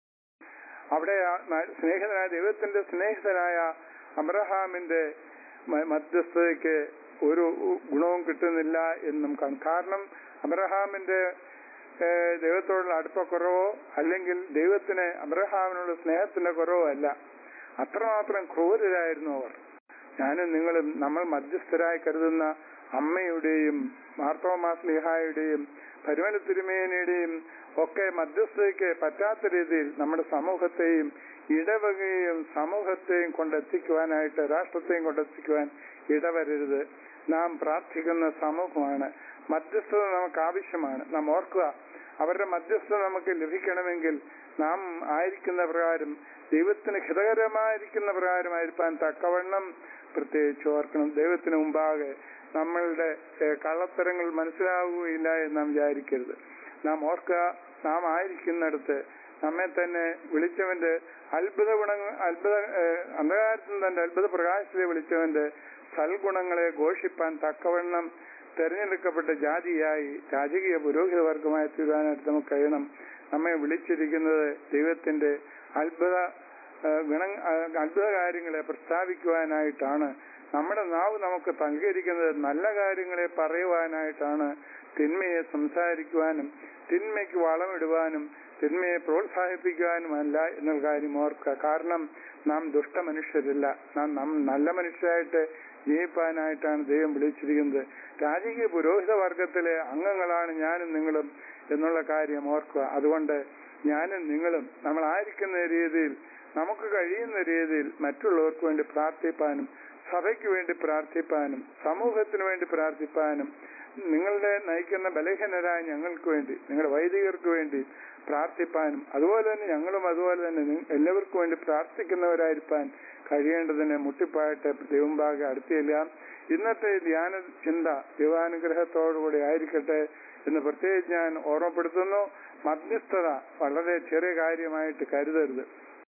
C: അവിടെ ആ ന- സ്നേഹിതനായ ദൈവത്തിന്റെ സ്നേഹിതനായ അബ്രഹാമിന്റെ മ- മധ്യസ്ഥതയ്ക്ക് ഒരു ഗുണവും കിട്ടുന്നില്ല എന്നും കാണും കാരണം അബ്രഹാമിന്റെ ഏഹ്, ദൈവത്തോടുള്ള അടുപ്പക്കുറവോ അല്ലെങ്കിൽ ദൈവത്തിന് അബ്രഹാമിനുള്ള സ്നേഹത്തിന്റെ കുറവോ അല്ല അത്രമാത്രം ക്രൂരരായിരുന്നു അവർ ഞാനും നിങ്ങളും നമ്മൾ മധ്യസ്ഥരായി കരുതുന്ന അമ്മയുടെയും മാർത്തോമാസ്ലിഹായുടെയും പരിമല തിരുമേനയുടെയും ഒക്കെ മധ്യസ്ഥതയ്ക്ക് പറ്റാത്ത രീതിയിൽ നമ്മുടെ സമൂഹത്തെയും ഇടവകയെയും സമൂഹത്തെയും കൊണ്ടെത്തിക്കുവാനായിട്ട് രാഷ്ട്രത്തെയും കൊണ്ടെത്തിക്കുവാൻ ഇടവരരുത് നാം പ്രാർത്ഥിക്കുന്ന സമൂഹമാണ് മധ്യസ്ഥത നമുക്ക് ആവശ്യമാണ് നാം ഓർക്കുക അവരുടെ മധ്യസ്ഥത നമുക്ക് ലഭിക്കണമെങ്കിൽ നാം ആയിരിക്കുന്ന പ്രകാരം ദൈവത്തിന് ഹിതകരമായിരിക്കുന്ന പ്രകാരമായിരിക്കാൻ തക്കവണ്ണം പ്രത്യേകിച്ച് ഓർക്കണം ദൈവത്തിന് മുമ്പാകെ നമ്മളുടെ ഏഹ്, കള്ളത്തരങ്ങൾ മനസ്സിലാവുകയില്ല എന്ന് നാം വിചാരിക്കരുത് നാം ഓർക്കുക നാം ആയിരിക്കുന്നിടത്ത് നമ്മെ തന്നെ വിളിച്ചവന്റെ അത്ഭുത ഗുണങ്ങൾ അത്ഭുത ഏഹ്, അന്ധകാരത്തിൽ തന്റെ അത്ഭുത പ്രകാശത്തിലെ വിളിച്ചവന്റെ സൽഗുണങ്ങളെ ഘോഷിപ്പാൻ തക്കവണ്ണം തെരഞ്ഞെടുക്കപ്പെട്ട ജാതിയായി രാജകീയ പുരോഹിത വർഗമായി തീരാനായിട്ട് നമുക്ക് കഴിയണം നമ്മെ വിളിച്ചിരിക്കുന്നത് ദൈവത്തിന്റെ അത്ഭുത ആ, ഗുണ ആ, അത്ഭുത കാര്യങ്ങളെ പ്രസ്താവിക്കുവാനായിട്ടാണ് നമ്മുടെ നാവ് നമുക്ക് പങ്കുവരിക്കുന്നത് നല്ല കാര്യങ്ങളെ പറയുവാനായിട്ടാണ് തിന്മയെ സംസാരിക്കുവാനും തിന്മയ്ക്ക് വളമിടുവാനും തിന്മയെ പ്രോത്സാഹിപ്പിക്കുവാനുമല്ല എന്നുള്ള കാര്യം ഓർക്കുക കാരണം നാം ദുഷ്ടമനുഷ്യരല്ല നാം നാം നല്ല മനുഷ്യരായിട്ട് ജീവിപ്പാനായിട്ടാണ് ദൈവം വിളിച്ചിരിക്കുന്നത് രാജകീയ പുരോഹിത വർഗത്തിലെ അംഗങ്ങളാണ് ഞാനും നിങ്ങളും എന്നുള്ള കാര്യം ഓർക്കുക അതുകൊണ്ട് ഞാനും നിങ്ങളും നമ്മൾ ആയിരിക്കുന്ന രീതിയിൽ നമുക്ക് കഴിയുന്ന രീതിയിൽ മറ്റുള്ളവർക്ക് വേണ്ടി പ്രാർത്ഥിപ്പാനും സഭയ്ക്ക് വേണ്ടി പ്രാർത്ഥിപ്പാനും സമൂഹത്തിന് വേണ്ടി പ്രാർത്ഥിപ്പാനും നിങ്ങളുടെ നയിക്കുന്ന ബലഹീനരായ ഞങ്ങൾക്ക് വേണ്ടി നിങ്ങളുടെ വൈദികർക്ക് വേണ്ടി പ്രാർത്ഥിപ്പാനും അതുപോലെ തന്നെ ഞങ്ങളും അതുപോലെ തന്നെ നി- എല്ലാവർക്കും വേണ്ടി പ്രാർത്ഥിക്കുന്നവരായിരിക്കാൻ കഴിയേണ്ടതിന് മുട്ടിപ്പായിട്ട് ദൈവംഭാഗം അടുത്തില്ലാം ഇന്നത്തെ ധ്യാന ചിന്ത ദൈവാനുഗ്രഹത്തോടുകൂടി ആയിരിക്കട്ടെ എന്ന് പ്രത്യേകിച്ച് ഞാൻ ഓർമ്മപ്പെടുത്തുന്നു മധ്യസ്ഥത വളരെ ചെറിയ കാര്യമായിട്ട് കരുതരുത്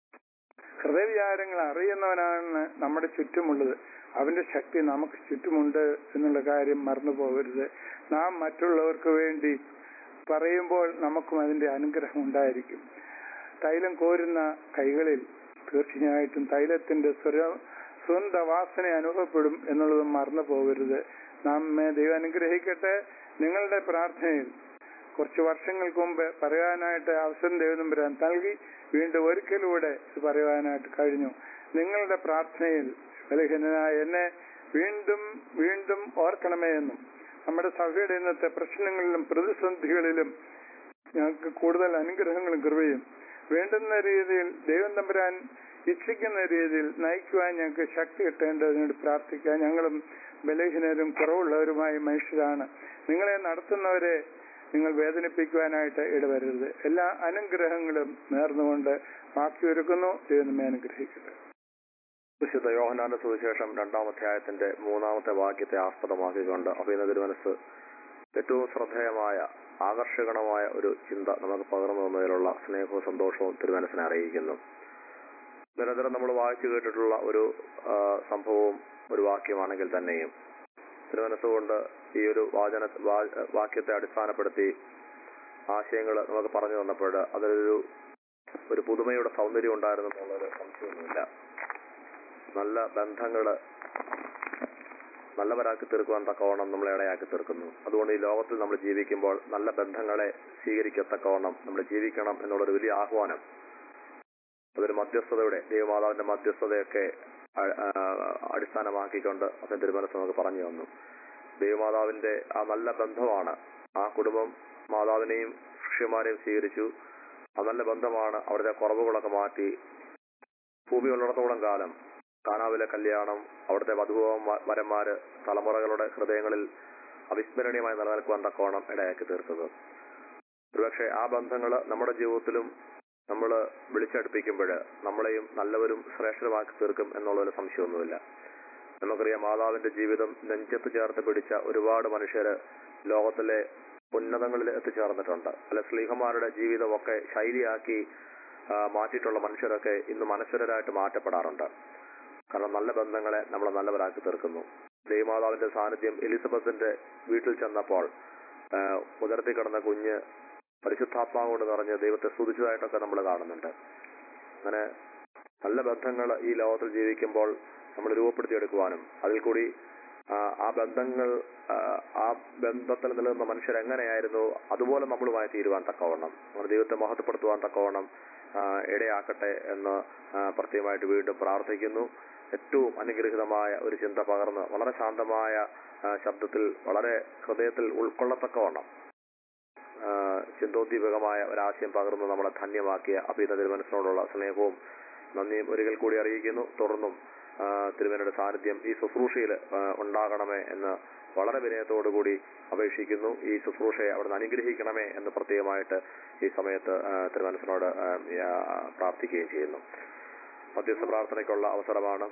C: ഹൃദയവിചാരങ്ങൾ അറിയുന്നവനാണ് നമ്മുടെ ചുറ്റുമുള്ളത് അവന്റെ ശക്തി നമുക്ക് ചുറ്റുമുണ്ട് എന്നുള്ള കാര്യം മറന്നു പോകരുത് നാം മറ്റുള്ളവർക്ക് വേണ്ടി പറയുമ്പോൾ നമുക്കും അതിന്റെ അനുഗ്രഹം ഉണ്ടായിരിക്കും തൈലം കോരുന്ന കൈകളിൽ തീർച്ചയായിട്ടും തൈലത്തിന്റെ സ്വര സ്വന്ത വാസന അനുഭവപ്പെടും എന്നുള്ളത് മറന്നു പോകരുത് നമ്മെ ദൈവം അനുഗ്രഹിക്കട്ടെ നിങ്ങളുടെ പ്രാർത്ഥനയിൽ കുറച്ച് വർഷങ്ങൾക്ക് മുമ്പ് പറയാനായിട്ട് അവസരം ദൈവം വരാൻ നൽകി വീണ്ടും ഒരിക്കലൂടെ ഇത് പറയുവാനായിട്ട് കഴിഞ്ഞു നിങ്ങളുടെ പ്രാർത്ഥനയിൽ ബലഹീനനായ എന്നെ വീണ്ടും വീണ്ടും ഓർക്കണമേ എന്നും നമ്മുടെ സഭയുടെ ഇന്നത്തെ പ്രശ്നങ്ങളിലും പ്രതിസന്ധികളിലും ഞങ്ങൾക്ക് കൂടുതൽ അനുഗ്രഹങ്ങളും കൃപയും വേണ്ടുന്ന രീതിയിൽ ദൈവം തമ്പുരാൻ ഇച്ഛിക്കുന്ന രീതിയിൽ നയിക്കുവാൻ ഞങ്ങൾക്ക് ശക്തി കിട്ടേണ്ടതിന് വേണ്ടി പ്രാർത്ഥിക്കാൻ ഞങ്ങളും ബലഹീനരും കുറവുള്ളവരുമായ മനുഷ്യരാണ് നിങ്ങളെ നടത്തുന്നവരെ നിങ്ങൾ വേദനിപ്പിക്കുവാനായിട്ട് ഇടവരരുത് എല്ലാ അനുഗ്രഹങ്ങളും നേർന്നുകൊണ്ട് ബാക്കി ഒരുക്കുന്നു ദൈവം നമ്മെ അനുഗ്രഹിക്കട്ടെ
B: വിശുദ്ധ യോഹനാന്റെ സുവിശേഷം രണ്ടാം അധ്യായത്തിന്റെ മൂന്നാമത്തെ വാക്യത്തെ ആസ്പദമാക്കിക്കൊണ്ട് അഭിനന്ദ തിരുമനസ് ഏറ്റവും ശ്രദ്ധേയമായ ആകർഷകണമായ ഒരു ചിന്ത നമുക്ക് പകർന്നു തന്നതിലുള്ള സ്നേഹവും സന്തോഷവും തിരുമനസിനെ അറിയിക്കുന്നു നിരന്തരം നമ്മൾ വായിച്ചു കേട്ടിട്ടുള്ള ഒരു ആ, സംഭവവും ഒരു വാക്യമാണെങ്കിൽ തന്നെയും തിരുമനസ്സുകൊണ്ട് ഈ ഒരു വാചന വാ- വാക്യത്തെ അടിസ്ഥാനപ്പെടുത്തി ആശയങ്ങൾ നമുക്ക് പറഞ്ഞു തന്നപ്പോൾ അതിലൊരു ഒരു പുതുമയുടെ സൗന്ദര്യം ഉണ്ടായിരുന്നു എന്നുള്ളൊരു സംശയമൊന്നുമില്ല നല്ല ബന്ധങ്ങള് നല്ലവരാക്കി തീർക്കുവാൻ തക്കവണ്ണം നമ്മളെ ഇടയാക്കി തീർക്കുന്നു അതുകൊണ്ട് ഈ ലോകത്തിൽ നമ്മൾ ജീവിക്കുമ്പോൾ നല്ല ബന്ധങ്ങളെ സ്വീകരിക്കത്തക്കവണ്ണം നമ്മൾ ജീവിക്കണം എന്നുള്ളൊരു വലിയ ആഹ്വാനം അതൊരു മധ്യസ്ഥതയുടെ ദൈവമാതാവിന്റെ മധ്യസ്ഥതയൊക്കെ അ- ആ, അടിസ്ഥാനമാക്കിക്കൊണ്ട് അതിന്റെ തിരുമനസ് നമുക്ക് പറഞ്ഞു തന്നു ദൈവമാതാവിന്റെ ആ നല്ല ബന്ധമാണ് ആ കുടുംബം മാതാവിനെയും ശിഷ്യന്മാരെയും സ്വീകരിച്ചു ആ നല്ല ബന്ധമാണ് അവരുടെ കുറവുകളൊക്കെ മാറ്റി ഭൂമി ഉള്ളിടത്തോളം കാലം കാനാവിലെ കല്യാണം അവിടുത്തെ വധുവ വരന്മാര് തലമുറകളുടെ ഹൃദയങ്ങളിൽ അവിസ്മരണീയമായി നിലനിൽക്കുവാൻ തക്കോണം ഇടയാക്കി തീർത്തത് ഒരുപക്ഷെ ആ ബന്ധങ്ങൾ നമ്മുടെ ജീവിതത്തിലും നമ്മൾ വിളിച്ചടുപ്പിക്കുമ്പോൾ നമ്മളെയും നല്ലവരും ശ്രേഷ്ഠരുമാക്കി തീർക്കും എന്നുള്ളൊരു സംശയമൊന്നുമില്ല നമുക്കറിയാം മാതാവിന്റെ ജീവിതം നെഞ്ചത്ത് ചേർത്ത് പിടിച്ച ഒരുപാട് മനുഷ്യര് ലോകത്തിലെ ഉന്നതങ്ങളിൽ എത്തിച്ചേർന്നിട്ടുണ്ട് അല്ലെ സ്ലീഹന്മാരുടെ ജീവിതമൊക്കെ ശൈലിയാക്കി ആ, മാറ്റിയിട്ടുള്ള മനുഷ്യരൊക്കെ ഇന്ന് മനസ്വരരായിട്ട് മാറ്റപ്പെടാറുണ്ട് കാരണം നല്ല ബന്ധങ്ങളെ നമ്മളെ നല്ലവരാക്കി തീർക്കുന്നു ദൈവമാതാവിന്റെ സാന്നിധ്യം എലിസബത്തിന്റെ വീട്ടിൽ ചെന്നപ്പോൾ ആ, ഉദരത്തിൽ കിടന്ന കുഞ്ഞ് പരിശുദ്ധാത്മാവ് കൊണ്ട് നിറഞ്ഞ് ദൈവത്തെ സ്തുതിച്ചതായിട്ടൊക്കെ നമ്മൾ കാണുന്നുണ്ട് അങ്ങനെ നല്ല ബന്ധങ്ങൾ ഈ ലോകത്തിൽ ജീവിക്കുമ്പോൾ നമ്മൾ രൂപപ്പെടുത്തിയെടുക്കുവാനും അതിൽ കൂടി ആ, ആ ബന്ധങ്ങൾ ആ, ആ ബന്ധത്തിൽ നിലനിന്ന മനുഷ്യർ എങ്ങനെയായിരുന്നു അതുപോലെ നമ്മളുമായി തീരുവാൻ തക്കവണ്ണം നമ്മുടെ ദൈവത്തെ മഹത്വപ്പെടുത്തുവാൻ തക്കവണ്ണം ആ, ഇടയാക്കട്ടെ എന്ന് ആ, പ്രത്യേകമായിട്ട് വീണ്ടും പ്രാർത്ഥിക്കുന്നു ഏറ്റവും അനുഗ്രഹീതമായ ഒരു ചിന്ത പകർന്ന് വളരെ ശാന്തമായ ആ, ശബ്ദത്തിൽ വളരെ ഹൃദയത്തിൽ ഉൾക്കൊള്ളത്തക്കവണ്ണം ആ, ചിന്തോദ്ദീപകമായ ഒരാശയം പകർന്ന് നമ്മളെ ധന്യമാക്കിയ അഭിത തിരുമനസിനോടുള്ള സ്നേഹവും നന്ദിയും ഒരിക്കൽ കൂടി അറിയിക്കുന്നു തുടർന്നും ആ, തിരുമേനയുടെ സാന്നിധ്യം ഈ ശുശ്രൂഷയിൽ ആ, ഉണ്ടാകണമേ എന്ന് വളരെ വിനയത്തോടുകൂടി അപേക്ഷിക്കുന്നു ഈ ശുശ്രൂഷയെ അവിടുന്ന് അനുഗ്രഹിക്കണമേ എന്ന് പ്രത്യേകമായിട്ട് ഈ സമയത്ത് ആ, തിരുമനസിനോട് ആ, ആ, പ്രാർത്ഥിക്കുകയും ചെയ്യുന്നു മധ്യസ്ഥ പ്രാർത്ഥനയ്ക്കുള്ള അവസരമാണ്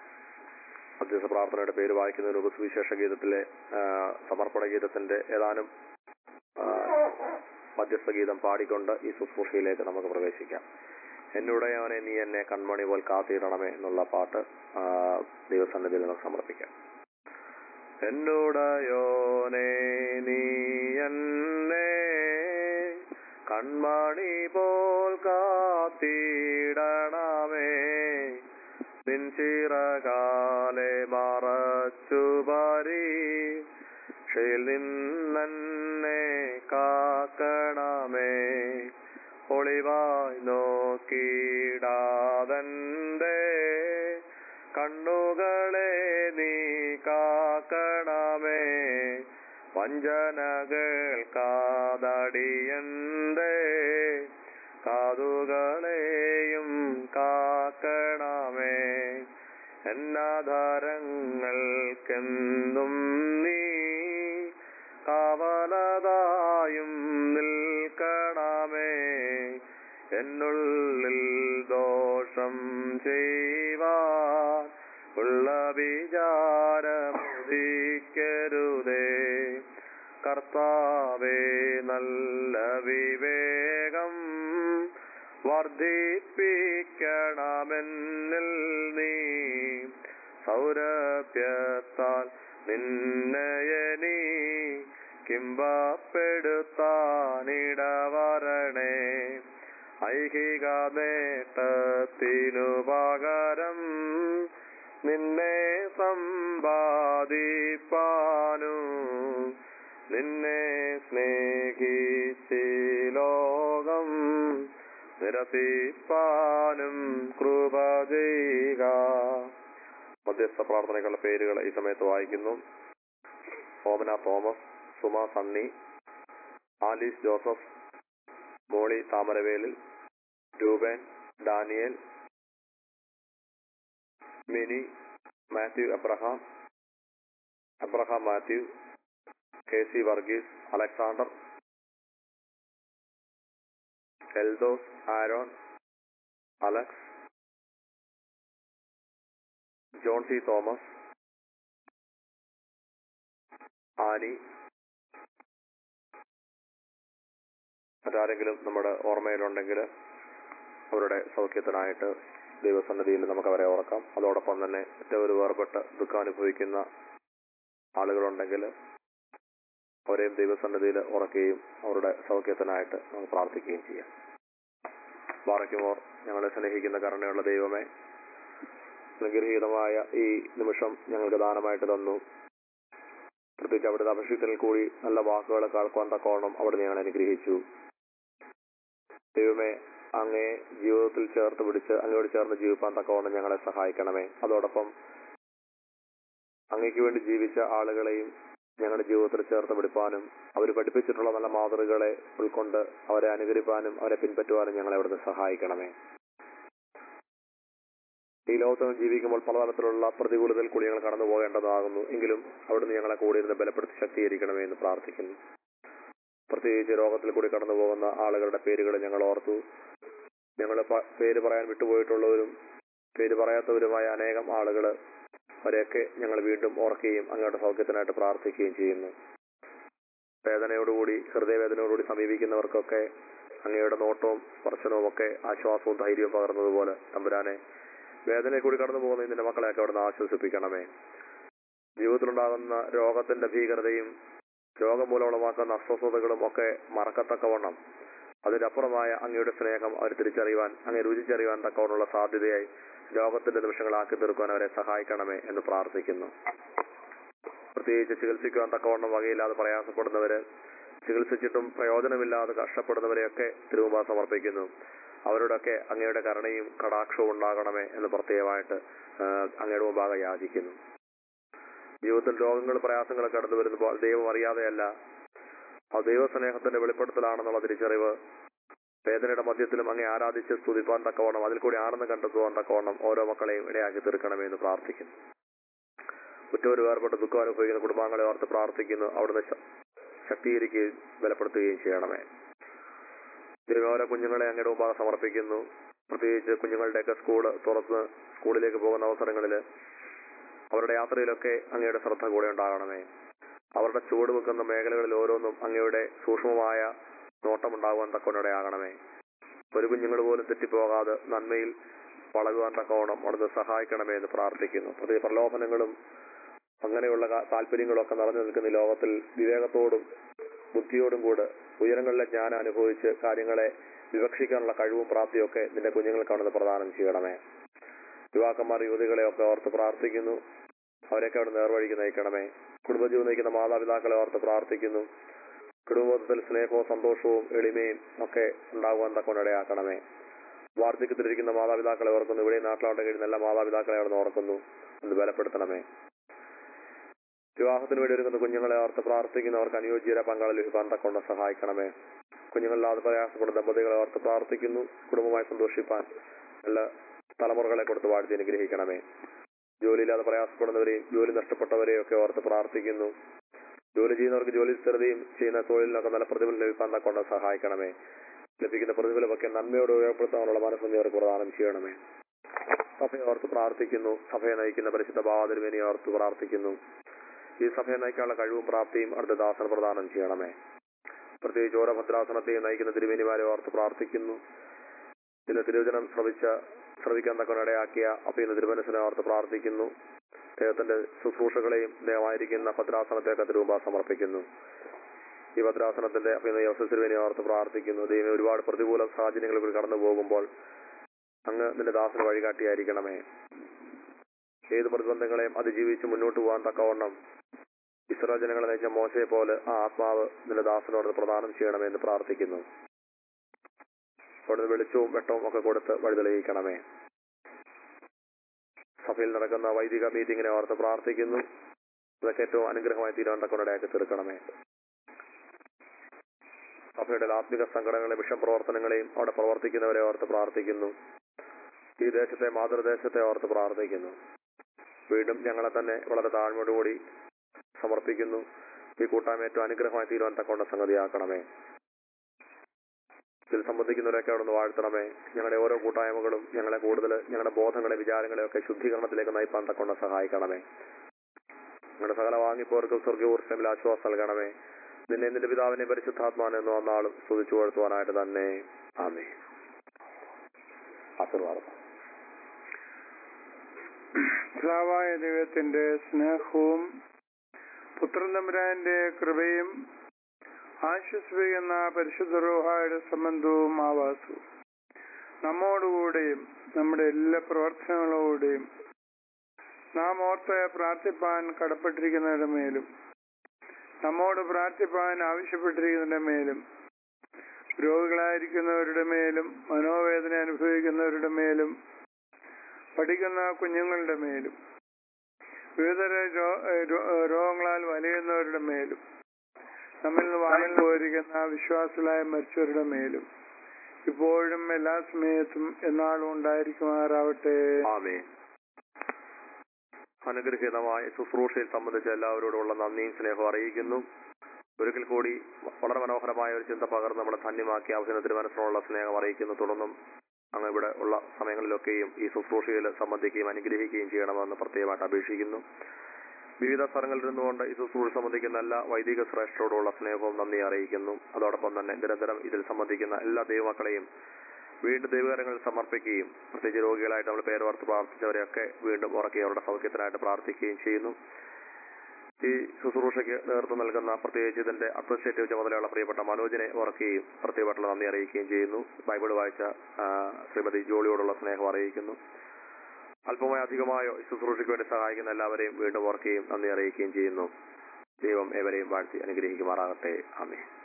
B: മധ്യസ്ഥ പ്രാർത്ഥനയുടെ പേര് വായിക്കുന്നതിന് മുമ്പ് സുവിശേഷ ഗീതത്തിലെ ആ, സമർപ്പണ ഗീതത്തിന്റെ ഏതാനും ആ, മധ്യസ്ഥ ഗീതം പാടിക്കൊണ്ട് ഈ ശുശ്രൂഷയിലേക്ക് നമുക്ക് പ്രവേശിക്കാം എന്നുടയവനെ നീ എന്നെ കൺമണി പോൽ കാത്തിടണമേ എന്നുള്ള പാട്ട് ആ, ദൈവസന്നിധിയിൽ നമുക്ക് സമർപ്പിക്കാം എന്നുടയോനെ നീ എന്നെ കൺമണി പോൽ കാത്തിടണമേ നിൻ ചിറകാലെ മറച്ചു പരി ഷിൽ നിന്നെ കാക്കണമേ ഒളിവായി നോക്കിടാതന്റെ കണ്ണുകളെ നീ കാക്കണമേ വഞ്ചനകൾ കാതടിയന്റെ കാതുകളെയും കാക്കണമേ എന്നാധാരങ്ങൾക്കെന്തും നീ കാവലതായും നിൽക്കണമേ എന്നുള്ളിൽ ദോഷം ചെയ്യുവാൻ ഉള്ള വിചാരമുദിക്കരുതേ കർത്താവേ നല്ല വിവേകം വർദ്ധിപ്പിക്കണമെന്നിൽ നീ സൗരഭ്യത്താൽ നിന്നയനീ കിംബപ്പെടുത്താനിടവരണേ ഐഹിക നേട്ടത്തിനു പകരം നിന്നെ സമ്പാദിപ്പാനു നിന്നെ സ്നേഹിച്ചി ലോകം നിരസിപ്പാനും കൃപ ചെയ്യുക മധ്യസ്ഥ പ്രാർത്ഥനകളുടെ പേരുകൾ ഈ സമയത്ത് വായിക്കുന്നു Omana Thomas Suma Sunny Alice Joseph Molly Thamaravelil Reuben Daniel Mini Mathew Abraham Abraham Mathew K C Varghese Alexander Eldhose Aaron Alex John C Thomas Annie മറ്റാരെങ്കിലും നമ്മുടെ ഓർമ്മയിലുണ്ടെങ്കിൽ അവരുടെ സൗഖ്യത്തിനായിട്ട് ദൈവസന്നിധിയിൽ നമുക്ക് അവരെ ഓർക്കാം അതോടൊപ്പം തന്നെ ഏറ്റവും വേർപെട്ട് ദുഃഖം അനുഭവിക്കുന്ന ആളുകളുണ്ടെങ്കിൽ അവരെയും ദൈവസന്നിധിയിൽ ഉറക്കുകയും അവരുടെ സൗഖ്യത്തിനായിട്ട് നമുക്ക് പ്രാർത്ഥിക്കുകയും ചെയ്യാം ബാറയ്ക്കുമോർ ഞങ്ങളെ സ്നേഹിക്കുന്ന കരുണയുള്ള ദൈവമേ അനുഗ്രഹീതമായ ഈ നിമിഷം ഞങ്ങൾക്ക് ദാനമായിട്ട് തന്നു പ്രത്യേകിച്ച് അവിടുത്തെ അഭിഷേകത്തിൽ കൂടി നല്ല വാക്കുകൾ കേൾക്കുവാൻ തക്കോണം അവിടെ ഞങ്ങൾ അനുഗ്രഹിച്ചു ദൈവമേ അങ്ങേ ജീവിതത്തിൽ ചേർത്ത് പിടിച്ച് അങ്ങയോട് ചേർന്ന് ജീവിപ്പാൻ തക്കവണ്ണം ഞങ്ങളെ സഹായിക്കണമേ അതോടൊപ്പം അങ്ങയ്ക്ക് വേണ്ടി ജീവിച്ച ആളുകളെയും ഞങ്ങളുടെ ജീവിതത്തിൽ ചേർത്ത് പിടിപ്പാനും അവർ പഠിപ്പിച്ചിട്ടുള്ള നല്ല മാതൃകളെ ഉൾക്കൊണ്ട് അവരെ അനുകരിപ്പാനും അവരെ പിൻപറ്റുവാനും ഞങ്ങളെ അവിടുന്ന് സഹായിക്കണമേ ഈ ലോകത്ത് ജീവിക്കുമ്പോൾ പലതരത്തിലുള്ള പ്രതികൂലതയിൽ കൂടി ഞങ്ങൾ കടന്നു പോകേണ്ടതാകുന്നു എങ്കിലും അവിടുന്ന് ഞങ്ങളെ കൂടി ഇരുന്ന് ബലപ്പെടുത്തി ശക്തീകരിക്കണമേ എന്ന് പ്രാർത്ഥിക്കുന്നു പ്രത്യേകിച്ച് രോഗത്തിൽ കൂടി കടന്നു പോകുന്ന ആളുകളുടെ പേരുകൾ ഞങ്ങൾ ഓർത്തു ഞങ്ങൾ പേര് പറയാൻ വിട്ടുപോയിട്ടുള്ളവരും പേര് പറയാത്തവരുമായ അനേകം ആളുകൾ അവരെയൊക്കെ ഞങ്ങൾ വീണ്ടും ഓർക്കുകയും അങ്ങയുടെ സൗഖ്യത്തിനായിട്ട് പ്രാർത്ഥിക്കുകയും ചെയ്യുന്നു വേദനയോടുകൂടി ഹൃദയവേദനയോടുകൂടി സമീപിക്കുന്നവർക്കൊക്കെ അങ്ങയുടെ നോട്ടവും സ്പർശനവും ഒക്കെ ആശ്വാസവും ധൈര്യവും പകർന്നതുപോലെ തമ്പുരാനെ വേദനയിൽ കൂടി കടന്നു പോകുന്ന നിന്റെ മക്കളെയൊക്കെ അവിടുന്ന് ആശ്വസിപ്പിക്കണമേ ജീവിതത്തിലുണ്ടാകുന്ന രോഗത്തിന്റെ ഭീകരതയും രോഗം മൂലം ഉളവാക്കുന്ന അസ്വസ്ഥതകളും ഒക്കെ മറക്കത്തക്കവണ്ണം അതിനപ്പുറമായ അങ്ങയുടെ സ്നേഹം അവർ തിരിച്ചറിയുവാൻ അങ്ങ് രുചിച്ചറിയുവാൻ തക്കവണ്ണമുള്ള സാധ്യതയായി രോഗത്തിന്റെ നിമിഷങ്ങളാക്കി തീർക്കുവാൻ അവരെ സഹായിക്കണമേ എന്ന് പ്രാർത്ഥിക്കുന്നു പ്രത്യേകിച്ച് ചികിത്സിക്കുവാൻ തക്കവണ്ണം വകയില്ലാതെ പ്രയാസപ്പെടുന്നവര് ചികിത്സിച്ചിട്ടും പ്രയോജനമില്ലാതെ കഷ്ടപ്പെടുന്നവരെയൊക്കെ തിരുമുമ്പ സമർപ്പിക്കുന്നു അവരോടൊക്കെ അങ്ങയുടെ കരുണയും കടാക്ഷവും ഉണ്ടാകണമേ എന്ന് പ്രത്യേകമായിട്ട് ആ, അങ്ങയുടെ മുമ്പാകെ യാചിക്കുന്നു ജീവിതത്തിൽ രോഗങ്ങളും പ്രയാസങ്ങളും കടന്നു വരുമ്പോൾ ദൈവം അറിയാതെയല്ല ആ ദൈവസ്നേഹത്തിന്റെ വെളിപ്പെടുത്തലാണെന്നുള്ള തിരിച്ചറിവ് വേദനയുടെ മധ്യത്തിലും അങ്ങേ ആരാധിച്ച് സ്തുതിപ്പാൻ തക്കവണ്ണം അതിൽ കൂടി ആണെന്ന് കണ്ടെത്തുവാൻ തക്കവണ്ണം ഓരോ മക്കളെയും ഇടയാക്കി തീർക്കണമേ എന്ന് പ്രാർത്ഥിക്കുന്നു കുറ്റവര് വേർപെട്ട് ദുഃഖം അനുഭവിക്കുന്ന കുടുംബാംഗങ്ങളെ ഓർത്ത് പ്രാർത്ഥിക്കുന്നു അവിടുന്ന് ശ- ശക്തീകരിക്കുകയും ബലപ്പെടുത്തുകയും ചെയ്യണമേ ദൈവം ഓരോ കുഞ്ഞുങ്ങളെ അങ്ങയുടെ മുമ്പാകെ സമർപ്പിക്കുന്നു പ്രത്യേകിച്ച് കുഞ്ഞുങ്ങളുടെയൊക്കെ സ്കൂള് തുറന്ന് സ്കൂളിലേക്ക് പോകുന്ന അവസരങ്ങളിൽ അവരുടെ യാത്രയിലൊക്കെ അങ്ങയുടെ ശ്രദ്ധ കൂടെ ഉണ്ടാകണമേ അവരുടെ ചുവട് വെക്കുന്ന മേഖലകളിൽ ഓരോന്നും അങ്ങയുടെ സൂക്ഷ്മമായ നോട്ടമുണ്ടാകുവാൻ തക്കവണ്ണിടയാകണമേ ഒരു കുഞ്ഞുങ്ങൾ പോലും തെറ്റിപ്പോകാതെ നന്മയിൽ വളരുവാൻ തക്കവണ്ണം അവിടുന്ന് സഹായിക്കണമേ എന്ന് പ്രാർത്ഥിക്കുന്നു പ്രതി പ്രലോഭനങ്ങളും അങ്ങനെയുള്ള കാ- താല്പര്യങ്ങളൊക്കെ നിറഞ്ഞു നിൽക്കുന്ന ഈ ലോകത്തിൽ വിവേകത്തോടും ബുദ്ധിയോടും കൂടെ ഉയരങ്ങളിലെ ജ്ഞാനം അനുഭവിച്ച് കാര്യങ്ങളെ വിവക്ഷിക്കാനുള്ള കഴിവും പ്രാപ്തിയും ഒക്കെ നിന്റെ കുഞ്ഞുങ്ങൾക്കാണെന്ന് പ്രദാനം ചെയ്യണമേ യുവാക്കന്മാർ യുവതികളെ ഒക്കെ ഓർത്ത് പ്രാർത്ഥിക്കുന്നു അവരെയൊക്കെ അവിടെ നേർവഴിക്ക് നയിക്കണമേ കുടുംബജീവൻ നയിക്കുന്ന മാതാപിതാക്കളെ ഓർത്ത് പ്രാർത്ഥിക്കുന്നു കുടുംബത്തിൽ സ്നേഹവും സന്തോഷവും എളിമയും ഒക്കെ ഉണ്ടാകുവാൻ തക്കൊണ്ടിടയാക്കണമേ വാർദ്ധക്യത്തിലിരിക്കുന്ന മാതാപിതാക്കളെ ഓർക്കുന്നു ഇവിടെ നാട്ടിലോട്ട് കഴിയുന്ന എല്ലാ മാതാപിതാക്കളെ അവിടെ ഓർക്കുന്നു എന്ന് ബലപ്പെടുത്തണമേ വിവാഹത്തിന് വേണ്ടി ഒരുങ്ങുന്ന കുഞ്ഞുങ്ങളെ ഓർത്ത് പ്രാർത്ഥിക്കുന്നു അവർക്ക് അനുയോജ്യര പങ്കാളി ലഭിക്കാൻ തക്കൊണ്ട് സഹായിക്കണമേ കുഞ്ഞുങ്ങളില്ലാതെ പ്രയാസപ്പെടുന്ന ദമ്പതികളെ ഓർത്ത് പ്രാർത്ഥിക്കുന്നു കുടുംബമായി സന്തോഷിപ്പാൻ എല്ലാ തലമുറകളെ കൊടുത്ത് വാഴ്ത്തി അനുഗ്രഹിക്കണമേ ജോലിയില്ലാതെ പ്രയാസപ്പെടുന്നവരെയും ജോലി നഷ്ടപ്പെട്ടവരെയും ഒക്കെ ഓർത്ത് പ്രാർത്ഥിക്കുന്നു ജോലി ചെയ്യുന്നവർക്ക് ജോലി സ്ഥിരതയും ചെയ്യുന്ന തൊഴിലിനൊക്കെ നല്ല പ്രതിഫലം ലഭിക്കാൻ തക്കൊണ്ട് സഹായിക്കണമേ ലഭിക്കുന്ന പ്രതിഫലമൊക്കെ നന്മയോട് ഉപയോഗപ്പെടുത്താനുള്ള മനസ്സൊന്നും അവർക്ക് പ്രദാനം ചെയ്യണമേ സഭയെ ഓർത്ത് പ്രാർത്ഥിക്കുന്നു സഭയെ നയിക്കുന്ന പരിശുദ്ധ ഭാവതിരുവേനെ ഓർത്ത് പ്രാർത്ഥിക്കുന്നു ഈ സഭയെ നയിക്കാനുള്ള കഴിവും പ്രാപ്തിയും അടുത്ത ദാസന പ്രദാനം ചെയ്യണമേ പ്രത്യേകിച്ച് ഓരോ ഭദ്രാസനത്തെയും നയിക്കുന്ന തിരുമേനിമാരെ ഓർത്ത് പ്രാർത്ഥിക്കുന്നു ഇന്ന് തിരുവചനം ശ്രവിച്ച ശ്രവിക്കാൻ തക്കനിടയാക്കിയ അപ്പൊ ഇന്ന് തിരുമനസിനെ ഓർത്ത് പ്രാർത്ഥിക്കുന്നു ദൈവത്തിന്റെ ശുശ്രൂഷകളെയും ദൈവമായിരിക്കുന്ന ഭദ്രാസനത്തെയൊക്കെ തിരുമുമ്പ സമർപ്പിക്കുന്നു ഈ ഭദ്രാസനത്തിന്റെ അപ്പൊ ഇന്ന് യോസഫ് തിരുവേനെ ഓർത്ത് പ്രാർത്ഥിക്കുന്നു ദൈവം ഒരുപാട് പ്രതികൂല സാഹചര്യങ്ങളിൽ കൂടി കടന്നു പോകുമ്പോൾ അങ്ങ് നിന്റെ ദാസന് വഴികാട്ടിയായിരിക്കണമേ ഏത് പ്രതിബന്ധങ്ങളെയും അതിജീവിച്ച് മുന്നോട്ട് പോകാൻ തക്കവണ്ണം ഇസ്രായേൽ ജനങ്ങളെ നയിച്ച മോശയെ പോലെ ആ ആത്മാവ് നിന്റെ ദാസനോട് പ്രദാനം ചെയ്യണമെന്ന് പ്രാർത്ഥിക്കുന്നു അവിടുന്ന് വെളിച്ചവും വെട്ടവും ഒക്കെ കൊടുത്ത് വഴി തെളിയിക്കണമേ സഭയിൽ നടക്കുന്ന വൈദിക മീറ്റിങ്ങിനെ ഓർത്ത് പ്രാർത്ഥിക്കുന്നു ഇതൊക്കെ ഏറ്റവും അനുഗ്രഹമായി തീരുവാൻ തക്കൊണ്ടയാക്കി തീർക്കണമേ സഭയുടെ ആത്മിക സംഘടനകളെ മിഷൻ പ്രവർത്തനങ്ങളെയും അവിടെ പ്രവർത്തിക്കുന്നവരെ ഓർത്ത് പ്രാർത്ഥിക്കുന്നു ഈ ദേശത്തെ മാതൃദേശത്തെ ഓർത്ത് പ്രാർത്ഥിക്കുന്നു വീണ്ടും ഞങ്ങളെ തന്നെ വളരെ താഴ്മയോടുകൂടി സമർപ്പിക്കുന്നു ഈ കൂട്ടായ്മ ഏറ്റവും അനുഗ്രഹമായി തീരുവാൻ തക്കൊണ്ട സംഗതിയാക്കണമേ ഇതിൽ സംബന്ധിക്കുന്നവരൊക്കെ അവിടെ നിന്ന് വാഴ്ത്തണമേ ഞങ്ങളുടെ ഓരോ കൂട്ടായ്മകളും ഞങ്ങളെ കൂടുതൽ ഞങ്ങളുടെ ബോധങ്ങളെ വിചാരങ്ങളെ ഒക്കെ ശുദ്ധീകരണത്തിലേക്ക് നയിപ്പാൻ തക്കൊണ്ട് സഹായിക്കണമേ ഞങ്ങളുടെ സകല വാങ്ങിപ്പോർക്കും സ്വർഗീയ ആശ്വാസം നൽകണമേ നിന്നെ നിന്റെ പിതാവിനെ പരിശുദ്ധാത്മാനെ എന്ന് വന്നാളും സ്തുതിച്ചു കൊടുത്തുവാനായിട്ട് തന്നെ ആമേ ആശീർവാദം
C: പിതാവായ ദൈവത്തിന്റെ സ്നേഹവും പുത്രൻ തമ്പുരാന്റെ കൃപയും ആശ്വസിപ്പിക്കുന്ന പരിശുദ്ധ റോഹായുടെ സംബന്ധവും ആവാസവും നമ്മോടുകൂടെയും നമ്മുടെ എല്ലാ പ്രവർത്തനങ്ങളോടെയും നാം ഓർത്ത് പ്രാർത്ഥിപ്പാൻ കടപ്പെട്ടിരിക്കുന്നവരുടെ മേലും നമ്മോട് പ്രാർത്ഥിപ്പാൻ ആവശ്യപ്പെട്ടിരിക്കുന്നവരുടെ മേലും രോഗികളായിരിക്കുന്നവരുടെ മേലും മനോവേദന അനുഭവിക്കുന്നവരുടെ മേലും പഠിക്കുന്ന കുഞ്ഞുങ്ങളുടെ മേലും വിവിധ രോ- രോ- രോഗങ്ങളാൽ വലയുന്നവരുടെ മേലും നമ്മിൽ നിന്ന് വാങ്ങിപ്പോയിരിക്കുന്ന വിശ്വാസികളായ മരിച്ചവരുടെ മേലും ഇപ്പോഴും എല്ലാ സമയത്തും എന്നാളും ഉണ്ടായിരിക്കുമാറാവട്ടെ
B: ആമേ അനുഗ്രഹീതമായ ശുശ്രൂഷയിൽ സംബന്ധിച്ച എല്ലാവരോടുമുള്ള നന്ദിയും സ്നേഹവും അറിയിക്കുന്നു ഒരിക്കൽ കൂടി വളരെ മനോഹരമായ ഒരു ചിന്ത പകർന്ന് നമ്മളെ ധന്യമാക്കി അവസരത്തിന് മനസ്സിലുള്ള സ്നേഹം അറിയിക്കുന്നു തുടർന്നും അങ്ങ് ഇവിടെ ഉള്ള സമയങ്ങളിലൊക്കെയും ഈ ശുശ്രൂഷയിൽ സംബന്ധിക്കുകയും അനുഗ്രഹിക്കുകയും ചെയ്യണമെന്ന് പ്രത്യേകമായിട്ട് അപേക്ഷിക്കുന്നു വിവിധ സ്ഥലങ്ങളിൽ നിന്നുകൊണ്ട് ഈ ശുശ്രൂഷ സംബന്ധിക്കുന്ന എല്ലാ വൈദിക ശ്രേഷ്ഠരോടുള്ള സ്നേഹവും നന്ദി അറിയിക്കുന്നു അതോടൊപ്പം തന്നെ നിരന്തരം ഇതിൽ സംബന്ധിക്കുന്ന എല്ലാ ദൈവമക്കളെയും വീണ്ടും ദൈവകരങ്ങളിൽ സമർപ്പിക്കുകയും പ്രത്യേകിച്ച് രോഗികളായിട്ട് നമ്മൾ പേരോർത്ത് പ്രാർത്ഥിച്ചവരെയൊക്കെ വീണ്ടും ഉറക്കി അവരുടെ സൗഖ്യത്തിനായിട്ട് പ്രാർത്ഥിക്കുകയും ചെയ്യുന്നു ഈ ശുശ്രൂഷയ്ക്ക് നേതൃത്വം നൽകുന്ന പ്രത്യേകിച്ച് ഇതിന്റെ അഡ്മിനിസ്ട്രേറ്റീവ് ചുമതലയുള്ള പ്രിയപ്പെട്ട മനോജിനെ ഉറക്കുകയും പ്രത്യേകമായിട്ടുള്ള നന്ദി അറിയിക്കുകയും ചെയ്യുന്നു ബൈബിൾ വായിച്ച ആ, ശ്രീമതി ജോളിയോടുള്ള സ്നേഹം അറിയിക്കുന്നു അല്പമായോ അധികമായോ ഈ ശുശ്രൂഷയ്ക്ക് വേണ്ടി സഹായിക്കുന്ന എല്ലാവരെയും വീണ്ടും ഓർക്കുകയും നന്ദി അറിയിക്കുകയും ചെയ്യുന്നു ദൈവം ഏവരെയും വാഴ്ത്തി അനുഗ്രഹിക്കുമാറാകട്ടെ ആമേ